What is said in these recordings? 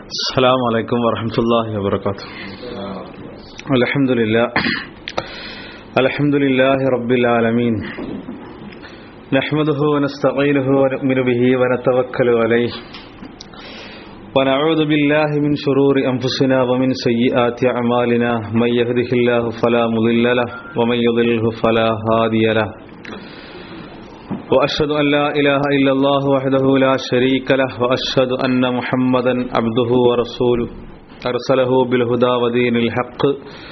السلام عليكم ورحمة الله وبركاته الحمد لله الحمد لله رب العالمين نحمده ونستعينه ونؤمن به ونتوكل عليه ونعوذ بالله من شرور أنفسنا ومن سيئات أعمالنا من يهده الله فلا مضل له ومن يضلله فلا هادي له وأشهد أن لا إله إلا الله وحده لا شريك له وأشهد أن محمدا عبده ورسوله أرسله بالهدى ودين الحق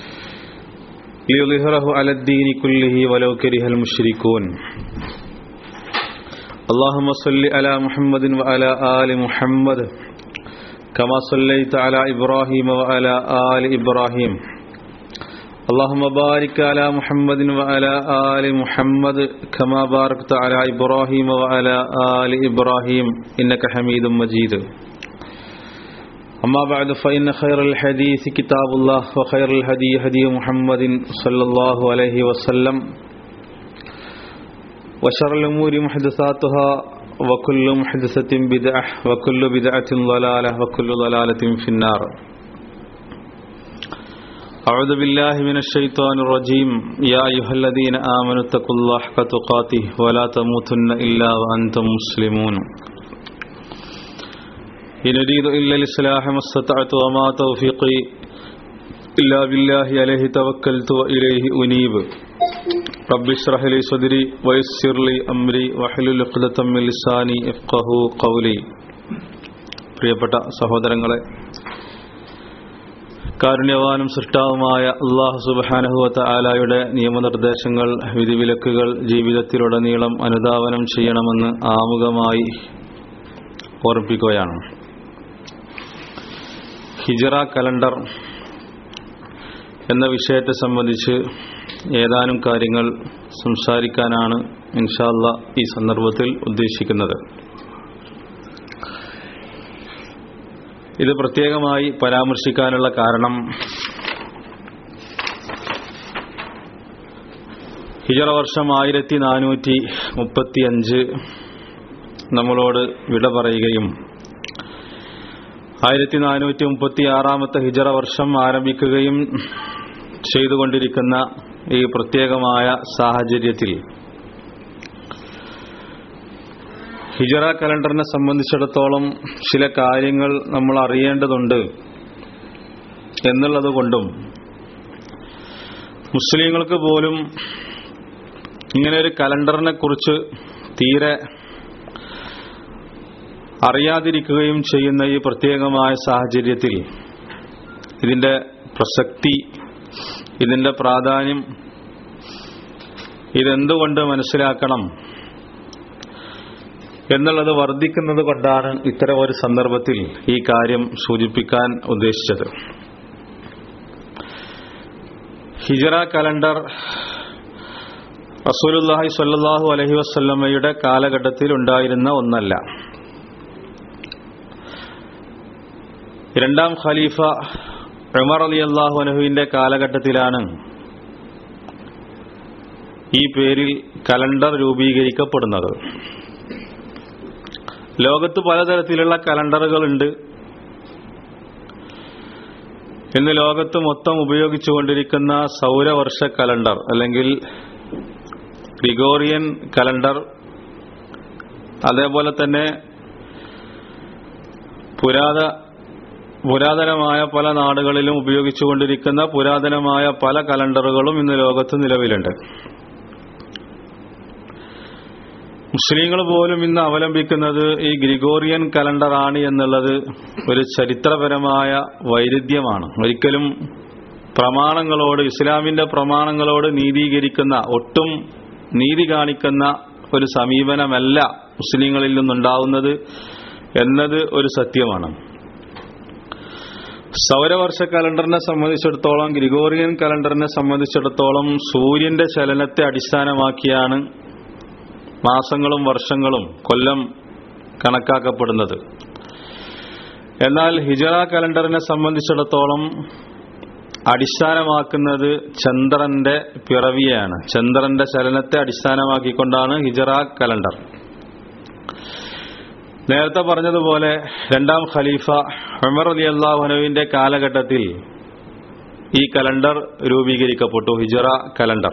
ليظهره على الدين كله ولو كره المشركون اللهم صل على محمد وعلى آل محمد كما صليت على إبراهيم وعلى آل إبراهيم اللهم بارك على محمد وعلى آل محمد كما باركت على إبراهيم وعلى آل إبراهيم إنك حميد مجيد أما بعد فإن خير الحديث كتاب الله وخير الهدي هدي محمد صلى الله عليه وسلم وشر الأمور محدثاتها وكل محدثة بدعة وكل بدعة ضلالة وكل ضلالة في النار أعوذ بالله من الشيطان الرجيم يا أيها الذين آمنوا اتقوا الله حق تقاته ولا تموتن إلا وأنتم مسلمون إن أريد إلا الإصلاح ما استطعت وما توفيقي إلا بالله عليه توكلت وإليه أنيب رب اشرح لي صدري ويسر لي أمري واحلل عقدة من لساني يفقهوا قولي പ്രിയപ്പെട്ട സഹോദരങ്ങളെ കാരുണ്യവാനും സൃഷ്ടാവുമായ അള്ളാഹു സുബാനഹുവത്ത ആലായുടെ നിയമനിർദ്ദേശങ്ങൾ വിധിവിലക്കുകൾ ജീവിതത്തിലുടനീളം അനുധാവനം ചെയ്യണമെന്ന് ആമുഖമായി ഓർമ്മിപ്പിക്കുകയാണ് ഹിജറ കലണ്ടർ എന്ന വിഷയത്തെ സംബന്ധിച്ച് ഏതാനും കാര്യങ്ങൾ സംസാരിക്കാനാണ് ഇൻഷാല്ല ഈ സന്ദർഭത്തിൽ ഉദ്ദേശിക്കുന്നത് ഇത് പ്രത്യേകമായി പരാമർശിക്കാനുള്ള കാരണം ഹിജറ വർഷം ആയിരത്തി നാനൂറ്റി മുപ്പത്തി അഞ്ച് നമ്മളോട് വിട പറയുകയും ആയിരത്തി നാനൂറ്റി മുപ്പത്തി ആറാമത്തെ ഹിജറ വർഷം ആരംഭിക്കുകയും ചെയ്തുകൊണ്ടിരിക്കുന്ന ഈ പ്രത്യേകമായ സാഹചര്യത്തിൽ ഹിജറ കലണ്ടറിനെ സംബന്ധിച്ചിടത്തോളം ചില കാര്യങ്ങൾ നമ്മൾ അറിയേണ്ടതുണ്ട് എന്നുള്ളത് കൊണ്ടും മുസ്ലിങ്ങൾക്ക് പോലും ഇങ്ങനെ ഒരു കലണ്ടറിനെ കുറിച്ച് തീരെ അറിയാതിരിക്കുകയും ചെയ്യുന്ന ഈ പ്രത്യേകമായ സാഹചര്യത്തിൽ ഇതിന്റെ പ്രസക്തി ഇതിന്റെ പ്രാധാന്യം ഇതെന്തുകൊണ്ട് മനസ്സിലാക്കണം എന്നുള്ളത് വർദ്ധിക്കുന്നത് കൊണ്ടാണ് ഇത്തരം ഒരു സന്ദർഭത്തിൽ ഈ കാര്യം സൂചിപ്പിക്കാൻ ഉദ്ദേശിച്ചത് ഹിജറ കലണ്ടർ റസൂലുല്ലാഹി സ്വല്ലല്ലാഹു അലഹി വസ്ല്ലമ്മയുടെ കാലഘട്ടത്തിൽ ഉണ്ടായിരുന്ന ഒന്നല്ല രണ്ടാം ഖലീഫ ഉമർ അലി അള്ളാഹു അനഹുവിന്റെ കാലഘട്ടത്തിലാണ് ഈ പേരിൽ കലണ്ടർ രൂപീകരിക്കപ്പെടുന്നത് ലോകത്ത് പലതരത്തിലുള്ള കലണ്ടറുകളുണ്ട് ഇന്ന് ലോകത്ത് മൊത്തം ഉപയോഗിച്ചുകൊണ്ടിരിക്കുന്ന സൗരവർഷ കലണ്ടർ അല്ലെങ്കിൽ ഗ്രിഗോറിയൻ കലണ്ടർ അതേപോലെ തന്നെ പുരാത പുരാതനമായ പല നാടുകളിലും ഉപയോഗിച്ചുകൊണ്ടിരിക്കുന്ന പുരാതനമായ പല കലണ്ടറുകളും ഇന്ന് ലോകത്ത് നിലവിലുണ്ട് മുസ്ലിങ്ങൾ പോലും ഇന്ന് അവലംബിക്കുന്നത് ഈ ഗ്രിഗോറിയൻ കലണ്ടറാണ് എന്നുള്ളത് ഒരു ചരിത്രപരമായ വൈരുദ്ധ്യമാണ് ഒരിക്കലും പ്രമാണങ്ങളോട് ഇസ്ലാമിന്റെ പ്രമാണങ്ങളോട് നീതീകരിക്കുന്ന ഒട്ടും നീതി കാണിക്കുന്ന ഒരു സമീപനമല്ല മുസ്ലിങ്ങളിൽ നിന്നുണ്ടാവുന്നത് എന്നത് ഒരു സത്യമാണ് സൗരവർഷ കലണ്ടറിനെ സംബന്ധിച്ചിടത്തോളം ഗ്രിഗോറിയൻ കലണ്ടറിനെ സംബന്ധിച്ചിടത്തോളം സൂര്യന്റെ ചലനത്തെ അടിസ്ഥാനമാക്കിയാണ് മാസങ്ങളും വർഷങ്ങളും കൊല്ലം കണക്കാക്കപ്പെടുന്നത് എന്നാൽ ഹിജറ കലണ്ടറിനെ സംബന്ധിച്ചിടത്തോളം അടിസ്ഥാനമാക്കുന്നത് ചന്ദ്രന്റെ പിറവിയാണ് ചന്ദ്രന്റെ ചലനത്തെ അടിസ്ഥാനമാക്കിക്കൊണ്ടാണ് ഹിജറ കലണ്ടർ നേരത്തെ പറഞ്ഞതുപോലെ രണ്ടാം ഖലീഫ ഉമർ അലി അള്ളാഹുനുവിന്റെ കാലഘട്ടത്തിൽ ഈ കലണ്ടർ രൂപീകരിക്കപ്പെട്ടു ഹിജറ കലണ്ടർ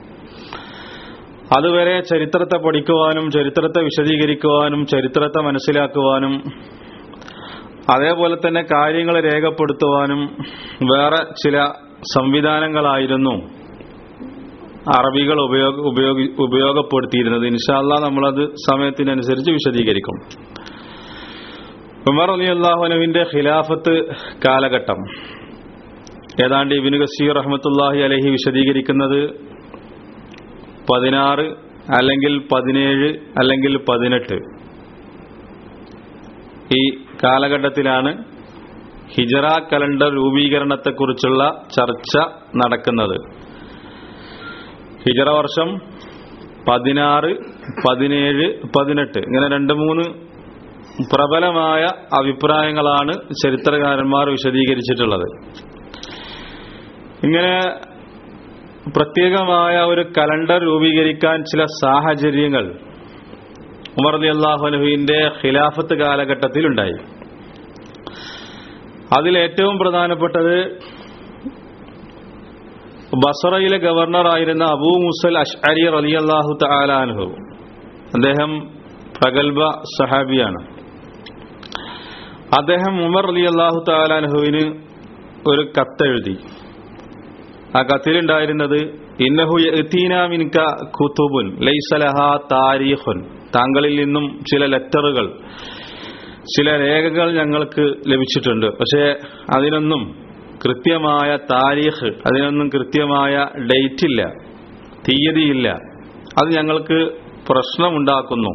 അതുവരെ ചരിത്രത്തെ പഠിക്കുവാനും ചരിത്രത്തെ വിശദീകരിക്കുവാനും ചരിത്രത്തെ മനസ്സിലാക്കുവാനും അതേപോലെ തന്നെ കാര്യങ്ങൾ രേഖപ്പെടുത്തുവാനും വേറെ ചില സംവിധാനങ്ങളായിരുന്നു അറബികൾ ഉപയോഗ ഉപയോഗി ഉപയോഗപ്പെടുത്തിയിരുന്നത് ഇൻഷാല്ല നമ്മളത് സമയത്തിനനുസരിച്ച് വിശദീകരിക്കും ഉമർ അലി അള്ളാഹുനുവിന്റെ ഖിലാഫത്ത് കാലഘട്ടം ഏതാണ്ട് ഇബിന് ഗസീർ റഹ്മത്തുല്ലാഹി അലഹി വിശദീകരിക്കുന്നത് പതിനാറ് അല്ലെങ്കിൽ പതിനേഴ് അല്ലെങ്കിൽ പതിനെട്ട് ഈ കാലഘട്ടത്തിലാണ് ഹിജറ കലണ്ടർ രൂപീകരണത്തെക്കുറിച്ചുള്ള ചർച്ച നടക്കുന്നത് ഹിജറ വർഷം പതിനാറ് പതിനേഴ് പതിനെട്ട് ഇങ്ങനെ രണ്ട് മൂന്ന് പ്രബലമായ അഭിപ്രായങ്ങളാണ് ചരിത്രകാരന്മാർ വിശദീകരിച്ചിട്ടുള്ളത് ഇങ്ങനെ പ്രത്യേകമായ ഒരു കലണ്ടർ രൂപീകരിക്കാൻ ചില സാഹചര്യങ്ങൾ ഉമർ അലി അള്ളാഹുനുവിന്റെ ഖിലാഫത്ത് കാലഘട്ടത്തിൽ ഉണ്ടായി അതിൽ ഏറ്റവും പ്രധാനപ്പെട്ടത് ബസറയിലെ ഗവർണറായിരുന്ന അബൂ മുസൽ അഷ്അരി അലി അള്ളാഹു താലാൻഹു അദ്ദേഹം പ്രഗത്ഭ സഹാബിയാണ് അദ്ദേഹം ഉമർ അലി അള്ളാഹു താലാൻഹുവിന് ഒരു കത്തെഴുതി ആ കത്തിലുണ്ടായിരുന്നത് ഇന്നഹു മിൻക കുത്തുബുൻ ലൈസലഹ താരീഖുൻ താങ്കളിൽ നിന്നും ചില ലെറ്ററുകൾ ചില രേഖകൾ ഞങ്ങൾക്ക് ലഭിച്ചിട്ടുണ്ട് പക്ഷേ അതിനൊന്നും കൃത്യമായ താരീഖ് അതിനൊന്നും കൃത്യമായ ഡേറ്റ് ഇല്ല തീയതിയില്ല അത് ഞങ്ങൾക്ക് പ്രശ്നമുണ്ടാക്കുന്നു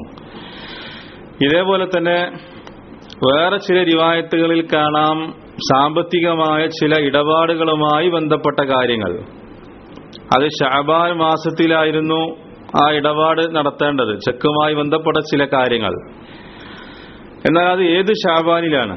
ഇതേപോലെ തന്നെ വേറെ ചില റിവായത്തുകളിൽ കാണാം സാമ്പത്തികമായ ചില ഇടപാടുകളുമായി ബന്ധപ്പെട്ട കാര്യങ്ങൾ അത് ഷാബാൻ മാസത്തിലായിരുന്നു ആ ഇടപാട് നടത്തേണ്ടത് ചെക്കുമായി ബന്ധപ്പെട്ട ചില കാര്യങ്ങൾ എന്നാൽ അത് ഏത് ഷാബാനിലാണ്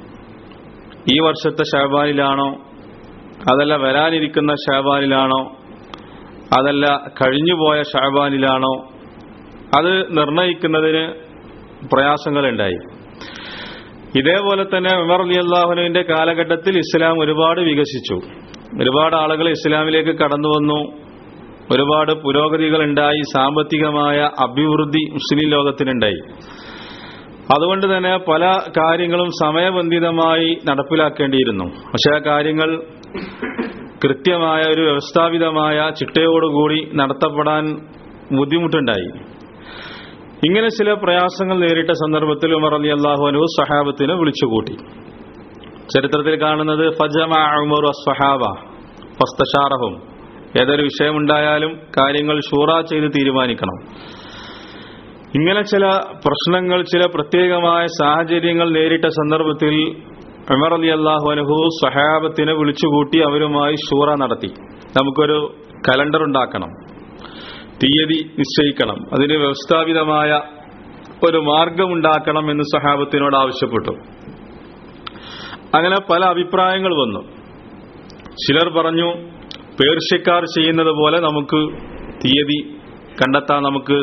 ഈ വർഷത്തെ ഷാബാനിലാണോ അതല്ല വരാനിരിക്കുന്ന ഷാബാനിലാണോ അതല്ല കഴിഞ്ഞുപോയ ഷാബാനിലാണോ അത് നിർണയിക്കുന്നതിന് പ്രയാസങ്ങളുണ്ടായി ഇതേപോലെ തന്നെ ഉമർ അലി അള്ളാഹുനുവിന്റെ കാലഘട്ടത്തിൽ ഇസ്ലാം ഒരുപാട് വികസിച്ചു ഒരുപാട് ആളുകൾ ഇസ്ലാമിലേക്ക് കടന്നു വന്നു ഒരുപാട് പുരോഗതികൾ ഉണ്ടായി സാമ്പത്തികമായ അഭിവൃദ്ധി മുസ്ലിം ലോകത്തിനുണ്ടായി അതുകൊണ്ട് തന്നെ പല കാര്യങ്ങളും സമയബന്ധിതമായി നടപ്പിലാക്കേണ്ടിയിരുന്നു പക്ഷെ ആ കാര്യങ്ങൾ കൃത്യമായ ഒരു വ്യവസ്ഥാപിതമായ ചിട്ടയോടുകൂടി നടത്തപ്പെടാൻ ബുദ്ധിമുട്ടുണ്ടായി ഇങ്ങനെ ചില പ്രയാസങ്ങൾ നേരിട്ട സന്ദർഭത്തിൽ ഉമർ അലി അള്ളാഹുനു സഹാബത്തിനെ വിളിച്ചുകൂട്ടി ചരിത്രത്തിൽ കാണുന്നത് ഫജമ ഉമർ സ്വഹാബ ഫസ്തഷാറഹും ഏതൊരു വിഷയമുണ്ടായാലും കാര്യങ്ങൾ ഷൂറ ചെയ്ത് തീരുമാനിക്കണം ഇങ്ങനെ ചില പ്രശ്നങ്ങൾ ചില പ്രത്യേകമായ സാഹചര്യങ്ങൾ നേരിട്ട സന്ദർഭത്തിൽ ഉമർ അലി അള്ളാഹുനഹു സഹാബത്തിനെ വിളിച്ചുകൂട്ടി അവരുമായി ഷൂറ നടത്തി നമുക്കൊരു കലണ്ടർ ഉണ്ടാക്കണം തീയതി നിശ്ചയിക്കണം അതിന് വ്യവസ്ഥാപിതമായ ഒരു മാർഗമുണ്ടാക്കണം എന്ന് സഹാബത്തിനോട് ആവശ്യപ്പെട്ടു അങ്ങനെ പല അഭിപ്രായങ്ങൾ വന്നു ചിലർ പറഞ്ഞു പേർഷ്യക്കാർ ചെയ്യുന്നത് പോലെ നമുക്ക് തീയതി കണ്ടെത്താൻ നമുക്ക്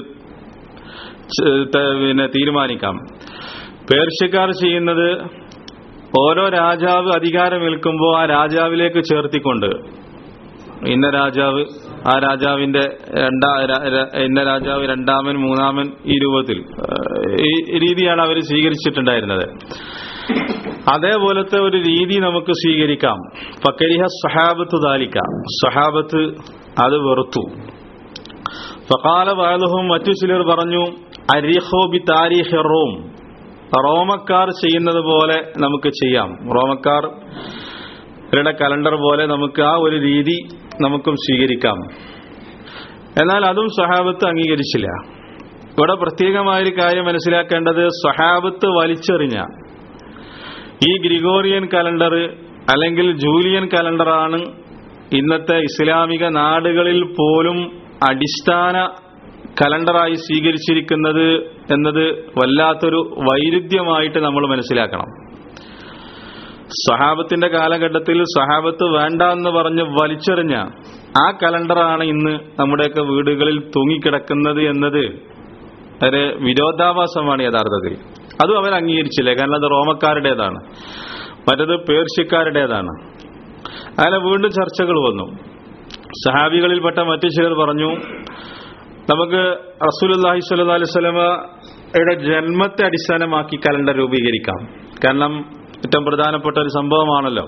പിന്നെ തീരുമാനിക്കാം പേർഷ്യക്കാർ ചെയ്യുന്നത് ഓരോ രാജാവ് അധികാരമേൽക്കുമ്പോൾ ആ രാജാവിലേക്ക് ചേർത്തിക്കൊണ്ട് ഇന്ന രാജാവ് ആ രാജാവിന്റെ രണ്ടാ ഇന്ന രാജാവ് രണ്ടാമൻ മൂന്നാമൻ ഈ രൂപത്തിൽ ഈ രീതിയാണ് അവർ സ്വീകരിച്ചിട്ടുണ്ടായിരുന്നത് അതേപോലത്തെ ഒരു രീതി നമുക്ക് സ്വീകരിക്കാം ഫക്കരിഹ സഹാബത്ത് താലിക്കാം സഹാബത്ത് അത് വെറുത്തു ഫക്കാല വാലുഹും മറ്റു ചിലർ പറഞ്ഞു അരിഹോ ബി താരിഹ് റോം റോമക്കാർ ചെയ്യുന്നത് പോലെ നമുക്ക് ചെയ്യാം റോമക്കാർ രുടെ കലണ്ടർ പോലെ നമുക്ക് ആ ഒരു രീതി നമുക്കും സ്വീകരിക്കാം എന്നാൽ അതും സഹാബത്ത് അംഗീകരിച്ചില്ല ഇവിടെ പ്രത്യേകമായൊരു കാര്യം മനസ്സിലാക്കേണ്ടത് സഹാബത്ത് വലിച്ചെറിഞ്ഞ ഈ ഗ്രിഗോറിയൻ കലണ്ടർ അല്ലെങ്കിൽ ജൂലിയൻ കലണ്ടറാണ് ഇന്നത്തെ ഇസ്ലാമിക നാടുകളിൽ പോലും അടിസ്ഥാന കലണ്ടറായി സ്വീകരിച്ചിരിക്കുന്നത് എന്നത് വല്ലാത്തൊരു വൈരുദ്ധ്യമായിട്ട് നമ്മൾ മനസ്സിലാക്കണം സഹാബത്തിന്റെ കാലഘട്ടത്തിൽ സഹാബത്ത് വേണ്ട എന്ന് പറഞ്ഞ് വലിച്ചെറിഞ്ഞ ആ കലണ്ടറാണ് ഇന്ന് നമ്മുടെയൊക്കെ വീടുകളിൽ തൂങ്ങിക്കിടക്കുന്നത് എന്നത് ഒരു വിരോധാഭാസമാണ് യഥാർത്ഥത്തിൽ അതും അവർ അംഗീകരിച്ചില്ല കാരണം അത് റോമക്കാരുടേതാണ് മറ്റത് പേർഷ്യക്കാരുടേതാണ് അങ്ങനെ വീണ്ടും ചർച്ചകൾ വന്നു സഹാബികളിൽപ്പെട്ട മറ്റു ചിലർ പറഞ്ഞു നമുക്ക് റസൂലുല്ലാഹി സ്വല്ലല്ലാഹി അലൈഹി വസല്ലമയുടെ ജന്മത്തെ അടിസ്ഥാനമാക്കി കലണ്ടർ രൂപീകരിക്കാം കാരണം ഏറ്റവും പ്രധാനപ്പെട്ട ഒരു സംഭവമാണല്ലോ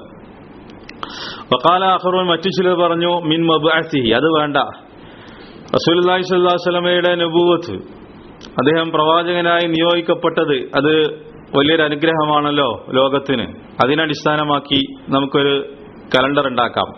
വക്കാല അഹ്റൂൻ മറ്റു ചിലർ പറഞ്ഞു മിൻ മബഅസിഹി അത് വേണ്ട റസൂലുള്ളാഹി സ്വല്ലല്ലാഹു അലൈഹി വസല്ലമയുടെ നബുവത്ത് അദ്ദേഹം പ്രവാചകനായി നിയോഗിക്കപ്പെട്ടത് അത് വലിയൊരു അനുഗ്രഹമാണല്ലോ ലോകത്തിന് അതിനടിസ്ഥാനമാക്കി നമുക്കൊരു കലണ്ടർ ഉണ്ടാക്കാം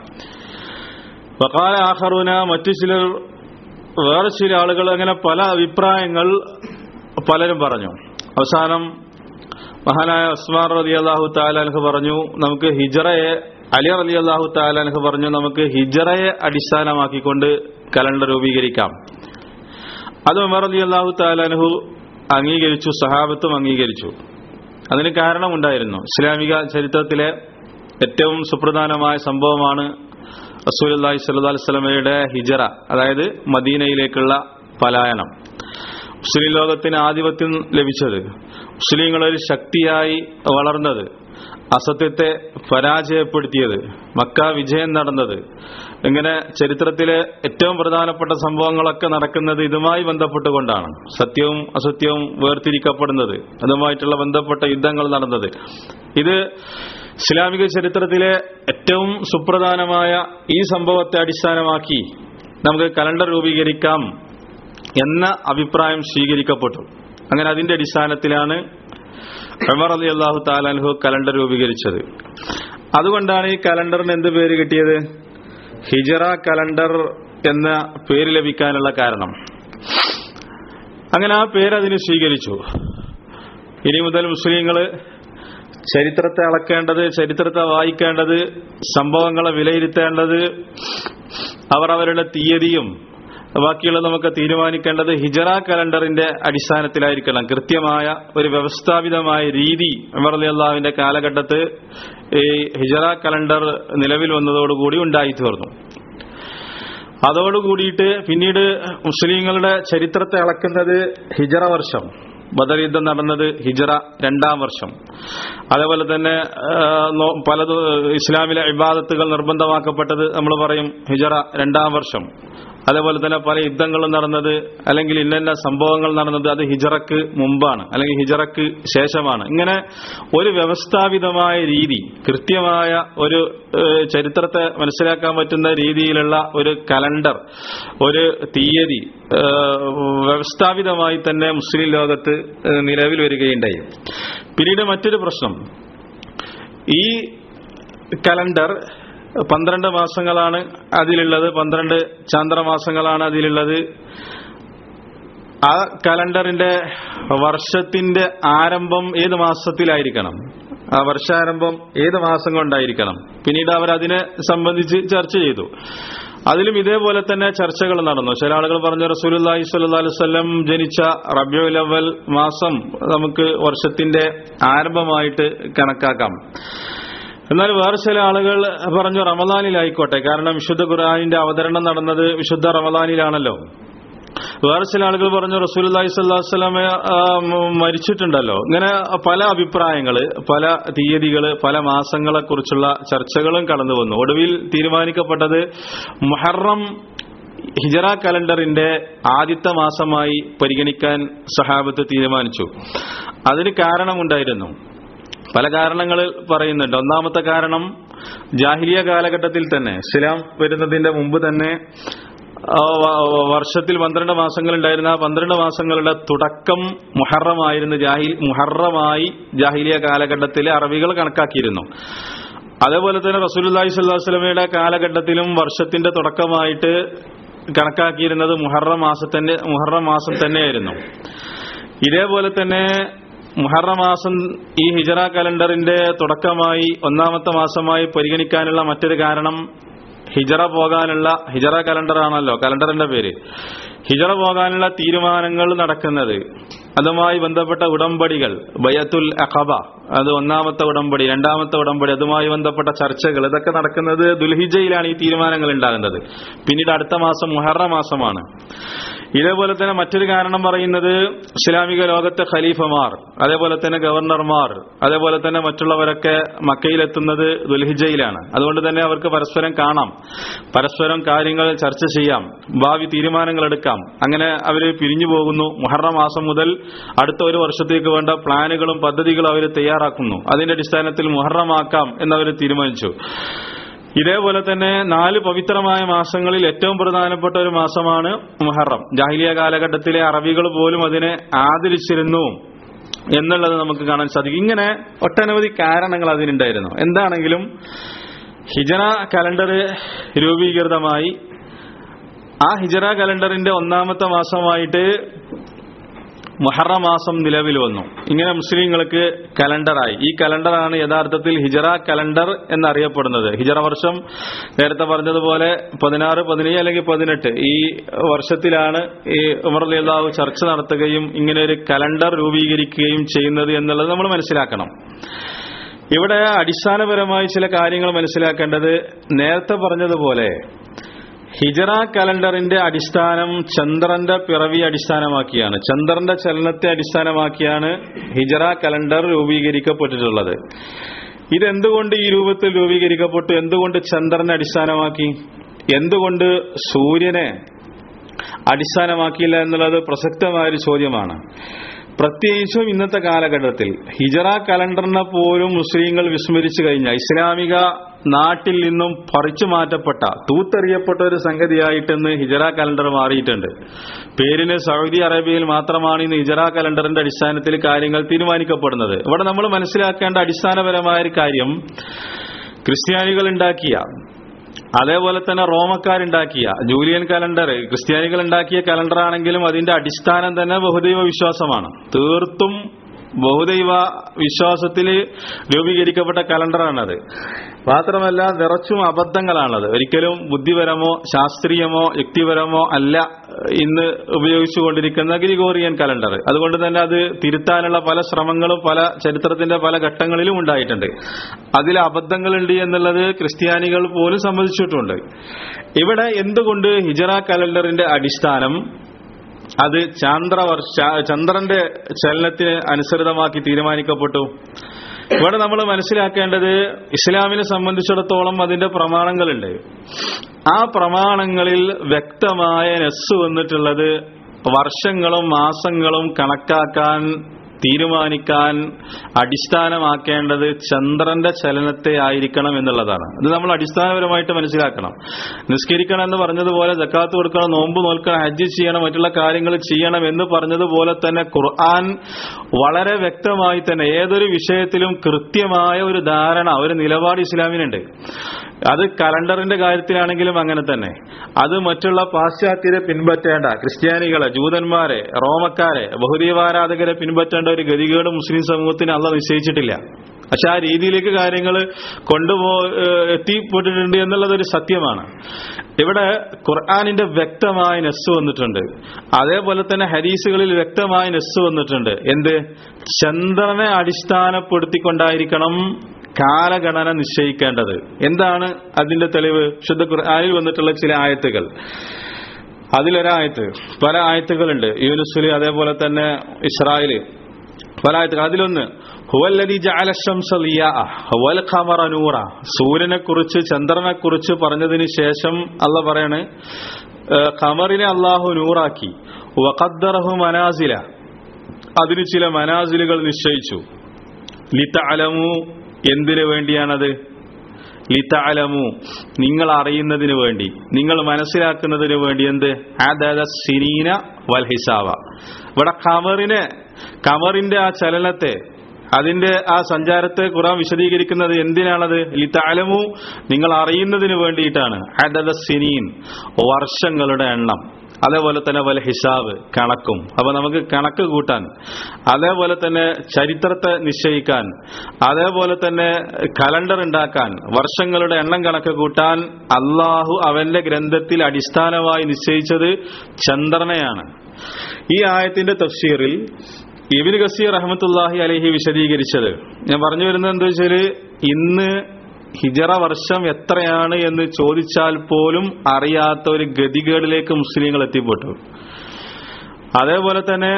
വക്കാല ആഹറൂന മറ്റു ചിലർ വേറെ ചില ആളുകൾ അങ്ങനെ പല അഭിപ്രായങ്ങൾ പലരും പറഞ്ഞു അവസാനം മഹാനായ ഉസ്മാൻ റലി അള്ളാഹു താലാൻഹ് പറഞ്ഞു നമുക്ക് ഹിജറയെ അലി റലി അള്ളാഹു താലാൻഹ് പറഞ്ഞു നമുക്ക് ഹിജറയെ അടിസ്ഥാനമാക്കിക്കൊണ്ട് കലണ്ടർ രൂപീകരിക്കാം അത് ഉമർ അലി അള്ളാഹു താലാൻഹു അംഗീകരിച്ചു സഹാബത്തും അംഗീകരിച്ചു അതിന് കാരണമുണ്ടായിരുന്നു ഇസ്ലാമിക ചരിത്രത്തിലെ ഏറ്റവും സുപ്രധാനമായ സംഭവമാണ് റസൂലി സല്ലു സ്വലമയുടെ ഹിജറ അതായത് മദീനയിലേക്കുള്ള പലായനം മുസ്ലിം ലോകത്തിന് ആധിപത്യം ലഭിച്ചത് മുസ്ലിങ്ങൾ ഒരു ശക്തിയായി വളർന്നത് അസത്യത്തെ പരാജയപ്പെടുത്തിയത് മക്ക വിജയം നടന്നത് ഇങ്ങനെ ചരിത്രത്തിലെ ഏറ്റവും പ്രധാനപ്പെട്ട സംഭവങ്ങളൊക്കെ നടക്കുന്നത് ഇതുമായി ബന്ധപ്പെട്ടുകൊണ്ടാണ് സത്യവും അസത്യവും വേർതിരിക്കപ്പെടുന്നത് അതുമായിട്ടുള്ള ബന്ധപ്പെട്ട യുദ്ധങ്ങൾ നടന്നത് ഇത് ഇസ്ലാമിക ചരിത്രത്തിലെ ഏറ്റവും സുപ്രധാനമായ ഈ സംഭവത്തെ അടിസ്ഥാനമാക്കി നമുക്ക് കലണ്ടർ രൂപീകരിക്കാം എന്ന അഭിപ്രായം സ്വീകരിക്കപ്പെട്ടു അങ്ങനെ അതിന്റെ അടിസ്ഥാനത്തിലാണ് ഉമർ അലി അള്ളാഹു താലാൻഹു കലണ്ടർ രൂപീകരിച്ചത് അതുകൊണ്ടാണ് ഈ കലണ്ടറിന് എന്ത് പേര് കിട്ടിയത് ഹിജറ കലണ്ടർ എന്ന പേര് ലഭിക്കാനുള്ള കാരണം അങ്ങനെ ആ പേര് അതിന് സ്വീകരിച്ചു ഇനി മുതൽ മുസ്ലിങ്ങള് ചരിത്രത്തെ അളക്കേണ്ടത് ചരിത്രത്തെ വായിക്കേണ്ടത് സംഭവങ്ങളെ വിലയിരുത്തേണ്ടത് അവർ അവരുടെ തീയതിയും ബാക്കിയുള്ള നമുക്ക് തീരുമാനിക്കേണ്ടത് ഹിജറ കലണ്ടറിന്റെ അടിസ്ഥാനത്തിലായിരിക്കണം കൃത്യമായ ഒരു വ്യവസ്ഥാപിതമായ രീതി ഉമർ അലി അള്ളാഹുവിന്റെ കാലഘട്ടത്ത് ഈ ഹിജറ കലണ്ടർ നിലവിൽ വന്നതോടുകൂടി ഉണ്ടായി തീർന്നു അതോടുകൂടിയിട്ട് പിന്നീട് മുസ്ലിങ്ങളുടെ ചരിത്രത്തെ അളക്കുന്നത് ഹിജറ വർഷം ബദർ യുദ്ധം നടന്നത് ഹിജറ രണ്ടാം വർഷം അതേപോലെ തന്നെ പലത് ഇസ്ലാമിലെ ഇബാദത്തുകൾ നിർബന്ധമാക്കപ്പെട്ടത് നമ്മൾ പറയും ഹിജറ രണ്ടാം വർഷം അതേപോലെ തന്നെ പല യുദ്ധങ്ങളും നടന്നത് അല്ലെങ്കിൽ ഇന്ന സംഭവങ്ങൾ നടന്നത് അത് ഹിജറക്ക് മുമ്പാണ് അല്ലെങ്കിൽ ഹിജറക്ക് ശേഷമാണ് ഇങ്ങനെ ഒരു വ്യവസ്ഥാപിതമായ രീതി കൃത്യമായ ഒരു ചരിത്രത്തെ മനസ്സിലാക്കാൻ പറ്റുന്ന രീതിയിലുള്ള ഒരു കലണ്ടർ ഒരു തീയതി വ്യവസ്ഥാപിതമായി തന്നെ മുസ്ലിം ലോകത്ത് നിലവിൽ വരികയുണ്ടായി പിന്നീട് മറ്റൊരു പ്രശ്നം ഈ കലണ്ടർ പന്ത്രണ്ട് മാസങ്ങളാണ് അതിലുള്ളത് പന്ത്രണ്ട് ചാന്ദ്രമാസങ്ങളാണ് അതിലുള്ളത് ആ കലണ്ടറിന്റെ വർഷത്തിന്റെ ആരംഭം ഏത് മാസത്തിലായിരിക്കണം ആ വർഷാരംഭം ഏത് മാസം കൊണ്ടായിരിക്കണം പിന്നീട് അവർ അതിനെ സംബന്ധിച്ച് ചർച്ച ചെയ്തു അതിലും ഇതേപോലെ തന്നെ ചർച്ചകൾ നടന്നു ചില ആളുകൾ പറഞ്ഞു റസൂലി സ്വല്ലി വല്ലം ജനിച്ച റബ്യുൽ അവൽ മാസം നമുക്ക് വർഷത്തിന്റെ ആരംഭമായിട്ട് കണക്കാക്കാം എന്നാൽ വേറെ ചില ആളുകൾ പറഞ്ഞു റമദാനിലായിക്കോട്ടെ കാരണം വിശുദ്ധ ഖുർആാനിന്റെ അവതരണം നടന്നത് വിശുദ്ധ റമദാനിലാണല്ലോ വേറെ ചില ആളുകൾ പറഞ്ഞു റസൂലി സ്വല്ലാസ്ലാമ മരിച്ചിട്ടുണ്ടല്ലോ ഇങ്ങനെ പല അഭിപ്രായങ്ങള് പല തീയതികള് പല മാസങ്ങളെ കുറിച്ചുള്ള ചർച്ചകളും കടന്നു വന്നു ഒടുവിൽ തീരുമാനിക്കപ്പെട്ടത് മുഹറം ഹിജറ കലണ്ടറിന്റെ ആദ്യത്തെ മാസമായി പരിഗണിക്കാൻ സഹാബത്ത് തീരുമാനിച്ചു അതിന് കാരണമുണ്ടായിരുന്നു പല കാരണങ്ങൾ പറയുന്നുണ്ട് ഒന്നാമത്തെ കാരണം ജാഹിലിയ കാലഘട്ടത്തിൽ തന്നെ ഇസ്ലാം വരുന്നതിന്റെ മുമ്പ് തന്നെ വർഷത്തിൽ പന്ത്രണ്ട് മാസങ്ങൾ ഉണ്ടായിരുന്ന ആ പന്ത്രണ്ട് മാസങ്ങളുടെ തുടക്കം മുഹറമായിരുന്നു ജാഹിൽ മുഹറമായി ജാഹിലിയ കാലഘട്ടത്തിലെ അറബികൾ കണക്കാക്കിയിരുന്നു അതേപോലെ തന്നെ റസൂലുല്ലാഹി സ്വല്ലല്ലാഹു അലൈഹി വസല്ലമയുടെ കാലഘട്ടത്തിലും വർഷത്തിന്റെ തുടക്കമായിട്ട് കണക്കാക്കിയിരുന്നത് മുഹറം മാസത്തിന്റെ മുഹറം മാസം തന്നെയായിരുന്നു ഇതേപോലെ തന്നെ മുഹറം മാസം ഈ ഹിജറ കലണ്ടറിന്റെ തുടക്കമായി ഒന്നാമത്തെ മാസമായി പരിഗണിക്കാനുള്ള മറ്റൊരു കാരണം ഹിജറ പോകാനുള്ള ഹിജറ കലണ്ടർ ആണല്ലോ കലണ്ടറിന്റെ പേര് ഹിജറ പോകാനുള്ള തീരുമാനങ്ങൾ നടക്കുന്നത് അതുമായി ബന്ധപ്പെട്ട ഉടമ്പടികൾ ബയത്തുൽ അഖബ അത് ഒന്നാമത്തെ ഉടമ്പടി രണ്ടാമത്തെ ഉടമ്പടി അതുമായി ബന്ധപ്പെട്ട ചർച്ചകൾ ഇതൊക്കെ നടക്കുന്നത് ദുൽഹിജയിലാണ് ഈ തീരുമാനങ്ങൾ ഉണ്ടാകുന്നത് പിന്നീട് അടുത്ത മാസം മുഹറ മാസമാണ് ഇതേപോലെ തന്നെ മറ്റൊരു കാരണം പറയുന്നത് ഇസ്ലാമിക ലോകത്തെ ഖലീഫമാർ അതേപോലെ തന്നെ ഗവർണർമാർ അതേപോലെ തന്നെ മറ്റുള്ളവരൊക്കെ മക്കയിലെത്തുന്നത് ദുൽഹിജയിലാണ് അതുകൊണ്ട് തന്നെ അവർക്ക് പരസ്പരം കാണാം പരസ്പരം കാര്യങ്ങൾ ചർച്ച ചെയ്യാം ഭാവി തീരുമാനങ്ങൾ എടുക്കാം അങ്ങനെ അവർ പിരിഞ്ഞു പോകുന്നു മുഹറ മാസം മുതൽ അടുത്ത ഒരു വർഷത്തേക്ക് വേണ്ട പ്ലാനുകളും പദ്ധതികളും അവർ തയ്യാറാക്കുന്നു അതിന്റെ അടിസ്ഥാനത്തിൽ മുഹറമാക്കാം എന്നവർ തീരുമാനിച്ചു ഇതേപോലെ തന്നെ നാല് പവിത്രമായ മാസങ്ങളിൽ ഏറ്റവും പ്രധാനപ്പെട്ട ഒരു മാസമാണ് മുഹറം ജാഹിലിയ കാലഘട്ടത്തിലെ അറബികൾ പോലും അതിനെ ആദരിച്ചിരുന്നു എന്നുള്ളത് നമുക്ക് കാണാൻ സാധിക്കും ഇങ്ങനെ ഒട്ടനവധി കാരണങ്ങൾ അതിനുണ്ടായിരുന്നു എന്താണെങ്കിലും ഹിജറ കലണ്ടർ രൂപീകൃതമായി ആ ഹിജറ കലണ്ടറിന്റെ ഒന്നാമത്തെ മാസമായിട്ട് മുഹറ മാസം നിലവിൽ വന്നു ഇങ്ങനെ മുസ്ലിങ്ങൾക്ക് കലണ്ടറായി ഈ കലണ്ടറാണ് യഥാർത്ഥത്തിൽ ഹിജറ കലണ്ടർ എന്നറിയപ്പെടുന്നത് ഹിജറ വർഷം നേരത്തെ പറഞ്ഞതുപോലെ പതിനാറ് പതിനേഴ് അല്ലെങ്കിൽ പതിനെട്ട് ഈ വർഷത്തിലാണ് ഈ ഉമർ അലിയാഹു ചർച്ച നടത്തുകയും ഇങ്ങനെ ഒരു കലണ്ടർ രൂപീകരിക്കുകയും ചെയ്യുന്നത് എന്നുള്ളത് നമ്മൾ മനസ്സിലാക്കണം ഇവിടെ അടിസ്ഥാനപരമായി ചില കാര്യങ്ങൾ മനസ്സിലാക്കേണ്ടത് നേരത്തെ പറഞ്ഞതുപോലെ ഹിജറ കലണ്ടറിന്റെ അടിസ്ഥാനം ചന്ദ്രന്റെ പിറവി അടിസ്ഥാനമാക്കിയാണ് ചന്ദ്രന്റെ ചലനത്തെ അടിസ്ഥാനമാക്കിയാണ് ഹിജറ കലണ്ടർ രൂപീകരിക്കപ്പെട്ടിട്ടുള്ളത് ഇതെന്തുകൊണ്ട് ഈ രൂപത്തിൽ രൂപീകരിക്കപ്പെട്ടു എന്തുകൊണ്ട് ചന്ദ്രനെ അടിസ്ഥാനമാക്കി എന്തുകൊണ്ട് സൂര്യനെ അടിസ്ഥാനമാക്കിയില്ല എന്നുള്ളത് പ്രസക്തമായ ഒരു ചോദ്യമാണ് പ്രത്യേകിച്ചും ഇന്നത്തെ കാലഘട്ടത്തിൽ ഹിജറ കലണ്ടറിനെ പോലും മുസ്ലിങ്ങൾ വിസ്മരിച്ചു കഴിഞ്ഞ ഇസ്ലാമിക നാട്ടിൽ നിന്നും പറിച്ചു മാറ്റപ്പെട്ട തൂത്തെറിയപ്പെട്ട ഒരു സംഗതിയായിട്ടെന്ന് ഹിജറ കലണ്ടർ മാറിയിട്ടുണ്ട് പേരിന് സൗദി അറേബ്യയിൽ മാത്രമാണ് ഇന്ന് ഹിജറ കലണ്ടറിന്റെ അടിസ്ഥാനത്തിൽ കാര്യങ്ങൾ തീരുമാനിക്കപ്പെടുന്നത് ഇവിടെ നമ്മൾ മനസ്സിലാക്കേണ്ട അടിസ്ഥാനപരമായ ഒരു കാര്യം ക്രിസ്ത്യാനികൾ ഉണ്ടാക്കിയ അതേപോലെ തന്നെ റോമക്കാരുണ്ടാക്കിയ ജൂലിയൻ കലണ്ടർ ക്രിസ്ത്യാനികൾ ഉണ്ടാക്കിയ കലണ്ടർ ആണെങ്കിലും അതിന്റെ അടിസ്ഥാനം തന്നെ ബഹുദൈവ വിശ്വാസമാണ് തീർത്തും ബഹുദൈവ വിശ്വാസത്തിൽ രൂപീകരിക്കപ്പെട്ട കലണ്ടറാണത് മാത്രമല്ല നിറച്ചും അബദ്ധങ്ങളാണത് ഒരിക്കലും ബുദ്ധിപരമോ ശാസ്ത്രീയമോ യുക്തിപരമോ അല്ല ഇന്ന് ഉപയോഗിച്ചുകൊണ്ടിരിക്കുന്ന ഗ്രിഗോറിയൻ കലണ്ടർ അതുകൊണ്ട് തന്നെ അത് തിരുത്താനുള്ള പല ശ്രമങ്ങളും പല ചരിത്രത്തിന്റെ പല ഘട്ടങ്ങളിലും ഉണ്ടായിട്ടുണ്ട് അതിൽ അബദ്ധങ്ങളുണ്ട് എന്നുള്ളത് ക്രിസ്ത്യാനികൾ പോലും സമ്മതിച്ചിട്ടുണ്ട് ഇവിടെ എന്തുകൊണ്ട് ഹിജറ കലണ്ടറിന്റെ അടിസ്ഥാനം അത് ചാന്ദ്രവർഷ ചന്ദ്രന്റെ ചലനത്തിന് അനുസൃതമാക്കി തീരുമാനിക്കപ്പെട്ടു ഇവിടെ നമ്മൾ മനസ്സിലാക്കേണ്ടത് ഇസ്ലാമിനെ സംബന്ധിച്ചിടത്തോളം അതിന്റെ പ്രമാണങ്ങളുണ്ട് ആ പ്രമാണങ്ങളിൽ വ്യക്തമായ നെസ് വന്നിട്ടുള്ളത് വർഷങ്ങളും മാസങ്ങളും കണക്കാക്കാൻ തീരുമാനിക്കാൻ അടിസ്ഥാനമാക്കേണ്ടത് ചന്ദ്രന്റെ ചലനത്തെ ആയിരിക്കണം എന്നുള്ളതാണ് ഇത് നമ്മൾ അടിസ്ഥാനപരമായിട്ട് മനസ്സിലാക്കണം നിസ്കരിക്കണം എന്ന് പറഞ്ഞതുപോലെ ജക്കാത്ത് കൊടുക്കണം നോമ്പ് നോൽക്കണം ഹജ്ജ് ചെയ്യണം മറ്റുള്ള കാര്യങ്ങൾ ചെയ്യണം എന്ന് പറഞ്ഞതുപോലെ തന്നെ ഖുർആൻ വളരെ വ്യക്തമായി തന്നെ ഏതൊരു വിഷയത്തിലും കൃത്യമായ ഒരു ധാരണ ഒരു നിലപാട് ഇസ്ലാമിനുണ്ട് അത് കലണ്ടറിന്റെ കാര്യത്തിലാണെങ്കിലും അങ്ങനെ തന്നെ അത് മറ്റുള്ള പാശ്ചാത്യരെ പിൻപറ്റേണ്ട ക്രിസ്ത്യാനികളെ ജൂതന്മാരെ റോമക്കാരെ ബഹുദൈവാരാധകരെ പിൻപറ്റേണ്ട ഒരു ഗതികേട് മുസ്ലിം സമൂഹത്തിന് അല്ല നിശ്ചയിച്ചിട്ടില്ല പക്ഷെ ആ രീതിയിലേക്ക് കാര്യങ്ങൾ കൊണ്ടുപോ എത്തിപ്പെട്ടിട്ടുണ്ട് എന്നുള്ളത് ഒരു സത്യമാണ് ഇവിടെ ഖുർആാനിന്റെ വ്യക്തമായ നെസ് വന്നിട്ടുണ്ട് അതേപോലെ തന്നെ ഹരീസുകളിൽ വ്യക്തമായ നെസ് വന്നിട്ടുണ്ട് എന്ത് ചന്ദ്രനെ അടിസ്ഥാനപ്പെടുത്തിക്കൊണ്ടായിരിക്കണം കാലഗണന നിശ്ചയിക്കേണ്ടത് എന്താണ് അതിന്റെ തെളിവ് ശുദ്ധ ഖുർആാനിൽ വന്നിട്ടുള്ള ചില ആയത്തുകൾ അതിലൊരായത്ത് പല ആയത്തുകളുണ്ട് യൂനുസുലി അതേപോലെ തന്നെ ഇസ്രായേല് പല ആയത്തുകൾ അതിലൊന്ന് ഹുവല്ലദി ജഅല ശംസ ളിയാഅ വൽ ഖമറ നൂറ സൂര്യനെ കുറിച്ച് ചന്ദ്രനെ കുറിച്ച് പറഞ്ഞതിന് ശേഷം അല്ല പറയാണ് ഖമറിനെ അള്ളാഹു നൂറാക്കി വഖദ്ദറഹു മനാസില അതിന് ചില മനാസിലുകൾ നിശ്ചയിച്ചു ലിതഅലമു എന്തിനു വേണ്ടിയാണത് ലിതഅലമു നിങ്ങൾ അറിയുന്നതിന് വേണ്ടി നിങ്ങൾ മനസ്സിലാക്കുന്നതിന് വേണ്ടി എന്ത് അദദ സിനീന വൽ ഹിസാബ ഇവിടെ ഖമറിനെ ഖമറിന്റെ ആ ചലനത്തെ അതിന്റെ ആ സഞ്ചാരത്തെ ഖുറാൻ വിശദീകരിക്കുന്നത് എന്തിനാണത് ലിതാലമു നിങ്ങൾ അറിയുന്നതിന് വേണ്ടിയിട്ടാണ് അദദ സിനീൻ വർഷങ്ങളുടെ എണ്ണം അതേപോലെ തന്നെ വല ഹിസാബ് കണക്കും അപ്പൊ നമുക്ക് കണക്ക് കൂട്ടാൻ അതേപോലെ തന്നെ ചരിത്രത്തെ നിശ്ചയിക്കാൻ അതേപോലെ തന്നെ കലണ്ടർ ഉണ്ടാക്കാൻ വർഷങ്ങളുടെ എണ്ണം കണക്ക് കൂട്ടാൻ അള്ളാഹു അവന്റെ ഗ്രന്ഥത്തിൽ അടിസ്ഥാനമായി നിശ്ചയിച്ചത് ചന്ദ്രനെയാണ് ഈ ആയത്തിന്റെ തഫ്സീറിൽ ഇബിൻ ഗസീർ റഹ്മത്തുല്ലാഹി അലഹി വിശദീകരിച്ചത് ഞാൻ പറഞ്ഞു വരുന്നത് എന്താ വെച്ചാല് ഇന്ന് ഹിജറ വർഷം എത്രയാണ് എന്ന് ചോദിച്ചാൽ പോലും അറിയാത്ത ഒരു ഗതികേടിലേക്ക് മുസ്ലിങ്ങൾ എത്തിപ്പെട്ടു അതേപോലെ തന്നെ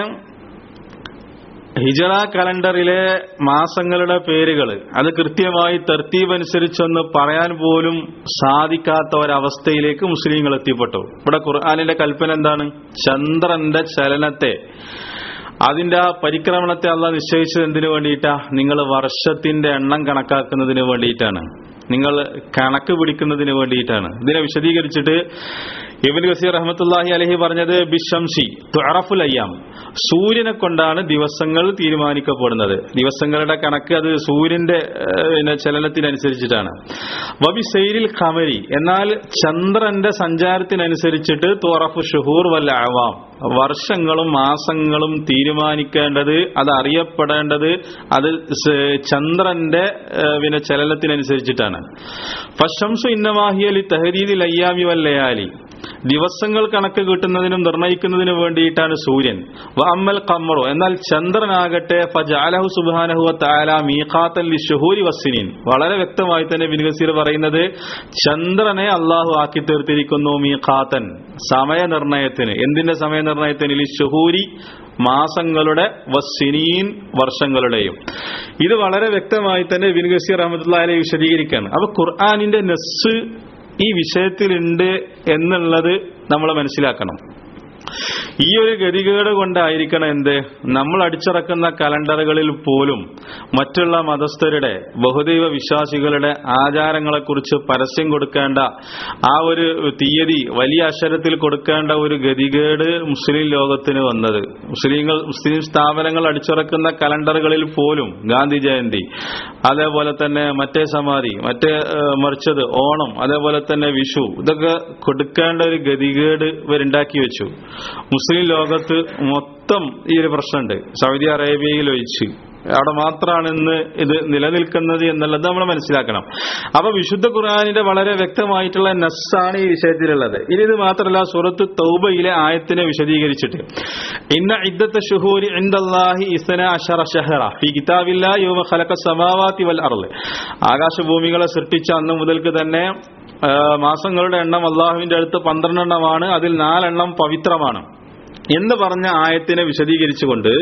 ഹിജറ കലണ്ടറിലെ മാസങ്ങളുടെ പേരുകൾ അത് കൃത്യമായി തർത്തീബ് അനുസരിച്ചൊന്ന് പറയാൻ പോലും സാധിക്കാത്ത ഒരവസ്ഥയിലേക്ക് മുസ്ലിങ്ങൾ എത്തിപ്പെട്ടു ഇവിടെ ഖുർആാനിന്റെ കൽപ്പന എന്താണ് ചന്ദ്രന്റെ ചലനത്തെ അതിന്റെ ആ പരിക്രമണത്തെ അല്ല നിശ്ചയിച്ചത് എന്തിനു വേണ്ടിയിട്ടാ നിങ്ങൾ വർഷത്തിന്റെ എണ്ണം കണക്കാക്കുന്നതിന് വേണ്ടിയിട്ടാണ് നിങ്ങൾ കണക്ക് പിടിക്കുന്നതിന് വേണ്ടിയിട്ടാണ് ഇതിനെ വിശദീകരിച്ചിട്ട് ഇബിൻ ഗസീർ റഹ്മത്തുല്ലാഹി അലഹി പറഞ്ഞത് ബിഷംഷി തുറഫുൽ അയ്യാം സൂര്യനെ കൊണ്ടാണ് ദിവസങ്ങൾ തീരുമാനിക്കപ്പെടുന്നത് ദിവസങ്ങളുടെ കണക്ക് അത് സൂര്യന്റെ ഏഹ്, പിന്നെ ചലനത്തിനനുസരിച്ചിട്ടാണ് വബി സൈരിൽ ഖമരി എന്നാൽ ചന്ദ്രന്റെ സഞ്ചാരത്തിനനുസരിച്ചിട്ട് തുറഫു ഷുഹൂർ വല്ല ആവാം വർഷങ്ങളും മാസങ്ങളും തീരുമാനിക്കേണ്ടത് അത് അറിയപ്പെടേണ്ടത് അത് സ് ചന്ദ്രന്റെ ഏഹ്, പിന്നെ ചലനത്തിനനുസരിച്ചിട്ടാണ് ഫഷംസു ഇന്നമാഹിയലി തഹരീദിൽ അയ്യാമി വല്ലയാലി ദിവസങ്ങൾ കണക്ക് കിട്ടുന്നതിനും നിർണയിക്കുന്നതിനും വേണ്ടിയിട്ടാണ് സൂര്യൻ വ അമ്മൽ കമ്മറോ എന്നാൽ ചന്ദ്രനാകട്ടെ ഫജാലഹു സുബാനഹു താല മീഖാത്തൻ ലി ഷുഹൂരി വസ്സിനീൻ വളരെ വ്യക്തമായി തന്നെ ബിൻ ഗസീർ പറയുന്നത് ചന്ദ്രനെ അള്ളാഹു ആക്കി തീർത്തിരിക്കുന്നു മീഖാത്തൻ സമയനിർണയത്തിന് എന്തിന്റെ സമയനിർണയത്തിന് ലി ഷുഹൂരി മാസങ്ങളുടെ വസ്സിനീൻ വർഷങ്ങളുടെയും ഇത് വളരെ വ്യക്തമായി തന്നെ ബിൻ ഗസീർ അഹമ്മദ് അലൈഹി വിശദീകരിക്കുകയാണ് അപ്പൊ ഖുർആാനിന്റെ നെസ് ഈ വിഷയത്തിലുണ്ട് എന്നുള്ളത് നമ്മൾ മനസ്സിലാക്കണം ഈ ഒരു ഗതികേട് കൊണ്ടായിരിക്കണം എന്ത് നമ്മൾ അടിച്ചിറക്കുന്ന കലണ്ടറുകളിൽ പോലും മറ്റുള്ള മതസ്ഥരുടെ ബഹുദൈവ വിശ്വാസികളുടെ ആചാരങ്ങളെക്കുറിച്ച് പരസ്യം കൊടുക്കേണ്ട ആ ഒരു തീയതി വലിയ അക്ഷരത്തിൽ കൊടുക്കേണ്ട ഒരു ഗതികേട് മുസ്ലിം ലോകത്തിന് വന്നത് മുസ്ലിങ്ങൾ മുസ്ലിം സ്ഥാപനങ്ങൾ അടിച്ചിറക്കുന്ന കലണ്ടറുകളിൽ പോലും ഗാന്ധി ജയന്തി അതേപോലെ തന്നെ മറ്റേ സമാധി മറ്റേ ഏഹ്, മറിച്ചത് ഓണം അതേപോലെ തന്നെ വിഷു ഇതൊക്കെ കൊടുക്കേണ്ട ഒരു ഗതികേട് ഇവരുണ്ടാക്കി വെച്ചു മുസ്ലിം ലോകത്ത് മൊത്തം ഈ ഒരു പ്രശ്നമുണ്ട് സൗദി അറേബ്യയിൽ ഒഴിച്ച് അവിടെ മാത്രമാണ് ഇന്ന് ഇത് നിലനിൽക്കുന്നത് എന്നുള്ളത് നമ്മൾ മനസ്സിലാക്കണം അപ്പൊ വിശുദ്ധ ഖുർആാനിന്റെ വളരെ വ്യക്തമായിട്ടുള്ള നസ്സാണ് ഈ വിഷയത്തിലുള്ളത് ഇനി ഇത് മാത്രമല്ല സുറത്ത് തൗബയിലെ ആയത്തിനെ വിശദീകരിച്ചിട്ട് ഇന്ന ഇദ്ദത്തെ ഷുഹൂരി ഇന്ദല്ലാഹി ഇസ്ന അഷറ ഷഹറ ഫി കിതാബില്ലാ യൗമ ഖലഖ സമാവാതി വൽ അർള് ആകാശഭൂമികളെ സൃഷ്ടിച്ച അന്ന് മുതൽക്ക് തന്നെ ആ, മാസങ്ങളുടെ എണ്ണം അള്ളാഹുവിന്റെ അടുത്ത് പന്ത്രണ്ടെണ്ണമാണ് അതിൽ നാലെണ്ണം പവിത്രമാണ് എന്ന് പറഞ്ഞ ആയത്തിനെ വിശദീകരിച്ചുകൊണ്ട്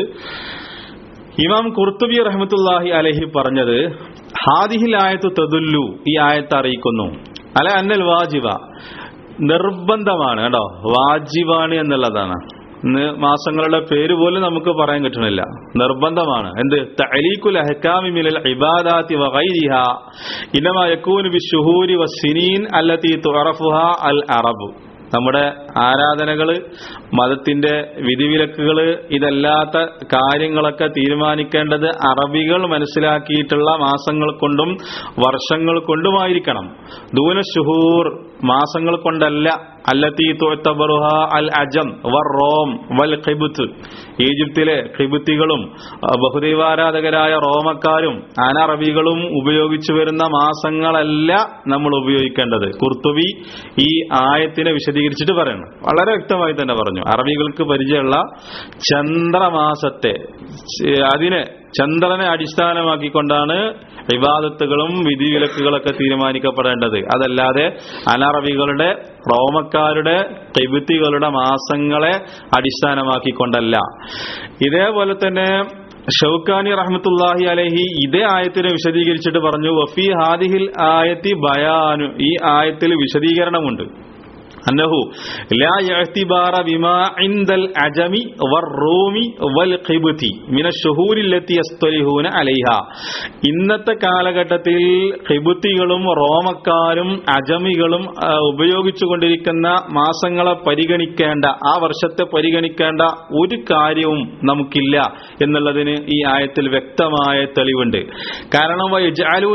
ഇമാം കുർത്തുബി റഹ്മത്തുല്ലാഹി അലഹി പറഞ്ഞത് ഹാദിഹിൽ ആയത്ത് തദുല്ലു ഈ ആയത്ത് അറിയിക്കുന്നു അല അന്നൽ വാജിബ നിർബന്ധമാണ് കേട്ടോ വാജിബാണ് എന്നുള്ളതാണ് ഇന്ന് മാസങ്ങളുടെ പേര് പോലും നമുക്ക് പറയാൻ കിട്ടണില്ല നിർബന്ധമാണ് എന്ത് തഅലീഖുൽ അഹ്കാമി മിനൽ ഇബാദാത്തി വഗൈരിഹ ഇനമാ യകൂനു ബിശുഹൂരി വസ്സിനീൻ അല്ലതി തുഅറഫുഹ അൽ അറബ് നമ്മുടെ ആരാധനകള് മതത്തിന്റെ വിധിവിലക്കുകള് ഇതല്ലാത്ത കാര്യങ്ങളൊക്കെ തീരുമാനിക്കേണ്ടത് അറബികൾ മനസ്സിലാക്കിയിട്ടുള്ള മാസങ്ങൾ കൊണ്ടും വർഷങ്ങൾ കൊണ്ടുമായിരിക്കണം ദൂന ഷുഹൂർ മാസങ്ങൾ കൊണ്ടല്ല അല്ലത്തി തുഅത്തബറുഹ അൽ അജം വർ റോം വൽ ഖിബുത്ത് ഈജിപ്തിലെ ഖിബുത്തികളും അഹ് ബഹുദൈവാരാധകരായ റോമക്കാരും അനറബികളും ഉപയോഗിച്ചു വരുന്ന മാസങ്ങളല്ല നമ്മൾ ഉപയോഗിക്കേണ്ടത് കുർത്തുബി ഈ ആയത്തിനെ വിശദീകരിച്ചിട്ട് പറയണം വളരെ വ്യക്തമായി തന്നെ പറഞ്ഞു അറബികൾക്ക് പരിചയമുള്ള ചന്ദ്രമാസത്തെ ച- അതിനെ ചന്ദ്രനെ അടിസ്ഥാനമാക്കിക്കൊണ്ടാണ് ഇബാദത്തുകളും വിധിവിലക്കുകളൊക്കെ തീരുമാനിക്കപ്പെടേണ്ടത് അതല്ലാതെ അനറബികളുടെ റോമക്കാരുടെ കൈബുത്തികളുടെ മാസങ്ങളെ അടിസ്ഥാനമാക്കിക്കൊണ്ടല്ല ഇതേപോലെ തന്നെ ഷൗക്കാനി റഹ്മത്തുല്ലാഹി അലഹി ഇതേ ആയത്തിനെ വിശദീകരിച്ചിട്ട് പറഞ്ഞു വഫി ഹാദിഹിൽ ആയത്തി ബയാനു ഈ ആയത്തിൽ വിശദീകരണമുണ്ട് أنه لا اعتبار بما عند العجم والروم والقبط من الشهور التي يصطلحون عليها ഇന്നത്തെ കാലഘട്ടത്തിൽ ഖിബുത്തികളും റോമക്കാരും അജമികളും ആ, ഉപയോഗിച്ചുകൊണ്ടിരിക്കുന്ന മാസങ്ങളെ പരിഗണിക്കേണ്ട ആ വർഷത്തെ പരിഗണിക്കേണ്ട ഒരു കാര്യവും നമുക്കില്ല എന്നുള്ളതിന് ഈ ആയത്തിൽ വ്യക്തമായ തെളിവുണ്ട് കാരണം വയജാലൂന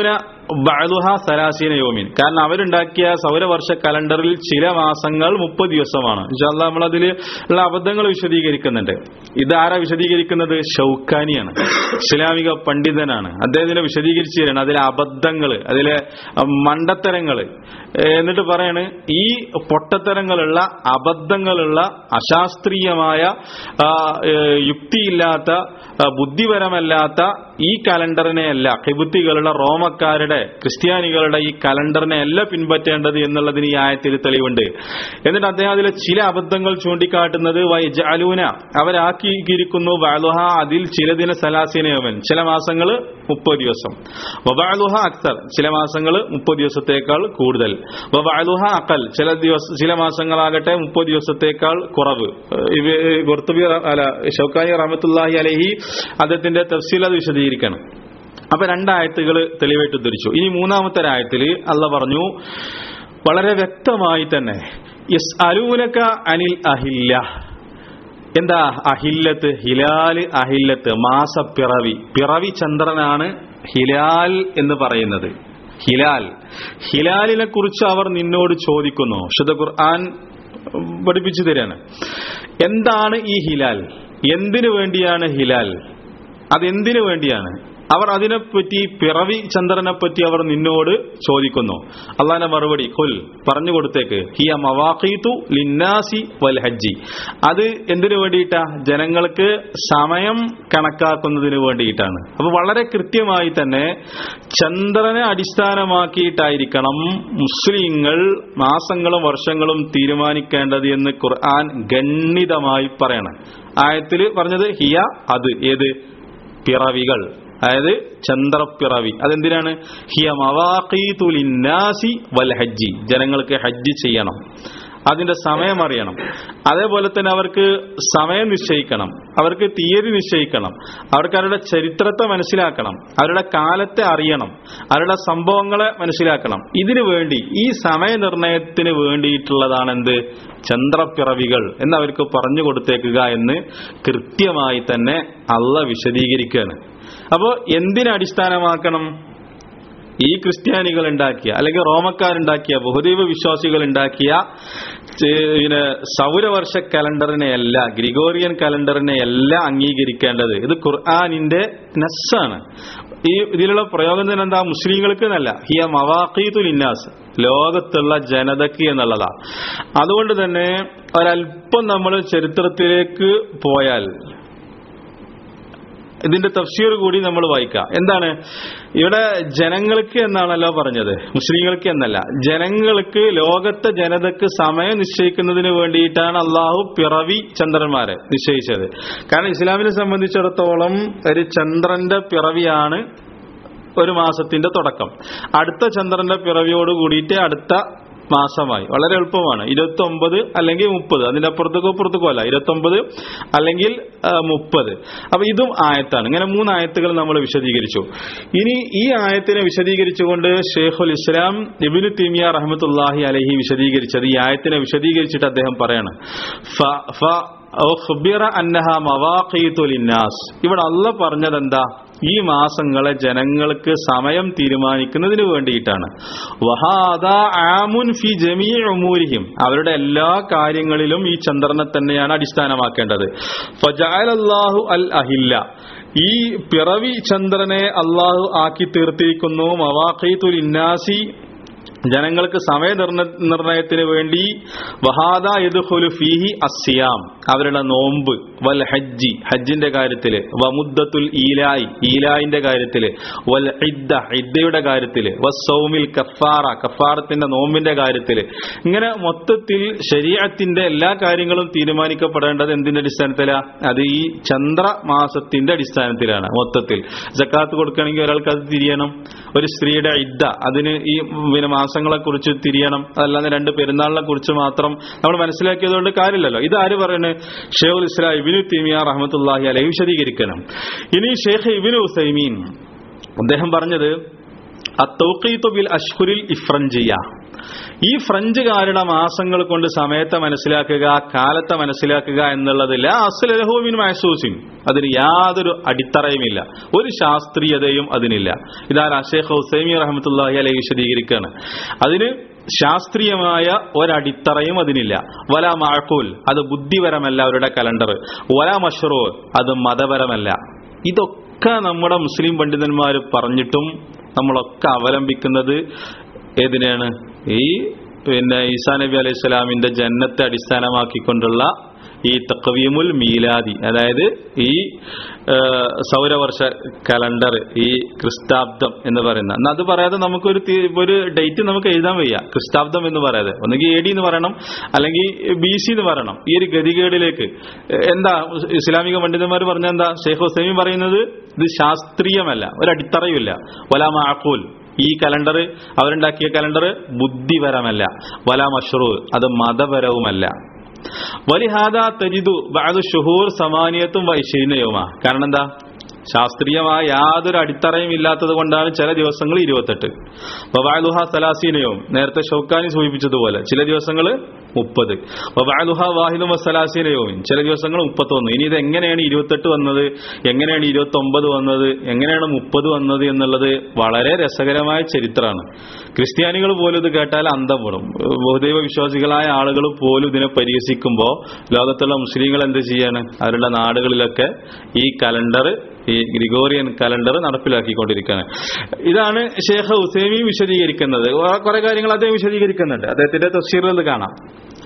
ബഅദുഹ സലാസീന യോമിൻ കാരണം അവരുണ്ടാക്കിയ സൗരവർഷ കലണ്ടറിൽ ചില മാസങ്ങൾ മുപ്പത് ദിവസമാണ് ഇൻഷാല്ല നമ്മൾ അതിൽ ഉള്ള അബദ്ധങ്ങൾ വിശദീകരിക്കുന്നുണ്ട് ഇതാരാ വിശദീകരിക്കുന്നത് ഷൗക്കാനിയാണ് ഇസ്ലാമിക പണ്ഡിതനാണ് അദ്ദേഹത്തിനെ വിശദീകരിച്ചു തരാണ് അതിലെ അബദ്ധങ്ങൾ അതിലെ മണ്ടത്തരങ്ങൾ എന്നിട്ട് പറയാണ് ഈ പൊട്ടത്തരങ്ങളുള്ള അബദ്ധങ്ങളുള്ള അശാസ്ത്രീയമായ ആ, ഏ, യുക്തിയില്ലാത്ത ആ, ബുദ്ധിപരമല്ലാത്ത ഈ കലണ്ടറിനെ അല്ല ഹിബുത്തികളുടെ റോമക്കാരുടെ ക്രിസ്ത്യാനികളുടെ ഈ കലണ്ടറിനെ അല്ല പിൻപറ്റേണ്ടത് എന്നുള്ളതിന് ഈ ആയത്തിൽ തെളിവുണ്ട് എന്നിട്ട് അദ്ദേഹം അതിലെ ചില അബദ്ധങ്ങൾ ചൂണ്ടിക്കാട്ടുന്നത് വൈജാലൂന അവരാക്കിയിരിക്കുന്നു വാലുഹ അതിൽ ചിലതിന സലാസിനയോമൻ ചില മാസങ്ങൾ മുപ്പത് ദിവസം വബാലുഹ അക്തർ ചില മാസങ്ങൾ മുപ്പത് ദിവസത്തേക്കാൾ കൂടുതൽ വബാലുഹ അക്കൽ ചില ദിവസ ചില മാസങ്ങളാകട്ടെ മുപ്പത് ദിവസത്തേക്കാൾ കുറവ് ഇവ ഗുർത്തുബി അല്ല ഷൗക്കാനി റഹമത്തുല്ലാഹി അലഹി അദ്ദേഹത്തിന്റെ തഫ്സീൽ അത് വിശദീകരിക്കണം അപ്പൊ രണ്ടായത്തുകൾ തെളിവായിട്ട് ഉദ്ധരിച്ചു ഇനി മൂന്നാമത്തെ ആയത്തിൽ അല്ല പറഞ്ഞു വളരെ വ്യക്തമായി തന്നെ യസ് അലൂനക അനിൽ അഹില്ല എന്താ അഹില്ലത്ത് ഹിലാല് അഹില്ലത്ത് മാസപ്പിറവി പിറവി ചന്ദ്രനാണ് ഹിലാൽ എന്ന് പറയുന്നത് ഹിലാൽ ഹിലാലിനെ കുറിച്ച് അവർ നിന്നോട് ചോദിക്കുന്നു ശുദ്ധ ഖുർആൻ പഠിപ്പിച്ചു തരാണ് എന്താണ് ഈ ഹിലാൽ എന്തിനു വേണ്ടിയാണ് ഹിലാൽ അതെന്തിനു വേണ്ടിയാണ് അവർ അതിനെപ്പറ്റി പിറവി ചന്ദ്രനെ പറ്റി അവർ നിന്നോട് ചോദിക്കുന്നു അള്ളാന്റെ മറുപടി കൊൽ പറഞ്ഞു കൊടുത്തേക്ക് ഹിയ മവാഖീതു ലിന്നാസി വൽ ഹജ്ജി അത് എന്തിനു വേണ്ടിയിട്ടാ ജനങ്ങൾക്ക് സമയം കണക്കാക്കുന്നതിന് വേണ്ടിയിട്ടാണ് അപ്പൊ വളരെ കൃത്യമായി തന്നെ ചന്ദ്രനെ അടിസ്ഥാനമാക്കിയിട്ടായിരിക്കണം മുസ്ലിങ്ങൾ മാസങ്ങളും വർഷങ്ങളും തീരുമാനിക്കേണ്ടത് എന്ന് ഖുർആൻ ഗണ്ണിതമായി പറയണം ആയത്തിൽ പറഞ്ഞത് ഹിയ അത് ഏത് പിറവികൾ അതായത് ചന്ദ്രപ്പിറവി അതെന്തിനാണ് ഹിയ മവാഖീതുലിന്നാസി വൽ ഹജ്ജി ജനങ്ങൾക്ക് ഹജ്ജ് ചെയ്യണം അതിന്റെ സമയം അറിയണം അതേപോലെ തന്നെ അവർക്ക് സമയം നിശ്ചയിക്കണം അവർക്ക് തീയതി നിശ്ചയിക്കണം അവർക്ക് അവരുടെ ചരിത്രത്തെ മനസ്സിലാക്കണം അവരുടെ കാലത്തെ അറിയണം അവരുടെ സംഭവങ്ങളെ മനസ്സിലാക്കണം ഇതിനു വേണ്ടി ഈ സമയനിർണയത്തിന് വേണ്ടിയിട്ടുള്ളതാണ് എന്ത് ചന്ദ്രപ്പിറവികൾ എന്ന് അവർക്ക് പറഞ്ഞു കൊടുത്തേക്കുക എന്ന് കൃത്യമായി തന്നെ അള്ള വിശദീകരിക്കുകയാണ് അപ്പോ എന്തിനടിസ്ഥാനമാക്കണം ഈ ക്രിസ്ത്യാനികൾ ഉണ്ടാക്കിയ അല്ലെങ്കിൽ റോമക്കാരുണ്ടാക്കിയ ബഹുദൈവ വിശ്വാസികൾ ഉണ്ടാക്കിയ ചെ- പിന്നെ സൗരവർഷ കലണ്ടറിനെ അല്ല ഗ്രിഗോറിയൻ കലണ്ടറിനെ അല്ല അംഗീകരിക്കേണ്ടത് ഇത് ഖുർആാനിന്റെ നസ്സാണ് ഈ ഇതിലുള്ള പ്രയോഗം തന്നെ എന്താ മുസ്ലിങ്ങൾക്ക് എന്നല്ല ഹിയ മവാഖീതുൽ ഇന്നാസ് ലോകത്തുള്ള ജനതയ്ക്ക് എന്നുള്ളതാ അതുകൊണ്ട് തന്നെ ഒരല്പം നമ്മൾ ചരിത്രത്തിലേക്ക് പോയാൽ ഇതിന്റെ തഫ്സീർ കൂടി നമ്മൾ വായിക്കാം എന്താണ് ഇവിടെ ജനങ്ങൾക്ക് എന്നാണല്ലോ പറഞ്ഞത് മുസ്ലിങ്ങൾക്ക് എന്നല്ല ജനങ്ങൾക്ക് ലോകത്തെ ജനതക്ക് സമയം നിശ്ചയിക്കുന്നതിന് വേണ്ടിയിട്ടാണ് അള്ളാഹു പിറവി ചന്ദ്രന്മാരെ നിശ്ചയിച്ചത് കാരണം ഇസ്ലാമിനെ സംബന്ധിച്ചിടത്തോളം ഒരു ചന്ദ്രന്റെ പിറവിയാണ് ഒരു മാസത്തിന്റെ തുടക്കം അടുത്ത ചന്ദ്രന്റെ പിറവിയോട് കൂടിയിട്ട് അടുത്ത മാസമായി വളരെ എളുപ്പമാണ് ഇരുപത്തി ഒമ്പത് അല്ലെങ്കിൽ മുപ്പത് അതിന്റെ അപ്പുറത്തേക്കോ അപ്പുറത്തേക്കോ അല്ല ഇരുപത്തി ഒമ്പത് അല്ലെങ്കിൽ മുപ്പത് അപ്പൊ ഇതും ആയത്താണ് ഇങ്ങനെ മൂന്ന് ആയത്തുകൾ നമ്മൾ വിശദീകരിച്ചു ഇനി ഈ ആയത്തിനെ വിശദീകരിച്ചുകൊണ്ട് ഷെയ്ഖുൽ ഇസ്ലാം ഇബിനു തീമിയ റഹ്മത്തുല്ലാഹി അലഹി വിശദീകരിച്ചത് ഈ ആയത്തിനെ വിശദീകരിച്ചിട്ട് അദ്ദേഹം പറയാണ് ഫ- ഫ- ഉഖ്ബിറ അന്നഹ മവാഖീതു ലിന്നാസ് ഇവിടെ അല്ല പറഞ്ഞത് എന്താ ഈ മാസങ്ങളെ ജനങ്ങൾക്ക് സമയം തീരുമാനിക്കുന്നതിന് വേണ്ടിയിട്ടാണ് വഹാദ ആമുൻ ഫി ജമീ ഉമൂരിഹിം അവരുടെ എല്ലാ കാര്യങ്ങളിലും ഈ ചന്ദ്രനെ തന്നെയാണ് അടിസ്ഥാനമാക്കേണ്ടത് ഫജഅലല്ലാഹു അൽ അഹില്ല ഈ പിറവി ചന്ദ്രനെ അള്ളാഹു ആക്കി തീർത്തിരിക്കുന്നു മവാഖീതുൽ ഇന്നാസി ജനങ്ങൾക്ക് സമയ നിർണ- നിർണയത്തിന് വേണ്ടി വഹാദ യദ്ഖുലു ഫീഹി അസ്സിയാം അവരുടെ നോമ്പ് വൽ ഹജ്ജി ഹജ്ജിന്റെ കാര്യത്തില് വമുദ്ദത്തുൽ ഈലായി ഈലായിന്റെ കാര്യത്തില് വൽ ഇദ്ദ ഇദ്ദയുടെ കാര്യത്തില് വസ്സൗമിൽ കഫാറ കഫാറത്തിന്റെ നോമ്പിന്റെ കാര്യത്തില് ഇങ്ങനെ മൊത്തത്തിൽ ശരീരത്തിന്റെ എല്ലാ കാര്യങ്ങളും തീരുമാനിക്കപ്പെടേണ്ടത് എന്തിന്റെ അടിസ്ഥാനത്തിലാ അത് ഈ ചന്ദ്രമാസത്തിന്റെ അടിസ്ഥാനത്തിലാണ് മൊത്തത്തിൽ ജക്കാത്ത് കൊടുക്കണമെങ്കിൽ ഒരാൾക്ക് അത് തിരിയണം ഒരു സ്ത്രീയുടെ ഇദ്ദ അതിന് ഈ പിന്നെ മാസങ്ങളെ കുറിച്ച് തിരിയണം അതല്ലാതെ രണ്ട് പെരുന്നാളിനെ കുറിച്ച് മാത്രം നമ്മൾ മനസ്സിലാക്കിയതുകൊണ്ട് കാര്യമില്ലല്ലോ ഇത് ആര് പറയുന്നത് ഷെയ്ഖുൽ ഇസ്ലാം ഇബിനു തീമിയ റഹ്മത്തുല്ലാഹി അലൈഹി വിശദീകരിക്കണം ഇനി ഷെയ്ഖ് ഇബിനു ഉസൈമീൻ അദ്ദേഹം പറഞ്ഞത് അത്തൗഖീത്തു ബിൽ അഷ്ഹുരിൽ ഇഫ്രഞ്ചിയ ഈ ഫ്രഞ്ചുകാരുടെ മാസങ്ങൾ കൊണ്ട് സമയത്തെ മനസ്സിലാക്കുക കാലത്തെ മനസ്സിലാക്കുക എന്നുള്ളതില്ല അസ്ലഹുവിൻ മഹസൂസിൻ അതിന് യാതൊരു അടിത്തറയുമില്ല ഒരു ശാസ്ത്രീയതയും അതിനില്ല ഇതാണ് ഷേഖ് ഹുസൈമി റഹമത്തുല്ലാഹി അലൈഹി വിശദീകരിക്കുകയാണ് അതിന് ശാസ്ത്രീയമായ ഒരടിത്തറയും അതിനില്ല വല മാഴക്കൂൽ അത് ബുദ്ധിപരമല്ല അവരുടെ കലണ്ടർ വല മഷറൂ അത് മതപരമല്ല ഇതൊക്കെ നമ്മുടെ മുസ്ലിം പണ്ഡിതന്മാർ പറഞ്ഞിട്ടും നമ്മളൊക്കെ അവലംബിക്കുന്നത് ഏതിനെയാണ് ഈ പിന്നെ ഈസാ നബി അലൈഹി സ്വലാമിന്റെ ജന്നത്തെ അടിസ്ഥാനമാക്കിക്കൊണ്ടുള്ള ഈ തക്വീമുൽ മീലാദി അതായത് ഈ ആ, സൗരവർഷ കലണ്ടർ ഈ ക്രിസ്താബ്ദം എന്ന് പറയുന്ന എന്നാ അത് പറയാതെ നമുക്കൊരു തി- ഒരു ഡേറ്റ് നമുക്ക് എഴുതാൻ വയ്യ ക്രിസ്താബ്ദം എന്ന് പറയാതെ ഒന്നുകിൽ എ ഡി എന്ന് പറയണം അല്ലെങ്കിൽ ബി സി എന്ന് പറയണം ഈ ഒരു ഗതികേടിലേക്ക് എന്താ ഇസ്ലാമിക പണ്ഡിതന്മാർ പറഞ്ഞ എന്താ ഷെയ്ഖ് ഹുസൈമി പറയുന്നത് ഇത് ശാസ്ത്രീയമല്ല ഒരു അടിത്തറയുമില്ല വലാ മാക്കൂൽ ഈ കലണ്ടർ അവരുണ്ടാക്കിയ കലണ്ടർ ബുദ്ധിപരമല്ല വല മഷ്റൂ അത് മതപരവുമല്ല വലിഹാദ തജിദു ബാദു ഷുഹൂർ സമാനിയത്തും വൈശീനയുമാ കാരണം എന്താ ശാസ്ത്രീയമായ യാതൊരു അടിത്തറയും ഇല്ലാത്തത് കൊണ്ടാണ് ചില ദിവസങ്ങൾ ഇരുപത്തെട്ട് വബാലുഹ സലാസീനയും നേരത്തെ ഷൗക്കാനി സൂചിപ്പിച്ചതുപോലെ ചില ദിവസങ്ങൾ മുപ്പത് വബാലുഹ വാഹിദും വസലാസീനയും ചില ദിവസങ്ങൾ മുപ്പത്തൊന്ന് ഇനി ഇത് എങ്ങനെയാണ് ഇരുപത്തെട്ട് വന്നത് എങ്ങനെയാണ് ഇരുപത്തി ഒമ്പത് വന്നത് എങ്ങനെയാണ് മുപ്പത് വന്നത് എന്നുള്ളത് വളരെ രസകരമായ ചരിത്രമാണ് ക്രിസ്ത്യാനികൾ പോലും ഇത് കേട്ടാൽ അന്തം വിടും ബഹുദൈവ വിശ്വാസികളായ ആളുകൾ പോലും ഇതിനെ പരിഹസിക്കുമ്പോൾ ലോകത്തുള്ള മുസ്ലിങ്ങൾ എന്ത് ചെയ്യാണ് അവരുടെ നാടുകളിലൊക്കെ ഈ കലണ്ടർ ഈ ഗ്രിഗോറിയൻ കലണ്ടർ നടപ്പിലാക്കിക്കൊണ്ടിരിക്കുകയാണ് ഇതാണ് ഷേഖ് ഹുസൈമി വിശദീകരിക്കുന്നത് കുറെ കാര്യങ്ങൾ അദ്ദേഹം വിശദീകരിക്കുന്നുണ്ട് അദ്ദേഹത്തിന്റെ തഫ്സീറിൽ ഇത് കാണാം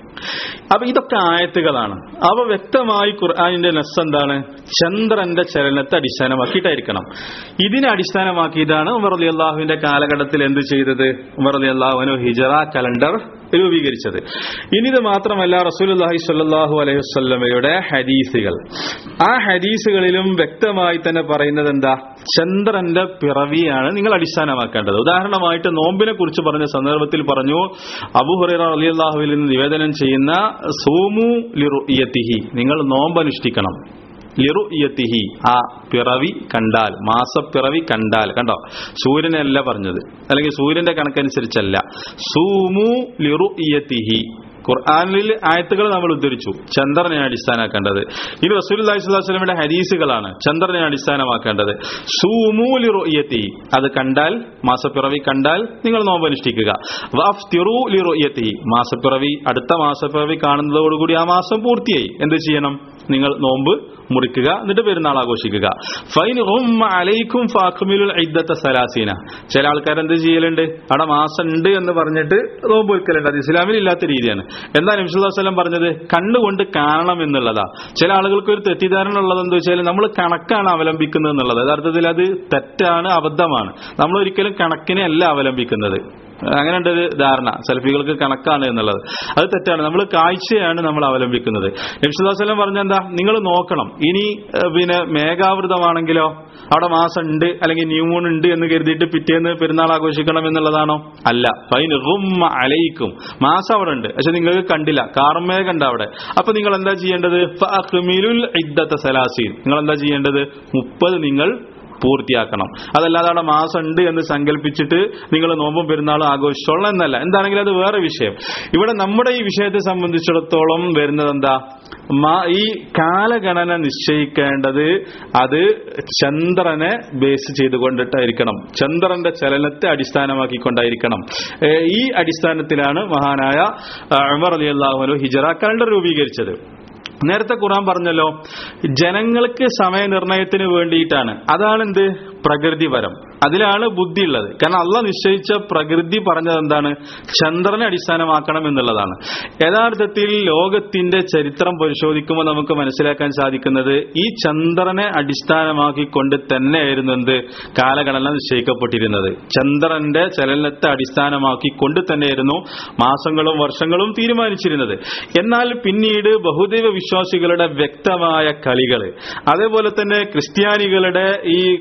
അപ്പൊ ഇതൊക്കെ ആയത്തുകളാണ് അവ വ്യക്തമായി ഖുർആാനിന്റെ നെസ് എന്താണ് ചന്ദ്രന്റെ ചലനത്തെ അടിസ്ഥാനമാക്കിയിട്ടായിരിക്കണം ഇതിനെ അടിസ്ഥാനമാക്കിയിട്ടാണ് ഉമർ അലി അള്ളാഹുവിന്റെ കാലഘട്ടത്തിൽ എന്ത് ചെയ്തത് ഉമർ അലി അള്ളാഹുവിന് ഹിജറ കലണ്ടർ രൂപീകരിച്ചത് ഇനി ഇത് മാത്രമല്ല റസൂലുല്ലാഹി സ്വല്ലല്ലാഹു അലൈഹി വസല്ലമയുടെ ഹദീസുകൾ ആ ഹദീസുകളിലും വ്യക്തമായി തന്നെ പറയുന്നത് എന്താ ചന്ദ്രന്റെ പിറവിയാണ് നിങ്ങൾ അടിസ്ഥാനമാക്കേണ്ടത് ഉദാഹരണമായിട്ട് നോമ്പിനെ കുറിച്ച് പറഞ്ഞ സന്ദർഭത്തിൽ പറഞ്ഞു അബുഹുറൈറ റളിയല്ലാഹുവിൽ നിന്ന് നിവേദനം ചെയ്യുന്ന സൂമു ലിറുയത്തിഹി നിങ്ങൾ നോമ്പ് അനുഷ്ഠിക്കണം ലിറുയത്തിഹി ആ പിറവി കണ്ടാൽ മാസപ്പിറവി കണ്ടാൽ കണ്ടോ സൂര്യനല്ല പറഞ്ഞത് അല്ലെങ്കിൽ സൂര്യന്റെ കണക്കനുസരിച്ചല്ല സൂമു ലിറുയത്തിഹി ഖുർആാനിൽ ആയത്തുകൾ നമ്മൾ ഉദ്ധരിച്ചു ചന്ദ്രനെ അടിസ്ഥാനമാക്കേണ്ടത് ഇത് റസൂലി സ്വലാസ്ലമിയുടെ ഹദീസുകളാണ് ചന്ദ്രനെ അടിസ്ഥാനമാക്കേണ്ടത് സൂമൂലി റൊയ്യത്തി അത് കണ്ടാൽ മാസപ്പിറവി കണ്ടാൽ നിങ്ങൾ നോമ്പ് അനുഷ്ഠിക്കുക വഫ്തിറു ലി റൊയ്യത്തി മാസപ്പിറവി അടുത്ത മാസപ്പിറവി കാണുന്നതോടുകൂടി ആ മാസം പൂർത്തിയായി എന്ത് ചെയ്യണം നിങ്ങൾ നോമ്പ് മുറിക്കുക എന്നിട്ട് പെരുന്നാൾ ആഘോഷിക്കുക ഫൈൻ ഉമ്മ അലൈക്കും ഫാഖുമിലുൽ ഇദ്ദത്ത സലാസീന ചില ആൾക്കാർ എന്ത് ചെയ്യലുണ്ട് അവിടെ മാസം ഉണ്ട് എന്ന് പറഞ്ഞിട്ട് നോമ്പ് വെക്കലുണ്ട് അത് ഇസ്ലാമിൽ ഇല്ലാത്ത രീതിയാണ് എന്താ നബിസ്വല്ലം പറഞ്ഞത് കണ്ണുകൊണ്ട് കാണണം എന്നുള്ളതാ ചില ആളുകൾക്ക് ഒരു തെറ്റിദ്ധാരണ ഉള്ളത് എന്താ വെച്ചാൽ നമ്മൾ കണക്കാണ് അവലംബിക്കുന്നത് എന്നുള്ളത് യഥാർത്ഥത്തിൽ അത് തെറ്റാണ് അബദ്ധമാണ് നമ്മൾ ഒരിക്കലും കണക്കിനെ അല്ല അവലംബിക്കുന്നത് അങ്ങനെ ഉണ്ട് ഒരു ധാരണ സെൽഫികൾക്ക് കണക്കാണ് എന്നുള്ളത് അത് തെറ്റാണ് നമ്മൾ കാഴ്ചയാണ് നമ്മൾ അവലംബിക്കുന്നത് നബിസ്വല്ലം പറഞ്ഞ എന്താ നിങ്ങൾ നോക്കണം ഇനി ഏഹ്, പിന്നെ മേഘാവൃതമാണെങ്കിലോ അവിടെ മാസം ഉണ്ട് അല്ലെങ്കിൽ ന്യൂമൂൺ ഉണ്ട് എന്ന് കരുതിയിട്ട് പിറ്റേന്ന് പെരുന്നാൾ ആഘോഷിക്കണം എന്നുള്ളതാണോ അല്ല ഫൈൻ റുമ്മ അലയിക്കും മാസം അവിടെ ഉണ്ട് പക്ഷെ നിങ്ങൾക്ക് കണ്ടില്ല കാർമേഘ ഉണ്ട് അവിടെ അപ്പൊ നിങ്ങൾ എന്താ ചെയ്യേണ്ടത് ഫഅഖ്മിലുൽ ഇദ്ദത്ത സലാസീൻ നിങ്ങൾ എന്താ ചെയ്യേണ്ടത് മുപ്പത് നിങ്ങൾ പൂർത്തിയാക്കണം അതല്ലാതെ അവിടെ മാസം ഉണ്ട് എന്ന് സങ്കല്പിച്ചിട്ട് നിങ്ങൾ നോമ്പും പെരുന്നാളും ആഘോഷിച്ചോളണം എന്നല്ല എന്താണെങ്കിലും അത് വേറെ വിഷയം ഇവിടെ നമ്മുടെ ഈ വിഷയത്തെ സംബന്ധിച്ചിടത്തോളം വരുന്നത് എന്താ മാ- ഈ കാലഗണന നിശ്ചയിക്കേണ്ടത് അത് ചന്ദ്രനെ ബേസ് ചെയ്തുകൊണ്ടിട്ടായിരിക്കണം ചന്ദ്രന്റെ ചലനത്തെ അടിസ്ഥാനമാക്കിക്കൊണ്ടായിരിക്കണം ഏ, ഈ അടിസ്ഥാനത്തിലാണ് മഹാനായ ആ, ഉമർ അലി അള്ളാഹുനു ഹിജറ കലണ്ടർ രൂപീകരിച്ചത് നേരത്തെ ഖുറാൻ പറഞ്ഞല്ലോ ജനങ്ങൾക്ക് സമയനിർണയത്തിന് വേണ്ടിയിട്ടാണ് അതാണ് എന്ത് പ്രകൃതിപരം അതിലാണ് ബുദ്ധി ഉള്ളത് കാരണം അള്ള നിശ്ചയിച്ച പ്രകൃതി പറഞ്ഞത് എന്താണ് ചന്ദ്രനെ അടിസ്ഥാനമാക്കണം എന്നുള്ളതാണ് യഥാർത്ഥത്തിൽ ലോകത്തിന്റെ ചരിത്രം പരിശോധിക്കുമ്പോൾ നമുക്ക് മനസ്സിലാക്കാൻ സാധിക്കുന്നത് ഈ ചന്ദ്രനെ അടിസ്ഥാനമാക്കിക്കൊണ്ട് തന്നെയായിരുന്നു എന്ത് കാലഗണന നിശ്ചയിക്കപ്പെട്ടിരുന്നത് ചന്ദ്രന്റെ ചലനത്തെ അടിസ്ഥാനമാക്കിക്കൊണ്ട് തന്നെയായിരുന്നു മാസങ്ങളും വർഷങ്ങളും തീരുമാനിച്ചിരുന്നത് എന്നാൽ പിന്നീട് ബഹുദൈവ വിശ്വാസികളുടെ വ്യക്തമായ കളികൾ അതേപോലെ തന്നെ ക്രിസ്ത്യാനികളുടെ ഈ കോളനി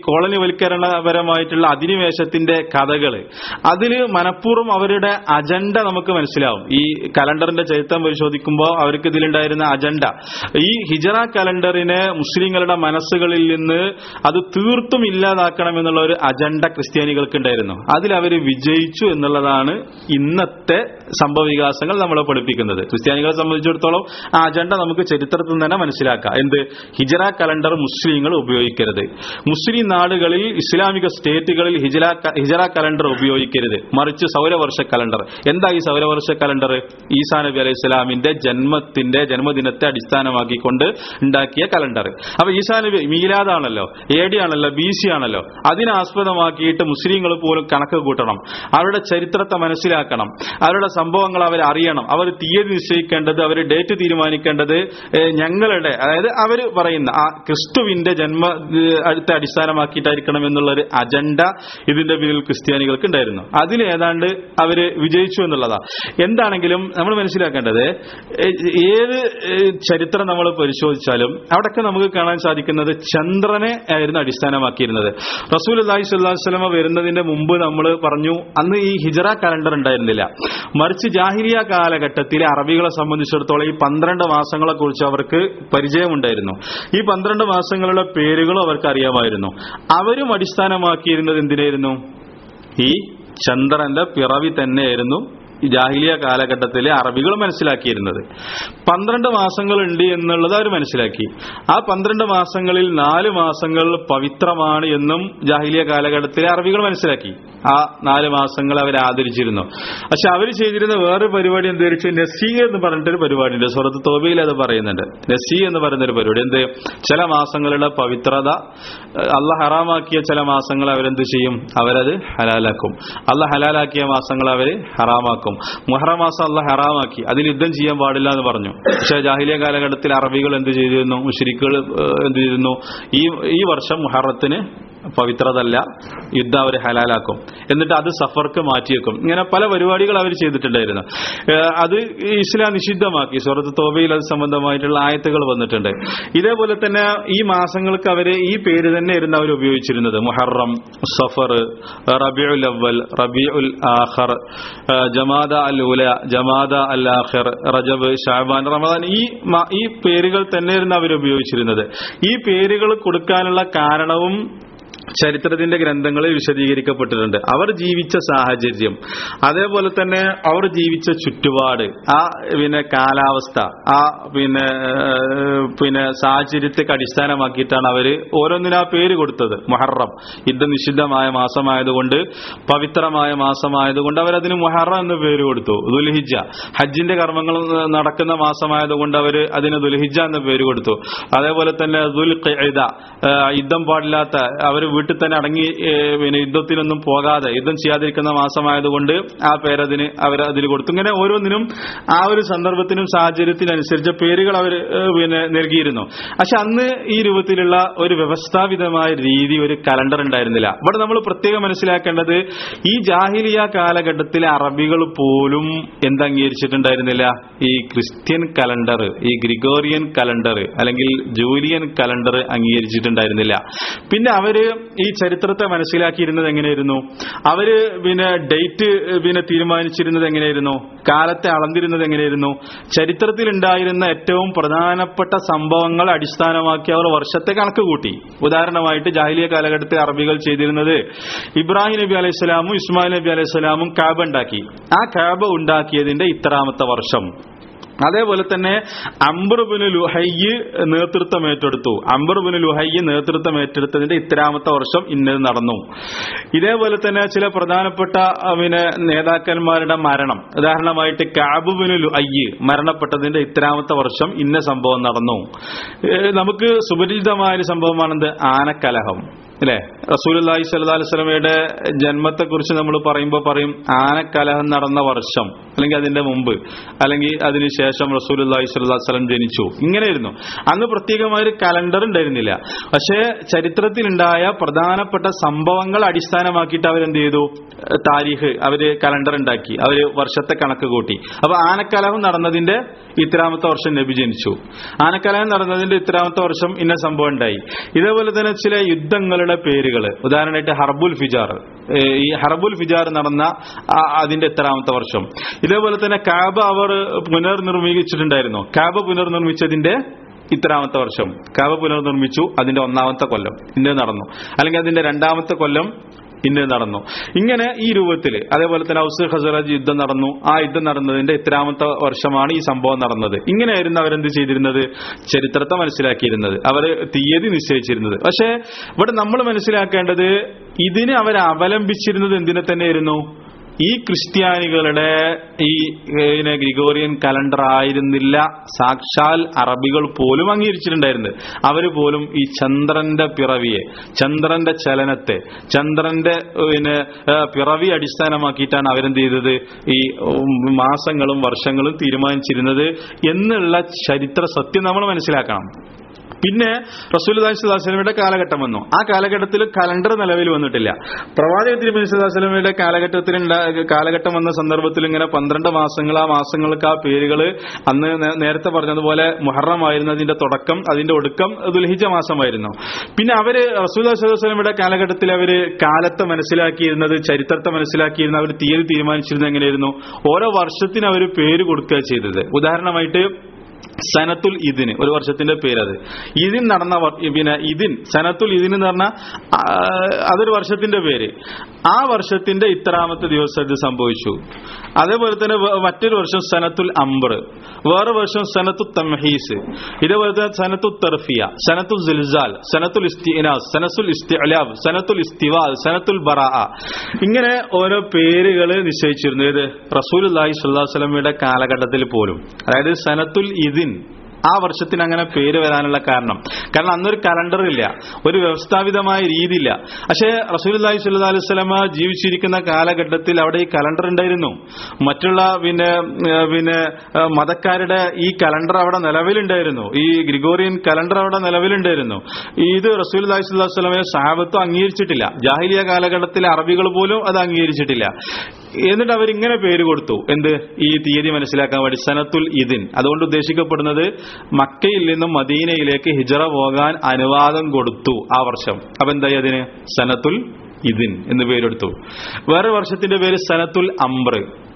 മതവൽക്കരണപരമായിട്ടുള്ള അധിനിവേശത്തിന്റെ കഥകൾ അതിൽ മനഃപൂർവ്വം അവരുടെ അജണ്ട നമുക്ക് മനസ്സിലാവും ഈ കലണ്ടറിന്റെ ചരിത്രം പരിശോധിക്കുമ്പോൾ അവർക്ക് ഇതിലുണ്ടായിരുന്ന അജണ്ട ഈ ഹിജറ കലണ്ടറിനെ മുസ്ലിങ്ങളുടെ മനസ്സുകളിൽ നിന്ന് അത് തീർത്തും ഇല്ലാതാക്കണം എന്നുള്ള ഒരു അജണ്ട ക്രിസ്ത്യാനികൾക്ക് ഉണ്ടായിരുന്നു അതിൽ അവർ വിജയിച്ചു എന്നുള്ളതാണ് ഇന്നത്തെ സംഭവ വികാസങ്ങൾ നമ്മളെ പഠിപ്പിക്കുന്നത് ക്രിസ്ത്യാനികളെ സംബന്ധിച്ചിടത്തോളം ആ അജണ്ട നമുക്ക് ചരിത്രത്തിൽ നിന്ന് തന്നെ മനസ്സിലാക്കാം എന്ത് ഹിജറ കലണ്ടർ മുസ്ലിങ്ങൾ ഉപയോഗിക്കരുത് മുസ്ലിം നാടുകളിൽ ഇസ്ലാമിക സ്റ്റേറ്റുകളിൽ ഹിജറ ഹിജറ കലണ്ടർ ഉപയോഗിക്കരുത് മറിച്ച് സൗരവർഷ കലണ്ടർ എന്താ ഈ സൗരവർഷ കലണ്ടർ ഈസാ നബി അലൈഹി ഇസ്ലാമിന്റെ ജന്മത്തിന്റെ ജന്മദിനത്തെ അടിസ്ഥാനമാക്കിക്കൊണ്ട് ഉണ്ടാക്കിയ കലണ്ടർ അപ്പൊ ഈസാ നബി മീലാദാണല്ലോ എ ഡി ആണല്ലോ ബി സി ആണല്ലോ അതിനെ ആസ്പദമാക്കിയിട്ട് മുസ്ലിങ്ങൾ പോലും കണക്ക് കൂട്ടണം അവരുടെ ചരിത്രത്തെ മനസ്സിലാക്കണം അവരുടെ സംഭവങ്ങൾ അവർ അറിയണം അവർ തീയതി നിശ്ചയിക്കേണ്ടത് അവർ ഡേറ്റ് തീരുമാനിക്കേണ്ടത് ഏഹ്, ഞങ്ങളുടെ അതായത് അവർ പറയുന്ന ആ ക്രിസ്തുവിന്റെ ജന്മ ഏഹ്, അടുത്ത അടിസ്ഥാനമാക്കിയിട്ടായിരിക്കണം എന്നുള്ള ഒരു അജണ്ട ഇതിന്റെ പിന്നിൽ ക്രിസ്ത്യാനികൾക്ക് ഉണ്ടായിരുന്നു അതിൽ ഏതാണ്ട് അവര് വിജയിച്ചു എന്നുള്ളതാ എന്താണെങ്കിലും നമ്മൾ മനസ്സിലാക്കേണ്ടത് ഏഹ്, ഏത് ഏഹ്, ചരിത്രം നമ്മൾ പരിശോധിച്ചാലും അവിടെയൊക്കെ നമുക്ക് കാണാൻ സാധിക്കുന്നത് ചന്ദ്രനെ ആയിരുന്നു അടിസ്ഥാനമാക്കിയിരുന്നത് റസൂൽ അള്ളാഹി സ്വല്ലാഹു വസ്ലമ വരുന്നതിന്റെ മുമ്പ് നമ്മൾ പറഞ്ഞു അന്ന് ഈ ഹിജറ കലണ്ടർ ഉണ്ടായിരുന്നില്ല മറിച്ച് ജാഹിലിയ കാലഘട്ടത്തിലെ അറബികളെ സംബന്ധിച്ചിടത്തോളം ഈ പന്ത്രണ്ട് മാസങ്ങളെ കുറിച്ച് അവർക്ക് പരിചയമുണ്ടായിരുന്നു ഈ പന്ത്രണ്ട് മാസങ്ങളുടെ പേരുകളും അവർക്ക് അറിയാമായിരുന്നു അവരും അടിസ്ഥാനമാക്കിയിരുന്നത് എന്തിനായിരുന്നു ഈ ചന്ദ്രന്റെ പിറവി തന്നെയായിരുന്നു ഈ ജാഹിലിയ കാലഘട്ടത്തിലെ അറബികൾ മനസ്സിലാക്കിയിരുന്നത് പന്ത്രണ്ട് മാസങ്ങൾ ഉണ്ട് എന്നുള്ളത് അവർ മനസ്സിലാക്കി ആ പന്ത്രണ്ട് മാസങ്ങളിൽ നാല് മാസങ്ങൾ പവിത്രമാണ് എന്നും ജാഹിലിയ കാലഘട്ടത്തിലെ അറബികൾ മനസ്സിലാക്കി ആ നാല് മാസങ്ങൾ അവർ ആദരിച്ചിരുന്നു പക്ഷെ അവർ ചെയ്തിരുന്ന വേറൊരു പരിപാടി എന്താ വെച്ചാൽ നസീ എന്ന് പറഞ്ഞിട്ടൊരു പരിപാടി ഉണ്ട് സുഹൃത്ത് തോബയിൽ അത് പറയുന്നുണ്ട് നസീ എന്ന് പറയുന്ന ഒരു പരിപാടി എന്ത് ചില മാസങ്ങളുടെ പവിത്രത അല്ല ഹറാമാക്കിയ ചില മാസങ്ങൾ അവരെന്ത് ചെയ്യും അവരത് ഹലാലാക്കും അല്ല ഹലാലാക്കിയ മാസങ്ങൾ അവർ ഹറാമാക്കും മുഹറം മാസം അല്ല ഹറാമാക്കി അതിൽ യുദ്ധം ചെയ്യാൻ പാടില്ല എന്ന് പറഞ്ഞു പക്ഷേ ജാഹിലിയ കാലഘട്ടത്തിൽ അറബികൾ എന്ത് ചെയ്തിരുന്നു മുഷരിക്കുകൾ എന്ത് ചെയ്തിരുന്നു ഈ ഈ വർഷം മുഹറത്തിന് പവിത്രതല്ല യുദ്ധം അവർ ഹലാലാക്കും എന്നിട്ട് അത് സഫർക്ക് മാറ്റിവെക്കും ഇങ്ങനെ പല പരിപാടികൾ അവർ ചെയ്തിട്ടുണ്ടായിരുന്നു ഏഹ് അത് ഇസ്ലാം നിഷിദ്ധമാക്കി സുഹൃത്ത് തോബയിൽ അത് സംബന്ധമായിട്ടുള്ള ആയത്തുകൾ വന്നിട്ടുണ്ട് ഇതേപോലെ തന്നെ ഈ മാസങ്ങൾക്ക് അവർ ഈ പേര് തന്നെ ആയിരുന്നു അവർ ഉപയോഗിച്ചിരുന്നത് മുഹറം സഫർ റബിഉൽ അവൽ റബിഉൽ ആഖർ ഏഹ് ജമാദ അൽ ഉല ജമാദ അൽ ആഖിർ റജബ് ഷാബാൻ റമദാൻ ഈ മ- ഈ പേരുകൾ തന്നെയായിരുന്നു അവർ ഉപയോഗിച്ചിരുന്നത് ഈ പേരുകൾ കൊടുക്കാനുള്ള കാരണവും ചരിത്രത്തിന്റെ ഗ്രന്ഥങ്ങളിൽ വിശദീകരിക്കപ്പെട്ടിട്ടുണ്ട് അവർ ജീവിച്ച സാഹചര്യം അതേപോലെ തന്നെ അവർ ജീവിച്ച ചുറ്റുപാട് ആ പിന്നെ കാലാവസ്ഥ ആ പിന്നെ ഏഹ്, പിന്നെ സാഹചര്യത്തെ അടിസ്ഥാനമാക്കിയിട്ടാണ് അവര് ഓരോന്നിനും ആ പേര് കൊടുത്തത് മുഹറം യുദ്ധം നിഷിദ്ധമായ മാസമായതുകൊണ്ട് പവിത്രമായ മാസമായതുകൊണ്ട് അവരതിന് മുഹറം എന്ന് പേര് കൊടുത്തു ദുൽഹിജ ഹജ്ജിന്റെ കർമ്മങ്ങൾ നടക്കുന്ന മാസമായതുകൊണ്ട് അവർ അതിന് ദുൽഹിജ എന്ന പേര് കൊടുത്തു അതേപോലെ തന്നെ ദുൽ ഖിഅദ, ഏഹ്, യുദ്ധം പാടില്ലാത്ത അവർ വീട്ടിൽ തന്നെ അടങ്ങി ഏഹ്, പിന്നെ യുദ്ധത്തിനൊന്നും പോകാതെ യുദ്ധം ചെയ്യാതിരിക്കുന്ന മാസമായതുകൊണ്ട് ആ പേരതിന് അവർ അതിൽ കൊടുത്തു ഇങ്ങനെ ഓരോന്നിനും ആ ഒരു സന്ദർഭത്തിനും സാഹചര്യത്തിനനുസരിച്ച പേരുകൾ അവർ പിന്നെ നൽകിയിരുന്നു പക്ഷെ അന്ന് ഈ രൂപത്തിലുള്ള ഒരു വ്യവസ്ഥാപിതമായ രീതി ഒരു കലണ്ടർ ഉണ്ടായിരുന്നില്ല ഇവിടെ നമ്മൾ പ്രത്യേകം മനസ്സിലാക്കേണ്ടത് ഈ ജാഹിലിയ കാലഘട്ടത്തിലെ അറബികൾ പോലും എന്തംഗീകരിച്ചിട്ടുണ്ടായിരുന്നില്ല ഈ ക്രിസ്ത്യൻ കലണ്ടർ ഈ ഗ്രിഗോറിയൻ കലണ്ടർ അല്ലെങ്കിൽ ജൂലിയൻ കലണ്ടർ അംഗീകരിച്ചിട്ടുണ്ടായിരുന്നില്ല പിന്നെ അവര് ഈ ചരിത്രത്തെ മനസ്സിലാക്കിയിരുന്നത് എങ്ങനെയായിരുന്നു അവര് പിന്നെ ഡേറ്റ് പിന്നെ തീരുമാനിച്ചിരുന്നത് എങ്ങനെയായിരുന്നു കാലത്തെ അളന്നിരുന്നത് എങ്ങനെയായിരുന്നു ചരിത്രത്തിൽ ഉണ്ടായിരുന്ന ഏറ്റവും പ്രധാനപ്പെട്ട സംഭവങ്ങൾ അടിസ്ഥാനമാക്കി അവർ വർഷത്തെ കണക്ക് കൂട്ടി ഉദാഹരണമായിട്ട് ജാഹിലിയ കാലഘട്ടത്തിൽ അറബികൾ ചെയ്തിരുന്നത് ഇബ്രാഹിം നബി അലൈഹി സ്വലാമും ഇസ്മായിൽ നബി അലൈഹി സ്വലാമും കാബ ഉണ്ടാക്കി ആ കാബ ഉണ്ടാക്കിയതിന്റെ ഇത്രാമത്തെ വർഷം അതേപോലെ തന്നെ അംബർബിന് ലുഹയ്യ് നേതൃത്വം ഏറ്റെടുത്തു അംബർബിന് ലുഹയ്യ് നേതൃത്വം ഏറ്റെടുത്തതിന്റെ ഇത്രാമത്തെ വർഷം ഇന്നത് നടന്നു ഇതേപോലെ തന്നെ ചില പ്രധാനപ്പെട്ട അഹ്, പിന്നെ നേതാക്കന്മാരുടെ മരണം ഉദാഹരണമായിട്ട് കാബുബിന് ലുഹയ്യ് മരണപ്പെട്ടതിന്റെ ഇത്രാമത്തെ വർഷം ഇന്ന സംഭവം നടന്നു ഏഹ്, നമുക്ക് സുപരിചിതമായ ഒരു സംഭവമാണെന്ത് ആനക്കലഹം അല്ലെ റസൂലി സല്ലാ അലുസ്ലമയുടെ ജന്മത്തെ കുറിച്ച് നമ്മൾ പറയുമ്പോൾ പറയും ആനക്കലഹം നടന്ന വർഷം അല്ലെങ്കിൽ അതിന്റെ മുമ്പ് അല്ലെങ്കിൽ അതിനുശേഷം റസൂലി സ്വല്ലാ വസ്ലം ജനിച്ചു ഇങ്ങനെയായിരുന്നു അന്ന് പ്രത്യേകമായ ഒരു കലണ്ടർ ഉണ്ടായിരുന്നില്ല പക്ഷേ ചരിത്രത്തിലുണ്ടായ പ്രധാനപ്പെട്ട സംഭവങ്ങൾ അടിസ്ഥാനമാക്കിയിട്ട് അവരെന്ത് ചെയ്തു ഏഹ് താരീഖ് അവര് കലണ്ടർ ഉണ്ടാക്കി അവര് വർഷത്തെ കണക്ക് കൂട്ടി അപ്പൊ ആനക്കലഹം നടന്നതിന്റെ ഇത്രാമത്തെ വർഷം നബി ജനിച്ചു ആനക്കലഹം നടന്നതിന്റെ ഇത്രാമത്തെ വർഷം ഇന്ന സംഭവം ഉണ്ടായി ഇതേപോലെ തന്നെ ചില യുദ്ധങ്ങളുടെ യുദ്ധങ്ങളുടെ പേരുകൾ ഉദാഹരണമായിട്ട് ഹർബുൽ ഫിജാർ ഏ, ഈ ഹർബുൽ ഫിജാർ നടന്ന ആ- അതിന്റെ എത്രാമത്തെ വർഷം ഇതേപോലെ തന്നെ കാബ അവർ പുനർനിർമ്മിച്ചിട്ടുണ്ടായിരുന്നു കാബ പുനർനിർമ്മിച്ചതിന്റെ ഇത്രാമത്തെ വർഷം കാബ പുനർനിർമ്മിച്ചു അതിന്റെ ഒന്നാമത്തെ കൊല്ലം ഇന്നത് നടന്നു അല്ലെങ്കിൽ അതിന്റെ രണ്ടാമത്തെ കൊല്ലം ഇന്നത് നടന്നു ഇങ്ങനെ ഈ രൂപത്തിൽ അതേപോലെ തന്നെ ഔസ് ഹസറജ് യുദ്ധം നടന്നു ആ യുദ്ധം നടന്നതിന്റെ ഇത്രാമത്തെ വർഷമാണ് ഈ സംഭവം നടന്നത് ഇങ്ങനെയായിരുന്നു അവരെന്ത് ചെയ്തിരുന്നത് ചരിത്രത്തെ മനസ്സിലാക്കിയിരുന്നത് അവർ തീയതി നിശ്ചയിച്ചിരുന്നത് പക്ഷേ ഇവിടെ നമ്മൾ മനസ്സിലാക്കേണ്ടത് ഇതിനെ അവർ അവലംബിച്ചിരുന്നത് എന്തിനെ തന്നെയായിരുന്നു ഈ ക്രിസ്ത്യാനികളുടെ ഈ ഏതിനെ ഗ്രിഗോറിയൻ കലണ്ടർ ആയിരുന്നില്ല സാക്ഷാൽ അറബികൾ പോലും അംഗീകരിച്ചിട്ടുണ്ടായിരുന്നത് അവര് പോലും ഈ ചന്ദ്രന്റെ പിറവിയെ ചന്ദ്രന്റെ ചലനത്തെ ചന്ദ്രന്റെ പിന്നെ ആ, പിറവി അടിസ്ഥാനമാക്കിയിട്ടാണ് അവരെന്ത് ചെയ്തത് ഈ ഉം, മാസങ്ങളും വർഷങ്ങളും തീരുമാനിച്ചിരുന്നത് എന്നുള്ള ചരിത്ര സത്യം നമ്മൾ മനസ്സിലാക്കണം പിന്നെ റസൂൽ സ്വലാസ്ലമിയുടെ കാലഘട്ടം വന്നു ആ കാലഘട്ടത്തിൽ കലണ്ടർ നിലവിൽ വന്നിട്ടില്ല പ്രവാചക തിരുമതി സ്വലാസ്ലമിയുടെ കാലഘട്ടത്തിൽ ഉണ്ടാ- കാലഘട്ടം വന്ന സന്ദർഭത്തിൽ ഇങ്ങനെ പന്ത്രണ്ട് മാസങ്ങൾ ആ മാസങ്ങൾക്ക് ആ പേരുകൾ അന്ന് നേ- നേരത്തെ പറഞ്ഞതുപോലെ മുഹറം ആയിരുന്നു അതിന്റെ തുടക്കം അതിന്റെ ഒടുക്കം ദുൽഹിജ മാസമായിരുന്നു പിന്നെ അവര് റസൂൽ സ്വലമിയുടെ കാലഘട്ടത്തിൽ അവര് കാലത്തെ മനസ്സിലാക്കിയിരുന്നത് ചരിത്രത്തെ മനസ്സിലാക്കിയിരുന്ന അവർ തീയതി തീരുമാനിച്ചിരുന്നത് എങ്ങനെയായിരുന്നു ഓരോ വർഷത്തിന് അവർ പേര് കൊടുക്കുക ചെയ്തത് ഉദാഹരണമായിട്ട് സനത്തുൽ ഇതിന് ഒരു വർഷത്തിന്റെ പേരത് ഇതിൻ നടന്ന വർ- പിന്നെ ഇതിൻ സനത്തുൽ ഇതിന് എന്ന് പറഞ്ഞാൽ ആ, അതൊരു വർഷത്തിന്റെ പേര് ആ വർഷത്തിന്റെ ഇത്രാമത്തെ ദിവസം ഇത് സംഭവിച്ചു അതേപോലെ തന്നെ വേ- മറ്റൊരു വർഷം സനത്തുൽ അംബർ വേറെ വർഷം സനത്തു തംഹീസ് ഇതേപോലെ തന്നെ സനത്തു തർഫിയ സനത്തുൽ സിൽസാൽ സനത്തുൽ ഇസ്തിനാസ് സനത്തുൽ ഇസ്തിഅലാബ് സനത്തുൽ ഇസ്തിവാൽ സനത്തുൽ ബറാ ഇങ്ങനെ ഓരോ പേരുകൾ നിശ്ചയിച്ചിരുന്നു ഏത് റസൂൽ അള്ളാഹി സ്വല്ലാ വസ്ലമയുടെ കാലഘട്ടത്തിൽ പോലും അതായത് സനത്തുൽ ഇതിൻ ആ വർഷത്തിന് അങ്ങനെ പേര് വരാനുള്ള കാരണം കാരണം അന്നൊരു കലണ്ടർ ഇല്ല ഒരു വ്യവസ്ഥാപിതമായ രീതിയില്ല പക്ഷേ റസൂൽ അള്ളാഹി സ്വല്ലാ അലൈഹി സ്വലമ ജീവിച്ചിരിക്കുന്ന കാലഘട്ടത്തിൽ അവിടെ ഈ കലണ്ടർ ഉണ്ടായിരുന്നു മറ്റുള്ള പിന്നെ ഏഹ്, പിന്നെ ഏഹ്, മതക്കാരുടെ ഈ കലണ്ടർ അവിടെ നിലവിലുണ്ടായിരുന്നു ഈ ഗ്രിഗോറിയൻ കലണ്ടർ അവിടെ നിലവിലുണ്ടായിരുന്നു ഇത് റസൂൽ അള്ളാഹി സ്വല്ലാ വസ്ലമയെ സഹാബത്വം അംഗീകരിച്ചിട്ടില്ല ജാഹിലിയ കാലഘട്ടത്തിലെ അറബികൾ പോലും അത് അംഗീകരിച്ചിട്ടില്ല എന്നിട്ട് അവരിങ്ങനെ പേര് കൊടുത്തു എന്ത് ഈ തീയതി മനസ്സിലാക്കാൻ വേണ്ടി സനത്തുൽ ഇതിൻ അതുകൊണ്ട് ഉദ്ദേശിക്കപ്പെടുന്നത് മക്കയിൽ നിന്നും മദീനയിലേക്ക് ഹിജറ പോകാൻ അനുവാദം കൊടുത്തു ആ വർഷം അപ്പൊ എന്തായി അതിന് സനത്തുൽ ഇതിൻ എന്ന് പേരെടുത്തു വേറെ വർഷത്തിന്റെ പേര് സനത്തുൽ അംബ്ര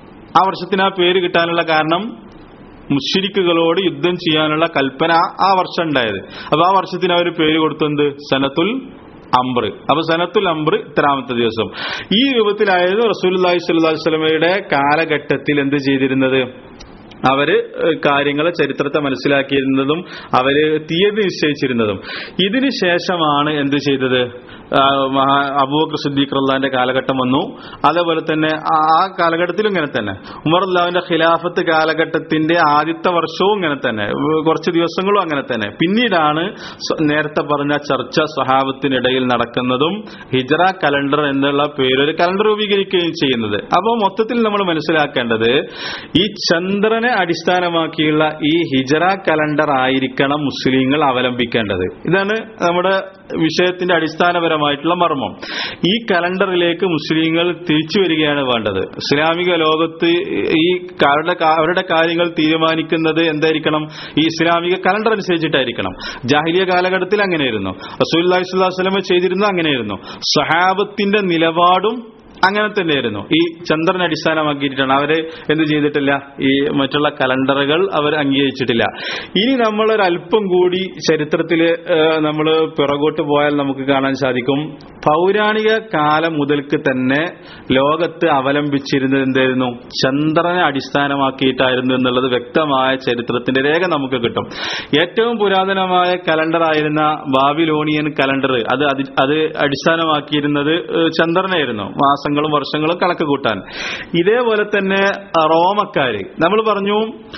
ആ വർഷത്തിന് ആ പേര് കിട്ടാനുള്ള കാരണം മുഷിരിക്കുകളോട് യുദ്ധം ചെയ്യാനുള്ള കൽപ്പന ആ വർഷം ഉണ്ടായത് അപ്പൊ ആ വർഷത്തിന് അവർ പേര് കൊടുത്തു സനത്തുൽ അംബ്ര അപ്പൊ സനത്തുൽ അംബ്ര ഇത്രാമത്തെ ദിവസം ഈ രൂപത്തിലായിരുന്നു റസൂൽ അലൈഹി സ്വലമയുടെ കാലഘട്ടത്തിൽ എന്ത് ചെയ്തിരുന്നത് അവര് കാര്യങ്ങളെ ചരിത്രത്തെ മനസ്സിലാക്കിയിരുന്നതും അവര് തീയതി നിശ്ചയിച്ചിരുന്നതും ഇതിനു ശേഷമാണ് എന്ത് ചെയ്തത് ആ, മഹാ- അബൂബക്കർ സിദ്ദീഖ് അള്ളാന്റെ കാലഘട്ടം വന്നു അതേപോലെ തന്നെ ആ ആ കാലഘട്ടത്തിലും ഇങ്ങനെ തന്നെ ഉമർ അള്ളാഹുവിന്റെ ഖിലാഫത്ത് കാലഘട്ടത്തിന്റെ ആദ്യത്തെ വർഷവും ഇങ്ങനെ തന്നെ ഉം, കുറച്ച് ദിവസങ്ങളും അങ്ങനെ തന്നെ പിന്നീടാണ് സ്വ- നേരത്തെ പറഞ്ഞ ചർച്ച സ്വഹാബത്തിനിടയിൽ നടക്കുന്നതും ഹിജറ കലണ്ടർ എന്നുള്ള പേരൊരു കലണ്ടർ രൂപീകരിക്കുകയും ചെയ്യുന്നത് അപ്പോൾ മൊത്തത്തിൽ നമ്മൾ മനസ്സിലാക്കേണ്ടത് ഈ ചന്ദ്രനെ അടിസ്ഥാനമാക്കിയുള്ള ഈ ഹിജറ കലണ്ടർ ആയിരിക്കണം മുസ്ലിങ്ങൾ അവലംബിക്കേണ്ടത് ഇതാണ് നമ്മുടെ വിഷയത്തിന്റെ അടിസ്ഥാനപരമായിട്ടുള്ള മർമ്മം ഈ കലണ്ടറിലേക്ക് മുസ്ലിങ്ങൾ തിരിച്ചു വരികയാണ് വേണ്ടത് ഇസ്ലാമിക ലോകത്ത് ഈ അവരുടെ കാ- അവരുടെ കാര്യങ്ങൾ തീരുമാനിക്കുന്നത് എന്തായിരിക്കണം ഈ ഇസ്ലാമിക കലണ്ടർ അനുസരിച്ചിട്ടായിരിക്കണം ജാഹിലിയ കാലഘട്ടത്തിൽ അങ്ങനെയായിരുന്നു റസൂൽ സ്വലമ ചെയ്തിരുന്നത് അങ്ങനെയായിരുന്നു സഹാബത്തിന്റെ നിലപാടും അങ്ങനെ തന്നെയായിരുന്നു ഈ ചന്ദ്രനെ അടിസ്ഥാനമാക്കിയിട്ടാണ് അവര് എന്ത് ചെയ്തിട്ടില്ല ഈ മറ്റുള്ള കലണ്ടറുകൾ അവർ അംഗീകരിച്ചിട്ടില്ല ഇനി നമ്മൾ ഒരല്പം കൂടി ചരിത്രത്തിൽ നമ്മൾ പിറകോട്ട് പോയാൽ നമുക്ക് കാണാൻ സാധിക്കും പൗരാണിക കാലം മുതൽക്ക് തന്നെ ലോകത്ത് അവലംബിച്ചിരുന്നത് എന്തായിരുന്നു ചന്ദ്രനെ അടിസ്ഥാനമാക്കിയിട്ടായിരുന്നു എന്നുള്ളത് വ്യക്തമായ ചരിത്രത്തിന്റെ രേഖ നമുക്ക് കിട്ടും ഏറ്റവും പുരാതനമായ കലണ്ടർ ആയിരുന്ന ബാബിലോണിയൻ കലണ്ടർ അത് അതി- അത് അടിസ്ഥാനമാക്കിയിരുന്നത് ഏഹ്, ചന്ദ്രനായിരുന്നു മാസങ്ങളും വർഷങ്ങളും കണക്ക് കൂട്ടാൻ ഇതേപോലെ തന്നെ റോമക്കാര് നമ്മൾ പറഞ്ഞു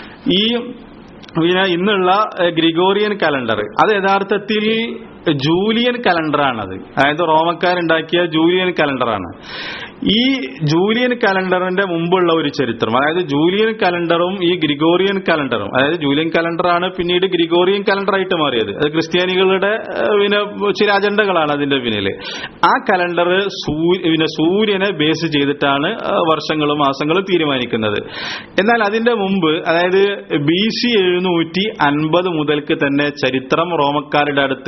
ഈ പിന്നെ ഇന്നുള്ള ഏഹ്, ഗ്രിഗോറിയൻ കലണ്ടർ അത് യഥാർത്ഥത്തിൽ ജൂലിയൻ കലണ്ടറാണത് അതായത് റോമക്കാരുണ്ടാക്കിയ ജൂലിയൻ കലണ്ടറാണ് ഈ ജൂലിയൻ കലണ്ടറിന്റെ മുമ്പുള്ള ഒരു ചരിത്രം അതായത് ജൂലിയൻ കലണ്ടറും ഈ ഗ്രിഗോറിയൻ കലണ്ടറും അതായത് ജൂലിയൻ കലണ്ടറാണ് പിന്നീട് ഗ്രിഗോറിയൻ കലണ്ടറായിട്ട് മാറിയത് അത് ക്രിസ്ത്യാനികളുടെ ഏഹ്, പിന്നെ ചില അജണ്ടകളാണ് അതിന്റെ പിന്നില് ആ കലണ്ടർ പിന്നെ സൂര്യനെ ബേസ് ചെയ്തിട്ടാണ് ഏഹ്, വർഷങ്ങളും മാസങ്ങളും തീരുമാനിക്കുന്നത് എന്നാൽ അതിന്റെ മുമ്പ് അതായത് ബി സി എഴുന്നൂറ്റി അൻപത് മുതൽക്ക് തന്നെ ചരിത്രം റോമക്കാരുടെ അടുത്ത് ഇരുപത്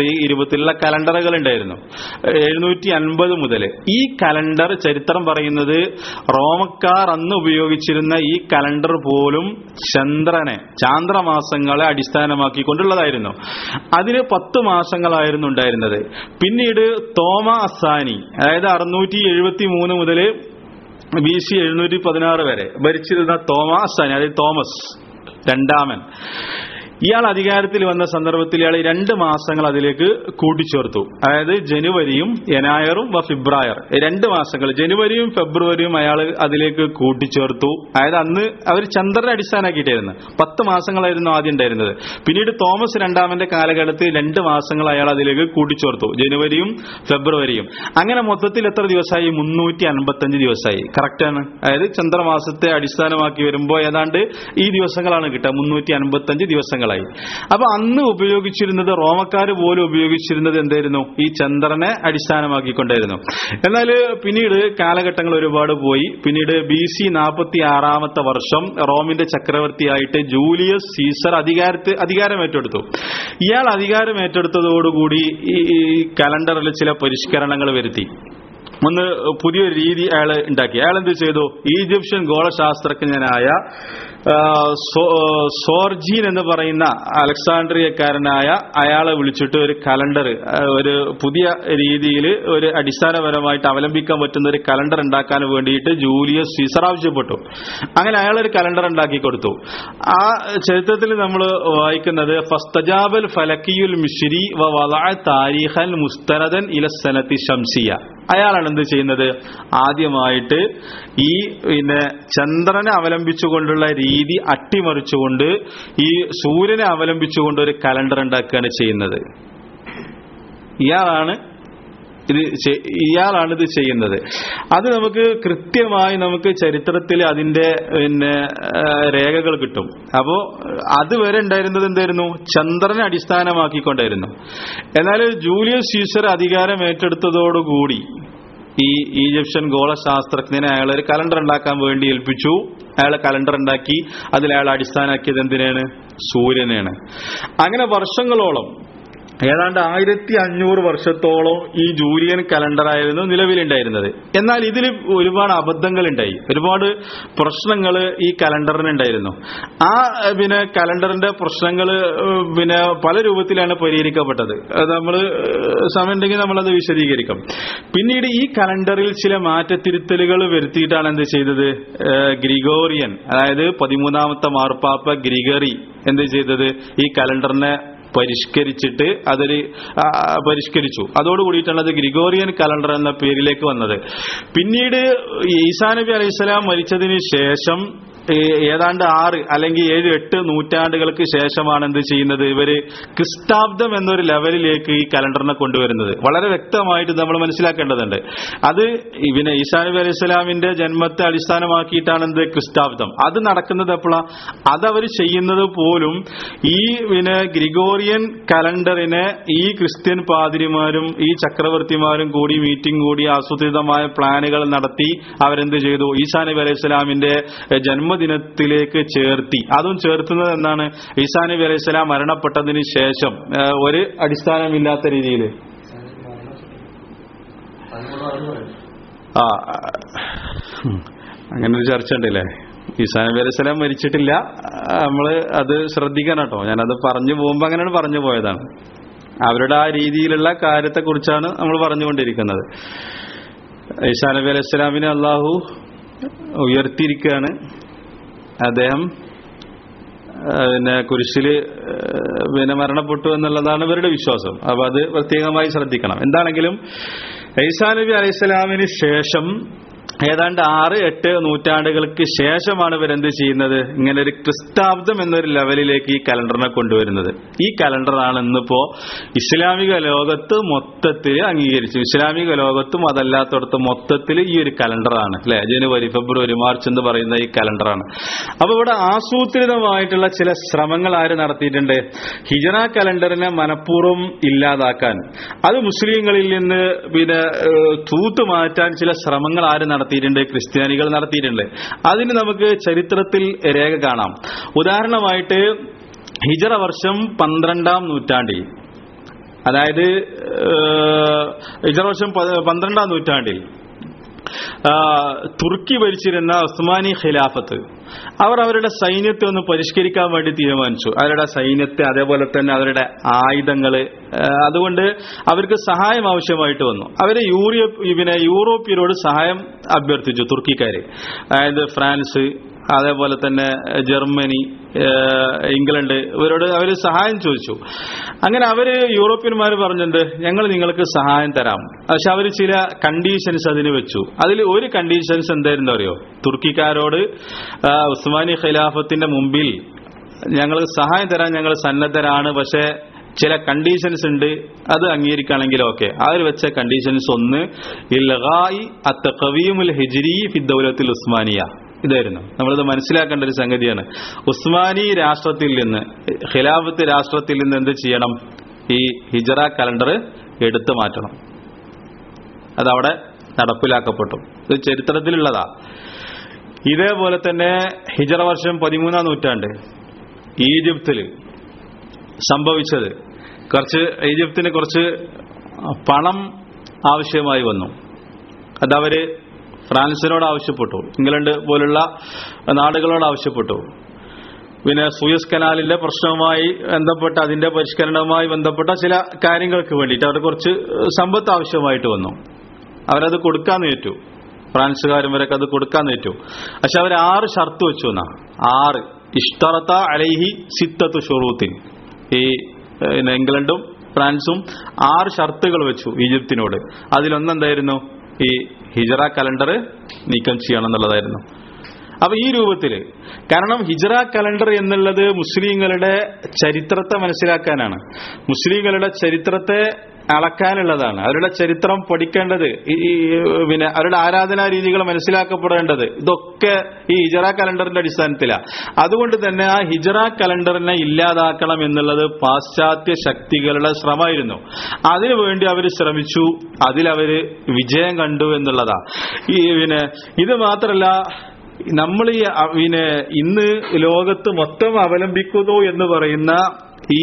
രൂപത്തിലുള്ള കലണ്ടറുകൾ ഉണ്ടായിരുന്നു എഴുന്നൂറ്റി അൻപത് മുതൽ ഈ കലണ്ടർ ചരിത്രം പറയുന്നത് റോമക്കാർ അന്ന് ഉപയോഗിച്ചിരുന്ന ഈ കലണ്ടർ പോലും ചന്ദ്രനെ ചാന്ദ്രമാസങ്ങളെ അടിസ്ഥാനമാക്കിക്കൊണ്ടുള്ളതായിരുന്നു അതിന് പത്ത് മാസങ്ങളായിരുന്നു ഉണ്ടായിരുന്നത് പിന്നീട് തോമ അസാനി അതായത് അറുന്നൂറ്റി എഴുപത്തി മൂന്ന് മുതൽ ബി സി എഴുന്നൂറ്റി പതിനാറ് വരെ ഭരിച്ചിരുന്ന തോമസ് അതായത് തോമസ് രണ്ടാമൻ ഇയാൾ അധികാരത്തിൽ വന്ന സന്ദർഭത്തിൽ ഇയാൾ ഈ രണ്ട് മാസങ്ങൾ അതിലേക്ക് കൂട്ടിച്ചേർത്തു അതായത് ജനുവരിയും എനായറും വ ഫെബ്രുവർ രണ്ട് മാസങ്ങൾ ജനുവരിയും ഫെബ്രുവരിയും അയാൾ അതിലേക്ക് കൂട്ടിച്ചേർത്തു അതായത് അന്ന് അവർ ചന്ദ്രനെ അടിസ്ഥാനമാക്കിയിട്ടായിരുന്നു പത്ത് മാസങ്ങളായിരുന്നു ആദ്യം ഉണ്ടായിരുന്നത് പിന്നീട് തോമസ് രണ്ടാമന്റെ കാലഘട്ടത്തിൽ രണ്ട് മാസങ്ങൾ അയാൾ അതിലേക്ക് കൂട്ടിച്ചേർത്തു ജനുവരിയും ഫെബ്രുവരിയും അങ്ങനെ മൊത്തത്തിൽ എത്ര ദിവസമായി മുന്നൂറ്റി അൻപത്തഞ്ച് ദിവസമായി കറക്റ്റാണ് അതായത് ചന്ദ്രമാസത്തെ അടിസ്ഥാനമാക്കി വരുമ്പോൾ ഏതാണ്ട് ഈ ദിവസങ്ങളാണ് കിട്ടുക മുന്നൂറ്റി അൻപത്തഞ്ച് ദിവസങ്ങളായി അപ്പൊ അന്ന് ഉപയോഗിച്ചിരുന്നത് റോമക്കാർ പോലും ഉപയോഗിച്ചിരുന്നത് എന്തായിരുന്നു ഈ ചന്ദ്രനെ അടിസ്ഥാനമാക്കിക്കൊണ്ടായിരുന്നു എന്നാൽ പിന്നീട് കാലഘട്ടങ്ങൾ ഒരുപാട് പോയി പിന്നീട് ബി സി നാൽപ്പത്തി ആറാമത്തെ വർഷം റോമിന്റെ ചക്രവർത്തിയായിട്ട് ജൂലിയസ് സീസർ അധികാരത്തെ അധികാരം ഏറ്റെടുത്തു ഇയാൾ അധികാരം ഏറ്റെടുത്തതോടുകൂടി ഈ ഈ കലണ്ടറിൽ ചില പരിഷ്കരണങ്ങൾ വരുത്തി ഒന്ന് പുതിയൊരു രീതി അയാൾ ഉണ്ടാക്കി അയാൾ എന്ത് ചെയ്തു ഈജിപ്ഷ്യൻ ഗോളശാസ്ത്രജ്ഞനായ ആ, സോ- സോർജീൻ എന്ന് പറയുന്ന അലക്സാണ്ട്രിയക്കാരനായ അയാളെ വിളിച്ചിട്ട് ഒരു കലണ്ടർ ഒരു പുതിയ രീതിയിൽ ഒരു അടിസ്ഥാനപരമായിട്ട് അവലംബിക്കാൻ പറ്റുന്ന ഒരു കലണ്ടർ ഉണ്ടാക്കാൻ വേണ്ടിയിട്ട് ജൂലിയസ് സീസർ ആവശ്യപ്പെട്ടു അങ്ങനെ അയാൾ ഒരു കലണ്ടർ ഉണ്ടാക്കി കൊടുത്തു ആ ചരിത്രത്തിൽ നമ്മൾ വായിക്കുന്നത് ഫസ്തജാബൽ ഫലക്കിയുൽ മിശ്രി വ വദഅ താരിഖൻ മുസ്തനദൻ ഇല സനത്തി ഷംസിയ അയാളാണ് എന്ത് ചെയ്യുന്നത് ആദ്യമായിട്ട് ഈ പിന്നെ ചന്ദ്രനെ അവലംബിച്ചുകൊണ്ടുള്ള രീതി അട്ടിമറിച്ചുകൊണ്ട് ഈ സൂര്യനെ അവലംബിച്ചുകൊണ്ട് ഒരു കലണ്ടർ ഉണ്ടാക്കുകയാണ് ചെയ്യുന്നത് ഇയാളാണ് ഇത് ചെ- ഇയാളാണ് ഇത് ചെയ്യുന്നത് അത് നമുക്ക് കൃത്യമായി നമുക്ക് ചരിത്രത്തിൽ അതിന്റെ പിന്നെ ആ, രേഖകൾ കിട്ടും അപ്പോ അതുവരെ ഉണ്ടായിരുന്നത് എന്തായിരുന്നു ചന്ദ്രനെ അടിസ്ഥാനമാക്കിക്കൊണ്ടായിരുന്നു എന്നാൽ ജൂലിയസ് സീസർ അധികാരം ഏറ്റെടുത്തതോടുകൂടി ഈ ഈജിപ്ഷ്യൻ ഗോളശാസ്ത്രജ്ഞനെ അയാൾ ഒരു കലണ്ടർ ഉണ്ടാക്കാൻ വേണ്ടി ഏൽപ്പിച്ചു അയാൾ കലണ്ടർ ഉണ്ടാക്കി അതിൽ അയാൾ അടിസ്ഥാനമാക്കിയത് എന്തിനാണ് സൂര്യനെയാണ് അങ്ങനെ വർഷങ്ങളോളം ഏതാണ്ട് ആയിരത്തി അഞ്ഞൂറ് വർഷത്തോളം ഈ ജൂലിയൻ കലണ്ടർ ആയിരുന്നു നിലവിലുണ്ടായിരുന്നത് എന്നാൽ ഇതിൽ ഒരുപാട് അബദ്ധങ്ങൾ ഉണ്ടായി ഒരുപാട് പ്രശ്നങ്ങൾ ഈ കലണ്ടറിന് ഉണ്ടായിരുന്നു ആ ഏഹ്, പിന്നെ കലണ്ടറിന്റെ പ്രശ്നങ്ങൾ പിന്നെ പല രൂപത്തിലാണ് പരിഹരിക്കപ്പെട്ടത് നമ്മൾ സമയം ഉണ്ടെങ്കിൽ നമ്മളത് വിശദീകരിക്കും പിന്നീട് ഈ കലണ്ടറിൽ ചില മാറ്റത്തിരുത്തലുകൾ വരുത്തിയിട്ടാണ് എന്ത് ചെയ്തത് ഏഹ്, ഗ്രിഗോറിയൻ അതായത് പതിമൂന്നാമത്തെ മാർപ്പാപ്പ ഗ്രിഗറി എന്ത് ചെയ്തത് ഈ കലണ്ടറിനെ പരിഷ്കരിച്ചിട്ട് അതൊരു ആ, പരിഷ്കരിച്ചു അതോടുകൂടിയിട്ടാണ് അത് ഗ്രിഗോറിയൻ കലണ്ടർ എന്ന പേരിലേക്ക് വന്നത് പിന്നീട് ഈസാ നബി അലൈഹിസ്സലാം മരിച്ചതിന് ശേഷം ഏ, ഏതാണ്ട് ആറ് അല്ലെങ്കിൽ ഏഴ് എട്ട് നൂറ്റാണ്ടുകൾക്ക് ശേഷമാണ് എന്ത് ചെയ്യുന്നത് ഇവര് ക്രിസ്താബ്ദം എന്നൊരു ലെവലിലേക്ക് ഈ കലണ്ടറിനെ കൊണ്ടുവരുന്നത് വളരെ വ്യക്തമായിട്ട് നമ്മൾ മനസ്സിലാക്കേണ്ടതുണ്ട് അത് ഈ പിന്നെ ഈസാ നബി അലൈഹി സ്വലാമിന്റെ ജന്മത്തെ അടിസ്ഥാനമാക്കിയിട്ടാണ് എന്ത് ക്രിസ്താബ്ദം അത് നടക്കുന്നത് എപ്പോഴാണ് അതവർ ചെയ്യുന്നത് പോലും ഈ പിന്നെ ഗ്രിഗോറിയൻ കലണ്ടറിനെ ഈ ക്രിസ്ത്യൻ പാതിരിമാരും ഈ ചക്രവർത്തിമാരും കൂടി മീറ്റിംഗ് കൂടി ആസൂത്രിതമായ പ്ലാനുകൾ നടത്തി അവരെന്ത് ചെയ്തു ഈസാ നബി അലൈഹി സ്വലാമിന്റെ ജന്മദിനത്തിലേക്ക് ചേർത്തി അതും ചേർത്തുന്നത് എന്താണ് ഈസാ നബി അലൈഹി സ്വലാം മരണപ്പെട്ടതിന് ശേഷം ഏഹ്, ഒരു അടിസ്ഥാനമില്ലാത്ത രീതിയിൽ ആ ഉം. അങ്ങനെ ഒരു ചർച്ച ഉണ്ടല്ലേ ഈസാ നബി അലൈഹി സ്വലാം മരിച്ചിട്ടില്ല നമ്മൾ അത് ശ്രദ്ധിക്കണം കേട്ടോ ഞാനത് പറഞ്ഞു പോകുമ്പോൾ അങ്ങനെയാണ് പറഞ്ഞു പോയതാണ് അവരുടെ ആ രീതിയിലുള്ള കാര്യത്തെക്കുറിച്ചാണ് നമ്മൾ പറഞ്ഞുകൊണ്ടിരിക്കുന്നത് ഈസാ നബി അലൈഹി സ്വലാമിനെ അള്ളാഹു ഉയർത്തിയിരിക്കുകയാണ് അദ്ദേഹം ആ, പിന്നെ കുരിശില് ആ, പിന്നെ മരണപ്പെട്ടു എന്നുള്ളതാണ് ഇവരുടെ വിശ്വാസം അപ്പൊ അത് പ്രത്യേകമായി ശ്രദ്ധിക്കണം എന്താണെങ്കിലും ഈസാ നബി അലൈഹിസ്സലാമിന് ശേഷം ഏതാണ്ട് ആറ് എട്ട് നൂറ്റാണ്ടുകൾക്ക് ശേഷമാണ് ഇവരെന്ത് ചെയ്യുന്നത് ഇങ്ങനെ ഒരു ക്രിസ്താബ്ദം എന്നൊരു ലെവലിലേക്ക് ഈ കലണ്ടറിനെ കൊണ്ടുവരുന്നത് ഈ കലണ്ടറാണ് ഇന്നിപ്പോ ഇസ്ലാമിക ലോകത്ത് മൊത്തത്തിൽ അംഗീകരിച്ചു ഇസ്ലാമിക ലോകത്തും അതല്ലാത്തടത്ത് മൊത്തത്തിൽ ഈ ഒരു കലണ്ടറാണ് അല്ലെ ജനുവരി ഫെബ്രുവരി മാർച്ച് എന്ന് പറയുന്ന ഈ കലണ്ടറാണ് അപ്പൊ ഇവിടെ ആസൂത്രിതമായിട്ടുള്ള ചില ശ്രമങ്ങൾ ആര് നടത്തിയിട്ടുണ്ട് ഹിജറ കലണ്ടറിനെ മനഃപൂർവ്വം ഇല്ലാതാക്കാൻ അത് മുസ്ലിങ്ങളിൽ നിന്ന് പിന്നെ ഏഹ്, തൂത്ത് മാറ്റാൻ ചില ശ്രമങ്ങൾ ആര് നടത്തിയിട്ടുണ്ട് ക്രിസ്ത്യാനികൾ നടത്തിയിട്ടുണ്ട് അതിന് നമുക്ക് ചരിത്രത്തിൽ രേഖ കാണാം ഉദാഹരണമായിട്ട് ഹിജറ വർഷം പന്ത്രണ്ടാം നൂറ്റാണ്ടിൽ അതായത് ഏഹ്, ഹിജറ വർഷം പ- പന്ത്രണ്ടാം നൂറ്റാണ്ടിൽ ആ, തുർക്കി ഭരിച്ചിരുന്ന ഉസ്മാനി ഖിലാഫത്ത് അവർ അവരുടെ സൈന്യത്തെ ഒന്ന് പരിഷ്കരിക്കാൻ വേണ്ടി തീരുമാനിച്ചു അവരുടെ സൈന്യത്തെ അതേപോലെ തന്നെ അവരുടെ ആയുധങ്ങള് ആ, അതുകൊണ്ട് അവർക്ക് സഹായം ആവശ്യമായിട്ട് വന്നു അവര് യൂറിയപ്പ് പിന്നെ യൂറോപ്യരോട് സഹായം അഭ്യർത്ഥിച്ചു തുർക്കിക്കാര് അതായത് ഫ്രാൻസ് അതേപോലെ തന്നെ ജർമ്മനി ഏഹ്, ഇംഗ്ലണ്ട് ഇവരോട് അവർ സഹായം ചോദിച്ചു അങ്ങനെ അവര് യൂറോപ്യന്മാർ പറഞ്ഞിട്ടുണ്ട് ഞങ്ങൾ നിങ്ങൾക്ക് സഹായം തരാം പക്ഷെ അവർ ചില കണ്ടീഷൻസ് അതിന് വെച്ചു അതിൽ ഒരു കണ്ടീഷൻസ് എന്തായിരുന്നു അറിയോ തുർക്കിക്കാരോട് ആ, ഉസ്മാനി ഖിലാഫത്തിന്റെ മുമ്പിൽ ഞങ്ങൾ സഹായം തരാൻ ഞങ്ങൾ സന്നദ്ധരാണ് പക്ഷെ ചില കണ്ടീഷൻസ് ഉണ്ട് അത് അംഗീകരിക്കുകയാണെങ്കിൽ ഓക്കെ അവർ വെച്ച കണ്ടീഷൻസ് ഒന്ന് ഇൽഗായി അത്തഖവീമുൽ ഹിജ്രി ഫി ദൗലത്തിൽ ഉസ്മാനിയ ഇതായിരുന്നു നമ്മളിത് മനസ്സിലാക്കേണ്ട ഒരു സംഗതിയാണ് ഉസ്മാനി രാഷ്ട്രത്തിൽ നിന്ന് ഖിലാഫത്ത് രാഷ്ട്രത്തിൽ നിന്ന് എന്ത് ചെയ്യണം ഈ ഹിജറ കലണ്ടർ എടുത്തു മാറ്റണം അതവിടെ നടപ്പിലാക്കപ്പെട്ടു ഇത് ചരിത്രത്തിലുള്ളതാ ഇതേപോലെ തന്നെ ഹിജറ വർഷം പതിമൂന്നാം നൂറ്റാണ്ട് ഈജിപ്തിൽ സംഭവിച്ചത് കുറച്ച് ഈജിപ്തിന് കുറച്ച് പണം ആവശ്യമായി വന്നു അതവര് ഫ്രാൻസിനോട് ആവശ്യപ്പെട്ടു ഇംഗ്ലണ്ട് പോലുള്ള നാടുകളോട് ആവശ്യപ്പെട്ടു പിന്നെ സൂയസ് കനാലിന്റെ പ്രശ്നവുമായി ബന്ധപ്പെട്ട അതിന്റെ പരിഷ്കരണവുമായി ബന്ധപ്പെട്ട ചില കാര്യങ്ങൾക്ക് വേണ്ടിയിട്ട് അവർക്ക് കുറച്ച് സമ്പത്ത് ആവശ്യമായിട്ട് വന്നു അവരത് കൊടുക്കാൻ ഏറ്റു ഫ്രാൻസുകാരും വരൊക്കെ അത് കൊടുക്കാൻ ഏറ്റു പക്ഷെ അവർ ആറ് ഷർത്ത് വെച്ചു എന്നാ ആറ് ഇഷ്തറത്ത അലൈഹി സിത്തത്ത് ഷുറൂത്തിൻ ഈ പിന്നെ ഇംഗ്ലണ്ടും ഫ്രാൻസും ആറ് ഷർത്തുകൾ വെച്ചു ഈജിപ്തിനോട് അതിലൊന്നെന്തായിരുന്നു ഈ ഹിജറ കലണ്ടർ നീക്കം ചെയ്യണം എന്നുള്ളതായിരുന്നു അപ്പൊ ഈ രൂപത്തില് കാരണം ഹിജറ കലണ്ടർ എന്നുള്ളത് മുസ്ലിങ്ങളുടെ ചരിത്രത്തെ മനസ്സിലാക്കാനാണ് മുസ്ലിങ്ങളുടെ ചരിത്രത്തെ അളക്കാനുള്ളതാണ് അവരുടെ ചരിത്രം പഠിക്കേണ്ടത് ഈ ഈ, പിന്നെ അവരുടെ ആരാധനാ രീതികൾ മനസ്സിലാക്കപ്പെടേണ്ടത് ഇതൊക്കെ ഈ ഹിജറ കലണ്ടറിന്റെ അടിസ്ഥാനത്തിലാണ് അതുകൊണ്ട് തന്നെ ആ ഹിജറ കലണ്ടറിനെ ഇല്ലാതാക്കണം എന്നുള്ളത് പാശ്ചാത്യ ശക്തികളുടെ ശ്രമമായിരുന്നു അതിനുവേണ്ടി അവർ ശ്രമിച്ചു അതിലവര് വിജയം കണ്ടു എന്നുള്ളതാ ഈ പിന്നെ ഇത് മാത്രല്ല നമ്മൾ ഈ അ- പിന്നെ ഇന്ന് ലോകത്ത് മൊത്തം അവലംബിക്കുന്നു എന്ന് പറയുന്ന ഈ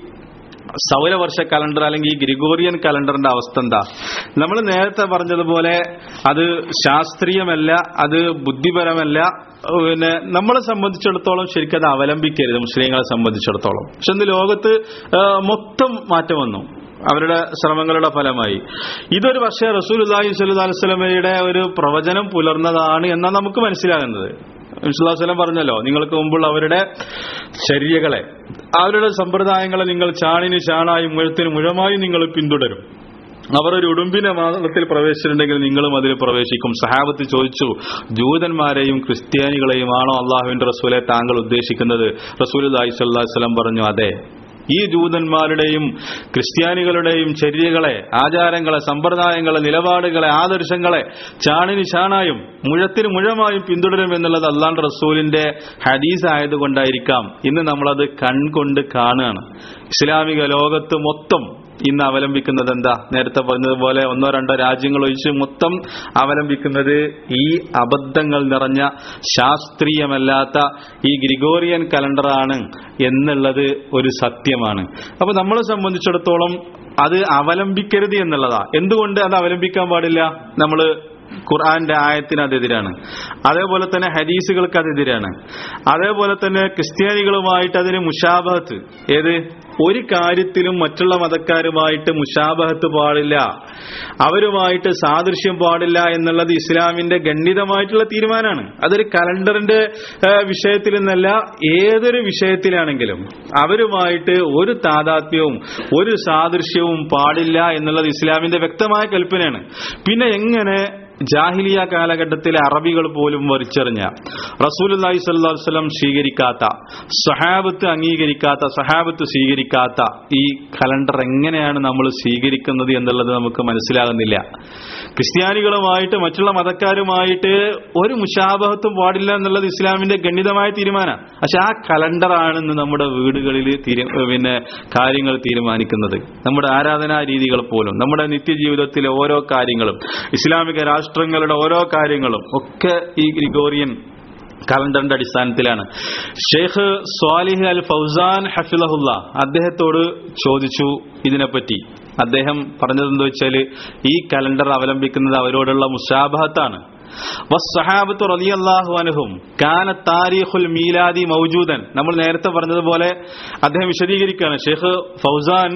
സൗരവർഷ കലണ്ടർ അല്ലെങ്കിൽ ഈ ഗ്രിഗോറിയൻ കലണ്ടറിന്റെ അവസ്ഥ എന്താ നമ്മൾ നേരത്തെ പറഞ്ഞതുപോലെ അത് ശാസ്ത്രീയമല്ല അത് ബുദ്ധിപരമല്ല പിന്നെ നമ്മളെ സംബന്ധിച്ചിടത്തോളം ശരിക്കും അത് അവലംബിക്കരുത് മുസ്ലിങ്ങളെ സംബന്ധിച്ചിടത്തോളം പക്ഷെ ഇന്ന് ലോകത്ത് ആ, മൊത്തം മാറ്റം വന്നു അവരുടെ ശ്രമങ്ങളുടെ ഫലമായി ഇതൊരു പക്ഷേ റസൂൽ അള്ളാഹി സ്വല്ലി സ്വലമയുടെ ഒരു പ്രവചനം പുലർന്നതാണ് എന്നാണ് നമുക്ക് മനസ്സിലാകുന്നത് വിശ്വാസലം പറഞ്ഞല്ലോ നിങ്ങൾക്ക് മുമ്പുള്ള അവരുടെ ശരീരകളെ അവരുടെ സമ്പ്രദായങ്ങളെ നിങ്ങൾ ചാണിന് ചാണായും മുഴത്തിന് മുഴമായും നിങ്ങൾ പിന്തുടരും അവർ ഒരു ഉടുമ്പിനെ മാതളത്തിൽ പ്രവേശിച്ചിട്ടുണ്ടെങ്കിൽ നിങ്ങളും അതിൽ പ്രവേശിക്കും സഹാബത്ത് ചോദിച്ചു ജൂതന്മാരെയും ക്രിസ്ത്യാനികളെയുമാണോ അള്ളാഹുവിന്റെ റസൂലെ താങ്കൾ ഉദ്ദേശിക്കുന്നത് റസൂൽ അലൈഹി സ്വലം പറഞ്ഞു അതെ ഈ ജൂതന്മാരുടെയും ക്രിസ്ത്യാനികളുടെയും ചര്യകളെ ആചാരങ്ങളെ സമ്പ്രദായങ്ങളെ നിലപാടുകളെ ആദർശങ്ങളെ ചാണിന് ചാണായും മുഴത്തിന് മുഴമായും പിന്തുടരും എന്നുള്ളത് അള്ളാണ്ട് റസൂലിന്റെ ഹദീസ് ആയതുകൊണ്ടായിരിക്കാം ഇന്ന് നമ്മളത് കൺകൊണ്ട് കാണുകയാണ് ഇസ്ലാമിക ലോകത്ത് മൊത്തം ഇന്ന് അവലംബിക്കുന്നത് എന്താ നേരത്തെ പറഞ്ഞതുപോലെ ഒന്നോ രണ്ടോ രാജ്യങ്ങൾ ഒഴിച്ച് മൊത്തം അവലംബിക്കുന്നത് ഈ അബദ്ധങ്ങൾ നിറഞ്ഞ ശാസ്ത്രീയമല്ലാത്ത ഈ ഗ്രിഗോറിയൻ കലണ്ടറാണ് എന്നുള്ളത് ഒരു സത്യമാണ് അപ്പൊ നമ്മളെ സംബന്ധിച്ചിടത്തോളം അത് അവലംബിക്കരുത് എന്നുള്ളതാ എന്തുകൊണ്ട് അത് അവലംബിക്കാൻ പാടില്ല നമ്മള് ഖുർആന്റെ ആയത്തിന് അതെതിരാണ് അതേപോലെ തന്നെ ഹദീസുകൾക്ക് അതെതിരാണ് അതേപോലെ തന്നെ ക്രിസ്ത്യാനികളുമായിട്ട് അതിന് മുഷാബഹത്ത് ഏത് ഒരു കാര്യത്തിലും മറ്റുള്ള മതക്കാരുമായിട്ട് മുഷാബഹത്ത് പാടില്ല അവരുമായിട്ട് സാദൃശ്യം പാടില്ല എന്നുള്ളത് ഇസ്ലാമിന്റെ ഗണ്ഡിതമായിട്ടുള്ള തീരുമാനമാണ് അതൊരു കലണ്ടറിന്റെ ആ, വിഷയത്തിൽ നിന്നല്ല ഏതൊരു വിഷയത്തിലാണെങ്കിലും അവരുമായിട്ട് ഒരു താതാത്മ്യവും ഒരു സാദൃശ്യവും പാടില്ല എന്നുള്ളത് ഇസ്ലാമിന്റെ വ്യക്തമായ കൽപ്പനയാണ് പിന്നെ എങ്ങനെ ജാഹിലിയ കാലഘട്ടത്തിലെ അറബികൾ പോലും വരിച്ചറിഞ്ഞ റസൂലുല്ലാഹി സ്വല്ലല്ലാഹു അലൈഹി വസല്ലം സ്വീകരിക്കാത്ത സഹാബത്ത് അംഗീകരിക്കാത്ത സഹാബത്ത് സ്വീകരിക്കാത്ത ഈ കലണ്ടർ എങ്ങനെയാണ് നമ്മൾ സ്വീകരിക്കുന്നത് എന്നുള്ളത് നമുക്ക് മനസ്സിലാകുന്നില്ല ക്രിസ്ത്യാനികളുമായിട്ട് മറ്റുള്ള മതക്കാരുമായിട്ട് ഒരു മുഷാബഹത്തും പാടില്ല എന്നുള്ളത് ഇസ്ലാമിന്റെ ഗണ്ഡിതമായ തീരുമാനമാണ് പക്ഷെ ആ കലണ്ടറാണ് ഇന്ന് നമ്മുടെ വീടുകളിൽ തീരു- പിന്നെ കാര്യങ്ങൾ തീരുമാനിക്കുന്നത് നമ്മുടെ ആരാധനാ രീതികൾ പോലും നമ്മുടെ നിത്യജീവിതത്തിലെ ഓരോ കാര്യങ്ങളും ഇസ്ലാമിക രാഷ്ട്രങ്ങളുടെ ഓരോ കാര്യങ്ങളും ഒക്കെ ഈ ഗ്രിഗോറിയൻ കലണ്ടറിന്റെ അടിസ്ഥാനത്തിലാണ് ഷെയ്ഖ് സ്വാലിഹ് അൽ ഫൗസാൻ ഹഫിലഹുല്ല അദ്ദേഹത്തോട് ചോദിച്ചു ഇതിനെപ്പറ്റി അദ്ദേഹം പറഞ്ഞത് എന്താ വെച്ചാൽ ഈ കലണ്ടർ അവലംബിക്കുന്നത് അവരോടുള്ള മുഷാബഹത്താണ് വസ്സഹാബത്ത് റളിയല്ലാഹു അൻഹും കാന താരീഖുൽ മീലാദി മൗജൂദൻ നമ്മൾ നേരത്തെ പറഞ്ഞതുപോലെ അദ്ദേഹം വിശദീകരിക്കുകയാണ് ഷെയ്ഖ് ഫൗസാൻ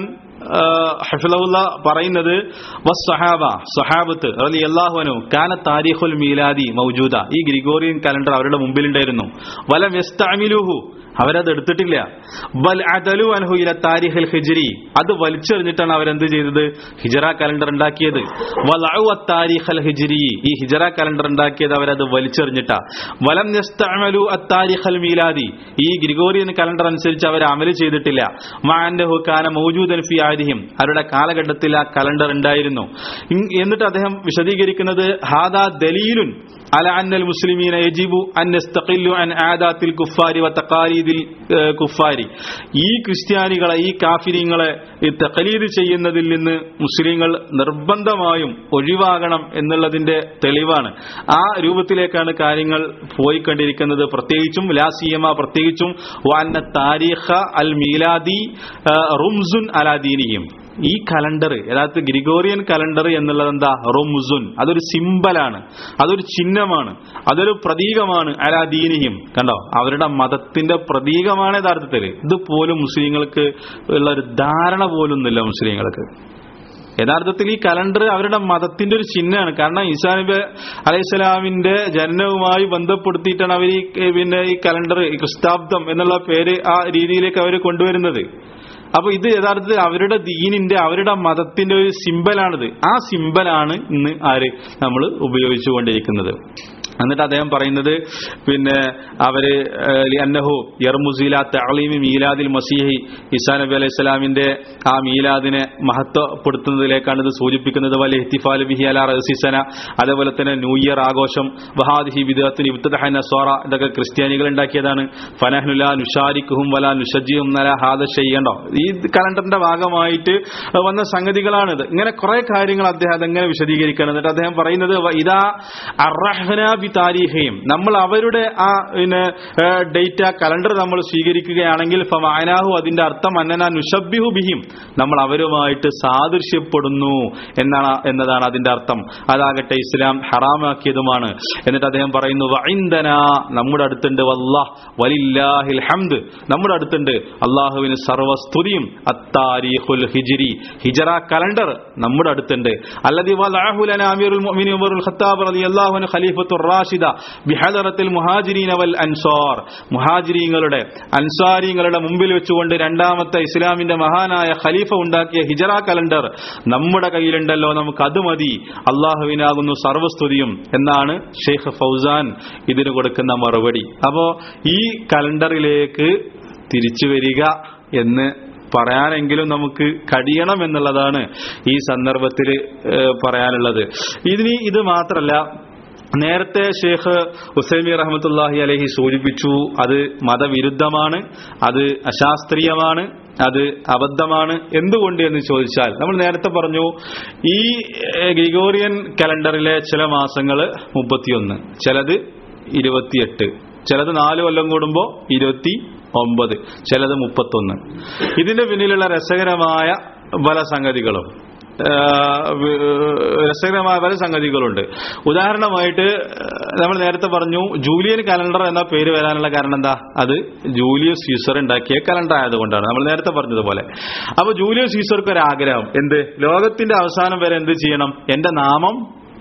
ഹഫിലഹുല്ല പറയുന്നത് വസ്സഹാബ സഹാബത്ത് റളിയല്ലാഹു അൻഹു കാന താരീഖുൽ മീലാദി മൗജൂദ ഈ ഗ്രിഗോറിയൻ കലണ്ടർ അവരുടെ മുമ്പിലുണ്ടായിരുന്നു വലം യസ്തഅമിലുഹു അവരത് എടുത്തിട്ടില്ല ബൽ അദലു അൻഹു ഇല താരിഖൽ ഹിജ്രി അത് വലിച്ചെറിഞ്ഞിട്ടാണ് അവരെന്ത് ചെയ്തത് ഹിജറ കലണ്ടർ ഉണ്ടാക്കിയത് വലഉ അത്താരിഖൽ ഹിജ്രി ഈ ഹിജറ കലണ്ടർ ഉണ്ടാക്കിയത് അവരത് വലിച്ചെറിഞ്ഞിട്ടാ വലം യസ്തഅമലു അത്താരിഖൽ മീലാദി ഈ ഗ്രിഗോറിയൻ കലണ്ടർ അനുസരിച്ച് അവർ അമല് ചെയ്തിട്ടില്ല മാഅന്നഹു കാന മൗജൂദൻ ഫി ആദിഹിം അവരുടെ കാലഘട്ടത്തിൽ ആ കലണ്ടർ ഉണ്ടായിരുന്നു ഇൻ- എന്നിട്ട് അദ്ദേഹം വിശദീകരിക്കുന്നത് ഹാദാ ദലീലുൻ അല അന്നൽ മുസ്ലിമീന യജിബു അൻ യസ്തഖില്ലു അൻ ആദാത്തിൽ കുഫാരി വ തഖാലീദിൽ ഏഹ്, കുഫാരി ഈ ക്രിസ്ത്യാനികളെ ഈ കാഫിരിങ്ങളെ ഈ തഖലീദ് ചെയ്യുന്നതിൽ നിന്ന് മുസ്ലിങ്ങൾ നിർബന്ധമായും ഒഴിവാകണം എന്നുള്ളതിന്റെ തെളിവാണ് ആ രൂപത്തിലേക്കാണ് കാര്യങ്ങൾ പോയിക്കൊണ്ടിരിക്കുന്നത് പ്രത്യേകിച്ചും ലാസിയമ പ്രത്യേകിച്ചും വാന്ന താരീഖ അൽ മീലാദി ആ, റുംസുൻ അലാദീനിയും ഈ കലണ്ടർ യഥാർത്ഥ ഗ്രിഗോറിയൻ കലണ്ടർ എന്നുള്ളത് എന്താ റൊമുസുൻ അതൊരു സിമ്പലാണ് അതൊരു ചിഹ്നമാണ് അതൊരു പ്രതീകമാണ് അലാ ദീനിയും കണ്ടോ അവരുടെ മതത്തിന്റെ പ്രതീകമാണ് യഥാർത്ഥത്തിൽ ഇത് പോലും മുസ്ലിങ്ങൾക്ക് ഉള്ള ഒരു ധാരണ പോലും ഒന്നുമില്ല മുസ്ലിങ്ങൾക്ക് യഥാർത്ഥത്തിൽ ഈ കലണ്ടർ അവരുടെ മതത്തിന്റെ ഒരു ചിഹ്നമാണ് കാരണം ഈസാ നബി അലൈഹിസ്സലാമിന്റെ ജനനവുമായി ബന്ധപ്പെടുത്തിയിട്ടാണ് അവർ ഈ പിന്നെ ഈ കലണ്ടർ ഈ ക്രിസ്താബ്ദം എന്നുള്ള പേര് ആ രീതിയിലേക്ക് അവർ കൊണ്ടുവരുന്നത് അപ്പൊ ഇത് യഥാർത്ഥത്തിൽ അവരുടെ ദീനിന്റെ അവരുടെ മതത്തിന്റെ ഒരു സിമ്പലാണിത് ആ സിമ്പലാണ് ഇന്ന് ആര് നമ്മൾ ഉപയോഗിച്ചുകൊണ്ടിരിക്കുന്നത് എന്നിട്ട് അദ്ദേഹം പറയുന്നത് പിന്നെ അവര് ഏഹ്, അന്നഹു യർമുസീല തഅലീമി മീലാദിൽ മസീഹി ഈസാ നബി അലൈഹി സ്വലാമിന്റെ ആ മീലാദിനെ മഹത്വപ്പെടുത്തുന്നതിലേക്കാണ് ഇത് സൂചിപ്പിക്കുന്നത് വല ഇഹ്തിഫാൽ ബിഹി അല റസീസന അതേപോലെ തന്നെ ന്യൂ ഇയർ ആഘോഷം വഹാദിഹി വിദത്തിന് ഇബ്തദഹ നസ്വാറ ഇതൊക്കെ ക്രിസ്ത്യാനികൾ ഉണ്ടാക്കിയതാണ് ഫനഹ്നുല നുഷാരിക്കുഹും വല നുഷജിയും നല ഹാദ ചെയ്യണ്ടോ ഈ കലണ്ടറിന്റെ ഭാഗമായിട്ട് വന്ന സംഗതികളാണിത് ഇങ്ങനെ കുറെ കാര്യങ്ങൾ അദ്ദേഹം അതെങ്ങനെ വിശദീകരിക്കണം എന്നിട്ട് അദ്ദേഹം പറയുന്നത് വ ഇതാ അറഹ്ന ബി താരീഖയും നമ്മൾ അവരുടെ ആ പിന്നെ ഡേറ്റ കലണ്ടർ നമ്മൾ സ്വീകരിക്കുകയാണെങ്കിൽ ഫമാനാഹു അതിന്റെ അർത്ഥം അന്നന നുഷബ്ബിഹു ബിഹിം നമ്മൾ അവരുമായിട്ട് സാദൃശ്യപ്പെടുന്നു എന്നാണ് എന്നതാണ് അതിന്റെ അർത്ഥം അതാകട്ടെ ഇസ്ലാം ഹറാമാക്കിയതുമാണ് എന്നിട്ട് അദ്ദേഹം പറയുന്നു വഇന്ദന നമ്മുടെ അടുത്തുണ്ട് വല്ലാഹ് വലില്ലാഹിൽ ഹംദ് നമ്മുടെ അടുത്തുണ്ട് അള്ളാഹുവിന് സർവസ്തുതിയും അത്താരീഖുൽ ഹിജ്രി ഹിജറ കലണ്ടർ നമ്മുടെ അടുത്തുണ്ട് അല്ലദി വലഅഹു ലനാ അമീറുൽ മുഅ്മിനീൻ ഉമറുൽ ഖത്താബ് റളിയല്ലാഹു അൻഹു ഖലീഫത്തുർ റാഷിദ ബിഹദറത്തിൽ മുഹാജിരീന വൽ അൻസാർ മുഹാജിരീങ്ങളുടെ അൻസാരിങ്ങളുടെ മുമ്പിൽ വെച്ചുകൊണ്ട് രണ്ടാമത്തെ ഇസ്ലാമിന്റെ മഹാനായ ഖലീഫ ഉണ്ടാക്കിയ ഹിജറ കലണ്ടർ നമ്മുടെ കയ്യിലുണ്ടല്ലോ നമുക്ക് അത് മതി അള്ളാഹുവിനാകുന്നു സർവസ്തുതിയും എന്നാണ് ഷെയ്ഖ് ഫൗസാൻ ഇതിന് കൊടുക്കുന്ന മറുപടി അപ്പോ ഈ കലണ്ടറിലേക്ക് തിരിച്ചു വരിക എന്ന് പറയാനെങ്കിലും നമുക്ക് കഴിയണം എന്നുള്ളതാണ് ഈ സന്ദർഭത്തിൽ ഏഹ്, പറയാനുള്ളത് ഇതിനി ഇത് മാത്രല്ല നേരത്തെ ഷേഖ് ഹുസൈമി റഹ്മത്തുല്ലാഹി അലഹി സൂചിപ്പിച്ചു അത് മതവിരുദ്ധമാണ് അത് അശാസ്ത്രീയമാണ് അത് അബദ്ധമാണ് എന്തുകൊണ്ട് എന്ന് ചോദിച്ചാൽ നമ്മൾ നേരത്തെ പറഞ്ഞു ഈ ഏഹ്, ഗ്രിഗോറിയൻ കലണ്ടറിലെ ചില മാസങ്ങൾ മുപ്പത്തിയൊന്ന് ചിലത് ഇരുപത്തിയെട്ട് ചിലത് നാല് കൊല്ലം കൂടുമ്പോൾ ഇരുപത്തി ഒമ്പത് ചിലത് മുപ്പത്തൊന്ന് ഇതിന്റെ പിന്നിലുള്ള രസകരമായ പല സംഗതികളും ആ, വ- രസകരമായ പല സംഗതികളുണ്ട് ഉദാഹരണമായിട്ട് നമ്മൾ നേരത്തെ പറഞ്ഞു ജൂലിയൻ കലണ്ടർ എന്ന പേര് വരാനുള്ള കാരണം എന്താ അത് ജൂലിയസ് സീസർ ഉണ്ടാക്കിയ കലണ്ടർ ആയതുകൊണ്ടാണ് നമ്മൾ നേരത്തെ പറഞ്ഞതുപോലെ അപ്പൊ ജൂലിയസ് സീസർക്ക് ഒരു ആഗ്രഹം എന്ത് ലോകത്തിന്റെ അവസാനം വരെ എന്ത് ചെയ്യണം എന്റെ നാമം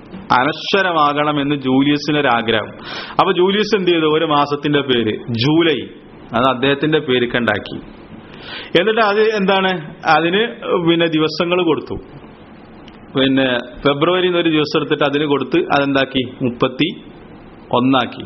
അനശ്വരമാകണം എന്ന് ജൂലിയസിന് ഒരു ആഗ്രഹം അപ്പൊ ജൂലിയസ് എന്ത് ചെയ്തു ഒരു മാസത്തിന്റെ പേര് ജൂലൈ അത് അദ്ദേഹത്തിന്റെ പേരുക്കുണ്ടാക്കി എന്നിട്ട് അത് എന്താണ് അതിന് പിന്നെ ദിവസങ്ങൾ കൊടുത്തു പിന്നെ ഫെബ്രുവരി ഒരു ദിവസം എടുത്തിട്ട് അതിന് കൊടുത്ത് അതെന്താക്കി മുപ്പത്തി ഒന്നാക്കി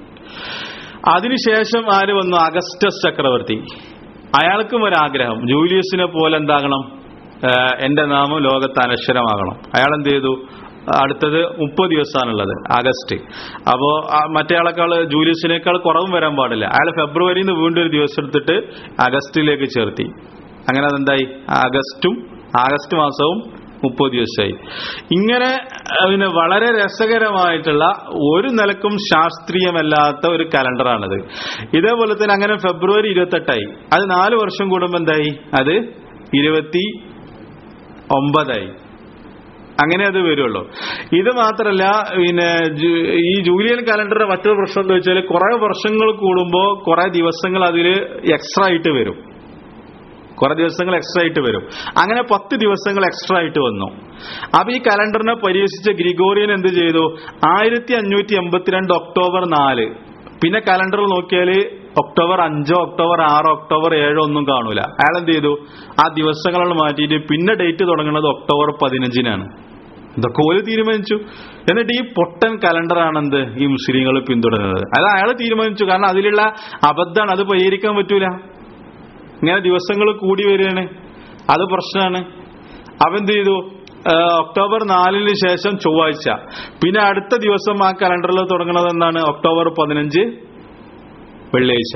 അതിനുശേഷം ആര് വന്നു അഗസ്റ്റസ് ചക്രവർത്തി അയാൾക്കും ഒരാഗ്രഹം ജൂലിയസിനെ പോലെ എന്താകണം ഏഹ് എന്റെ നാമം ലോകത്ത് അനശ്വരമാകണം അയാൾ എന്ത് ചെയ്തു അടുത്തത് മുപ്പത് ദിവസമാണുള്ളത് ആഗസ്റ്റ് അപ്പോ ആ മറ്റേയാളെക്കാൾ ജൂലിയസിനേക്കാൾ കുറവും വരാൻ പാടില്ല അയാൾ ഫെബ്രുവരിയിൽ നിന്ന് വീണ്ടും ഒരു ദിവസം എടുത്തിട്ട് ആഗസ്റ്റിലേക്ക് ചേർത്തി അങ്ങനെ അതെന്തായി ആഗസ്റ്റും ആഗസ്റ്റ് മാസവും മുപ്പത് ദിവസമായി ഇങ്ങനെ അഹ് പിന്നെ വളരെ രസകരമായിട്ടുള്ള ഒരു നിലക്കും ശാസ്ത്രീയമല്ലാത്ത ഒരു കലണ്ടറാണിത് ഇതേപോലെ തന്നെ അങ്ങനെ ഫെബ്രുവരി ഇരുപത്തെട്ടായി അത് നാല് വർഷം കൂടുമ്പോൾ എന്തായി അത് ഇരുപത്തി ഒമ്പതായി അങ്ങനെ അത് വരുള്ളൂ ഇത് മാത്രല്ല പിന്നെ ജു- ഈ ജൂലിയൻ കലണ്ടറിന്റെ മറ്റൊരു പ്രശ്നം എന്താ വെച്ചാൽ കുറെ വർഷങ്ങൾ കൂടുമ്പോൾ കുറെ ദിവസങ്ങൾ അതിൽ എക്സ്ട്രാ ആയിട്ട് വരും കുറെ ദിവസങ്ങൾ എക്സ്ട്രാ ആയിട്ട് വരും അങ്ങനെ പത്ത് ദിവസങ്ങൾ എക്സ്ട്രാ ആയിട്ട് വന്നു അപ്പൊ ഈ കലണ്ടറിനെ പരിഹസിച്ച ഗ്രിഗോറിയൻ എന്ത് ചെയ്തു ആയിരത്തി അഞ്ഞൂറ്റി എൺപത്തിരണ്ട് ഒക്ടോബർ നാല് പിന്നെ കലണ്ടർ നോക്കിയാൽ ഒക്ടോബർ അഞ്ചോ ഒക്ടോബർ ആറോ ഒക്ടോബർ ഏഴോ ഒന്നും കാണൂല അയാൾ എന്ത് ചെയ്തു ആ ദിവസങ്ങളാണ് മാറ്റിയിട്ട് പിന്നെ ഡേറ്റ് തുടങ്ങുന്നത് ഒക്ടോബർ പതിനഞ്ചിനാണ് ഇതൊക്കെ ഓല് തീരുമാനിച്ചു എന്നിട്ട് ഈ പൊട്ടൻ കലണ്ടറാണ് എന്ത് ഈ മുസ്ലിങ്ങൾ പിന്തുടരുന്നത് അത് അയാൾ തീരുമാനിച്ചു കാരണം അതിലുള്ള അബദ്ധമാണ് അത് പരിഹരിക്കാൻ പറ്റൂല ഇങ്ങനെ ദിവസങ്ങൾ കൂടി വരികയാണ് അത് പ്രശ്നമാണ് അവന്ത് ചെയ്തു ആ, ഒക്ടോബർ നാലിന് ശേഷം ചൊവ്വാഴ്ച പിന്നെ അടുത്ത ദിവസം ആ കലണ്ടറിൽ തുടങ്ങുന്നത് എന്താണ് ഒക്ടോബർ പതിനഞ്ച് വെള്ളിയാഴ്ച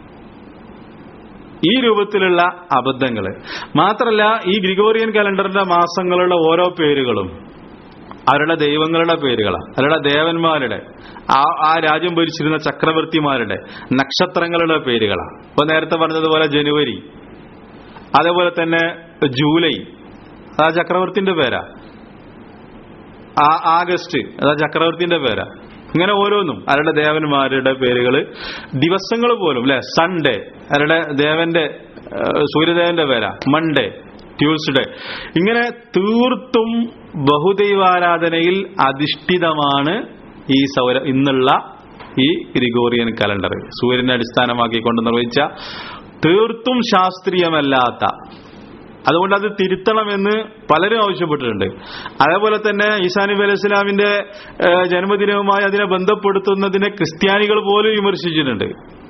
ഈ രൂപത്തിലുള്ള അബദ്ധങ്ങൾ മാത്രല്ല ഈ ഗ്രിഗോറിയൻ കലണ്ടറിന്റെ മാസങ്ങളുടെ ഓരോ പേരുകളും അവരുടെ ദൈവങ്ങളുടെ പേരുകളാണ് അവരുടെ ദേവന്മാരുടെ ആ ആ രാജ്യം ഭരിച്ചിരുന്ന ചക്രവർത്തിമാരുടെ നക്ഷത്രങ്ങളുടെ പേരുകളാണ് ഇപ്പൊ നേരത്തെ പറഞ്ഞതുപോലെ ജനുവരി അതേപോലെ തന്നെ ജൂലൈ ആ ചക്രവർത്തിന്റെ പേരാ ആ ആഗസ്റ്റ് അതാ ചക്രവർത്തിന്റെ പേരാ ഇങ്ങനെ ഓരോന്നും അവരുടെ ദേവന്മാരുടെ പേരുകള് ദിവസങ്ങൾ പോലും അല്ലെ സൺഡേ അവരുടെ ദേവന്റെ ആ, സൂര്യദേവന്റെ പേരാ മൺഡേ ട്യൂസ്ഡേ ഇങ്ങനെ തീർത്തും ബഹുദൈവാരാധനയിൽ അധിഷ്ഠിതമാണ് ഈ സൗര ഇന്നുള്ള ഈ ഗ്രിഗോറിയൻ കലണ്ടർ സൂര്യനെ അടിസ്ഥാനമാക്കിക്കൊണ്ട് നിർവഹിച്ച തീർത്തും ശാസ്ത്രീയമല്ലാത്ത അതുകൊണ്ട് അത് തിരുത്തണമെന്ന് പലരും ആവശ്യപ്പെട്ടിട്ടുണ്ട് അതേപോലെ തന്നെ ഈസാ നബി അലൈഹി ഇസ്ലാമിന്റെ ഏഹ്, ജന്മദിനവുമായി അതിനെ ബന്ധപ്പെടുത്തുന്നതിനെ ക്രിസ്ത്യാനികൾ പോലും വിമർശിച്ചിട്ടുണ്ട്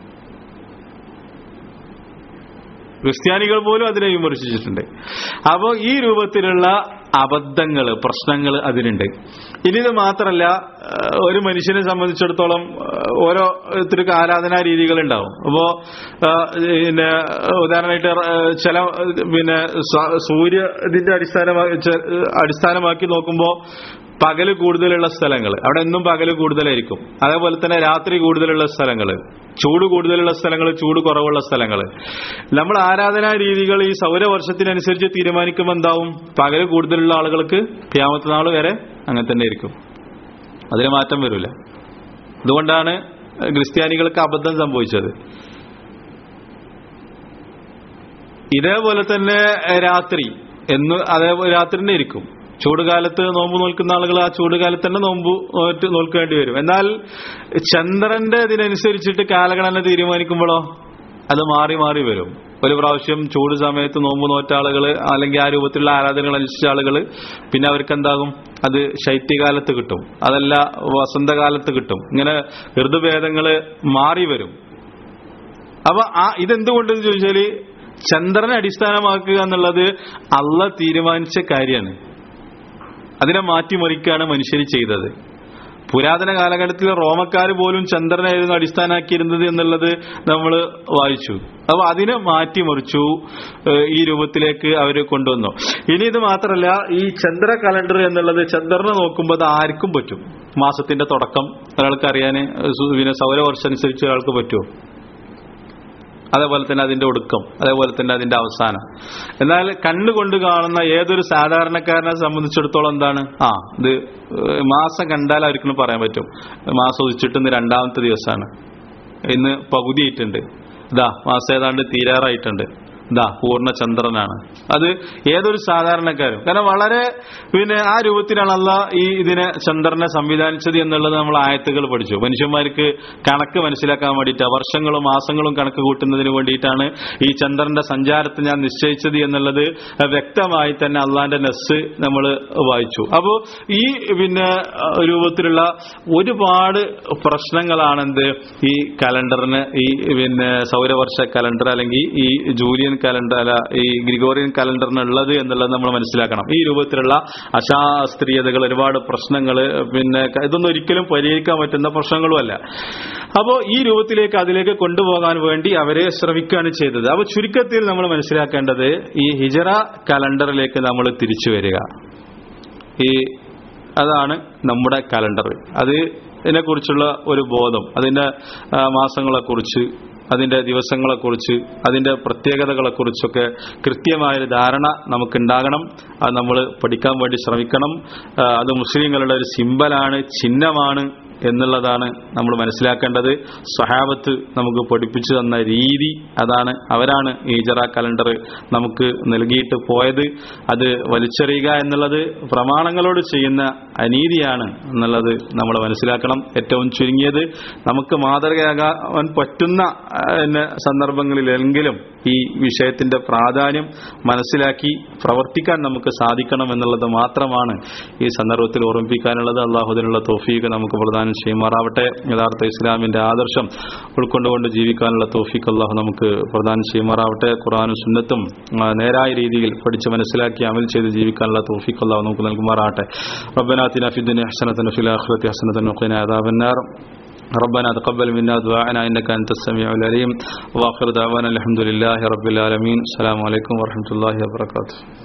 ക്രിസ്ത്യാനികൾ പോലും അതിനെ വിമർശിച്ചിട്ടുണ്ട് അപ്പോൾ ഈ രൂപത്തിലുള്ള അബദ്ധങ്ങൾ പ്രശ്നങ്ങൾ അതിനുണ്ട് ഇനി ഇത് മാത്രമല്ല ഏഹ്, ഒരു മനുഷ്യനെ സംബന്ധിച്ചിടത്തോളം ഏഹ്, ഓരോരുത്തർക്ക് ആരാധനാ രീതികൾ ഉണ്ടാവും അപ്പോ ഏഹ്, പിന്നെ ഉദാഹരണമായിട്ട് ഏഹ്, ചില ഏഹ്, പിന്നെ സ- സൂര്യ ഇതിന്റെ അടിസ്ഥാനമാക്കി ചെ- അടിസ്ഥാനമാക്കി നോക്കുമ്പോൾ പകല് കൂടുതലുള്ള സ്ഥലങ്ങൾ അവിടെ എന്നും പകല് കൂടുതലായിരിക്കും അതേപോലെ തന്നെ രാത്രി കൂടുതലുള്ള സ്ഥലങ്ങൾ ചൂട് കൂടുതലുള്ള സ്ഥലങ്ങൾ ചൂട് കുറവുള്ള സ്ഥലങ്ങൾ നമ്മൾ ആരാധനാ രീതികൾ ഈ സൗരവർഷത്തിനനുസരിച്ച് തീരുമാനിക്കുമ്പോൾ എന്താവും പകല് കൂടുതലുള്ള ആളുകൾക്ക് ക്യാമത്ത് നാൾ വരെ അങ്ങനെ തന്നെ ആയിരിക്കും അതിന് മാറ്റം വരില്ല അതുകൊണ്ടാണ് ക്രിസ്ത്യാനികൾക്ക് അബദ്ധം സംഭവിച്ചത് ഇതേപോലെ തന്നെ രാത്രി എന്ന് അതേപോലെ രാത്രി തന്നെ ഇരിക്കും ചൂടുകാലത്ത് നോമ്പ് നോൽക്കുന്ന ആളുകൾ ആ ചൂടുകാലത്ത് തന്നെ നോമ്പ് നോറ്റ് നോൽക്കേണ്ടി വരും എന്നാൽ ചന്ദ്രന്റെ ഇതിനനുസരിച്ചിട്ട് കാലഗണന തീരുമാനിക്കുമ്പോഴോ അത് മാറി മാറി വരും ഒരു പ്രാവശ്യം ചൂട് സമയത്ത് നോമ്പ് നോറ്റ ആളുകൾ അല്ലെങ്കിൽ ആ രൂപത്തിലുള്ള ആരാധനകൾ അനുസരിച്ച ആളുകൾ പിന്നെ അവർക്ക് എന്താകും അത് ശൈത്യകാലത്ത് കിട്ടും അതല്ല വസന്തകാലത്ത് കിട്ടും ഇങ്ങനെ ഋതുഭേദങ്ങൾ മാറി വരും അപ്പൊ ആ ഇതെന്തുകൊണ്ട് ചോദിച്ചാല് ചന്ദ്രനെ അടിസ്ഥാനമാക്കുക എന്നുള്ളത് അള്ള തീരുമാനിച്ച കാര്യമാണ് അതിനെ മാറ്റിമറിക്കുകയാണ് മനുഷ്യർ ചെയ്തത് പുരാതന കാലഘട്ടത്തിൽ റോമക്കാർ പോലും ചന്ദ്രനായിരുന്നു അടിസ്ഥാനാക്കിയിരുന്നത് എന്നുള്ളത് നമ്മൾ വായിച്ചു അപ്പൊ അതിനെ മാറ്റിമറിച്ചു ഏഹ് ഈ രൂപത്തിലേക്ക് അവർ കൊണ്ടുവന്നു ഇനി ഇത് മാത്രമല്ല ഈ ചന്ദ്ര കലണ്ടർ എന്നുള്ളത് ചന്ദ്രനെ നോക്കുമ്പോൾ അത് ആർക്കും പറ്റും മാസത്തിന്റെ തുടക്കം ഒരാൾക്ക് അറിയാൻ പിന്നെ സൗരവർഷം അനുസരിച്ച് ഒരാൾക്ക് പറ്റുമോ അതേപോലെ തന്നെ അതിന്റെ ഒടുക്കം അതേപോലെ തന്നെ അതിന്റെ അവസാനം എന്നാൽ കണ്ണുകൊണ്ട് കാണുന്ന ഏതൊരു സാധാരണക്കാരനെ സംബന്ധിച്ചിടത്തോളം എന്താണ് ആ ഇത് ഏഹ് മാസം കണ്ടാൽ അവർക്കിന് പറയാൻ പറ്റും മാസം ഉദിച്ചിട്ട് ഇന്ന് രണ്ടാമത്തെ ദിവസമാണ് ഇന്ന് പകുതിയായിട്ടുണ്ട് ഇതാ മാസം ഏതാണ്ട് തീരാറായിട്ടുണ്ട് ഇതാ പൂർണ്ണ ചന്ദ്രനാണ് അത് ഏതൊരു സാധാരണക്കാരും കാരണം വളരെ പിന്നെ ആ രൂപത്തിലാണ് അല്ല ഈ ഇതിനെ ചന്ദ്രനെ സംവിധാനിച്ചത് എന്നുള്ളത് നമ്മൾ ആയത്തുകൾ പഠിച്ചു മനുഷ്യന്മാർക്ക് കണക്ക് മനസ്സിലാക്കാൻ വേണ്ടിയിട്ട് വർഷങ്ങളും മാസങ്ങളും കണക്ക് കൂട്ടുന്നതിന് വേണ്ടിയിട്ടാണ് ഈ ചന്ദ്രന്റെ സഞ്ചാരത്തെ ഞാൻ നിശ്ചയിച്ചത് എന്നുള്ളത് വ്യക്തമായി തന്നെ അള്ളാന്റെ നെസ് നമ്മൾ വായിച്ചു അപ്പോൾ ഈ പിന്നെ അഹ് രൂപത്തിലുള്ള ഒരുപാട് പ്രശ്നങ്ങളാണെന്ത് ഈ കലണ്ടറിന് ഈ പിന്നെ സൗരവർഷ കലണ്ടർ അല്ലെങ്കിൽ ഈ ജൂലിയൻ കലണ്ടർ അല്ല ഈ ഗ്രിഗോറിയൻ കലണ്ടറിന് ഉള്ളത് എന്നുള്ളത് നമ്മൾ മനസ്സിലാക്കണം ഈ രൂപത്തിലുള്ള അശാസ്ത്രീയതകൾ ഒരുപാട് പ്രശ്നങ്ങൾ പിന്നെ ക- ഇതൊന്നും ഒരിക്കലും പരിഹരിക്കാൻ പറ്റുന്ന പ്രശ്നങ്ങളുമല്ല അപ്പോൾ ഈ രൂപത്തിലേക്ക് അതിലേക്ക് കൊണ്ടുപോകാൻ വേണ്ടി അവരെ ശ്രമിക്കുകയാണ് ചെയ്തത് അപ്പോൾ ചുരുക്കത്തിൽ നമ്മൾ മനസ്സിലാക്കേണ്ടത് ഈ ഹിജറ കലണ്ടറിലേക്ക് നമ്മൾ തിരിച്ചു വരിക ഈ അതാണ് നമ്മുടെ കലണ്ടർ അത് ഇതിനെക്കുറിച്ചുള്ള ഒരു ബോധം അതിൻ്റെ ആ, മാസങ്ങളെക്കുറിച്ച് അതിൻ്റെ ദിവസങ്ങളെക്കുറിച്ച് അതിൻ്റെ പ്രത്യേകതകളെക്കുറിച്ചൊക്കെ കൃത്യമായൊരു ധാരണ നമുക്കുണ്ടാകണം അത് നമ്മൾ പഠിക്കാൻ വേണ്ടി ശ്രമിക്കണം ആ, അത് മുസ്ലിങ്ങളുടെ ഒരു സിമ്പലാണ് ചിഹ്നമാണ് എന്നുള്ളതാണ് നമ്മൾ മനസ്സിലാക്കേണ്ടത് സ്വഹാബത്ത് നമുക്ക് പഠിപ്പിച്ചു തന്ന രീതി അതാണ് അവരാണ് ഈജറ കലണ്ടർ നമുക്ക് നൽകിയിട്ട് പോയത് അത് വലിച്ചെറിയുക എന്നുള്ളത് പ്രമാണങ്ങളോട് ചെയ്യുന്ന അനീതിയാണ് എന്നുള്ളത് നമ്മൾ മനസ്സിലാക്കണം ഏറ്റവും ചുരുങ്ങിയത് നമുക്ക് മാതൃകയാകാൻ പറ്റുന്ന ആ, പിന്നെ സന്ദർഭങ്ങളിലെങ്കിലും ഈ വിഷയത്തിന്റെ പ്രാധാന്യം മനസ്സിലാക്കി പ്രവർത്തിക്കാൻ നമുക്ക് സാധിക്കണം എന്നുള്ളത് മാത്രമാണ് ഈ സന്ദർഭത്തിൽ ഓർമ്മിപ്പിക്കാനുള്ളത് അള്ളാഹുദിനുള്ള തോഫീക്ക് നമുക്ക് പ്രദാനം ചെയ്യുമാറാവട്ടെ യഥാർത്ഥ ഇസ്ലാമിന്റെ ആദർശം ഉൾക്കൊണ്ടുകൊണ്ട് ജീവിക്കാനുള്ള തോഫീക്ക് അള്ളാഹു നമുക്ക് പ്രദാനം ചെയ്യുമാറാവട്ടെ ഖുറാനും സുന്നത്തും ആ, നേരായ രീതിയിൽ പഠിച്ച് മനസ്സിലാക്കി അമൽ ചെയ്ത് ജീവിക്കാനുള്ള തോഫീക്ക് അള്ളാഹു നമുക്ക് നൽകുമാറാവട്ടെ റബ്ബനാത്തിന ഫിദ്ദുനിയ ഹസനത്തൻ ഫിൽ ആഖിറതി ഹസനത്തൻ വഖിന അദാബന്നാർ ربنا تقبل منا دعاءنا انك انت السميع العليم واخر دعوانا الحمد لله رب العالمين السلام عليكم ورحمه الله وبركاته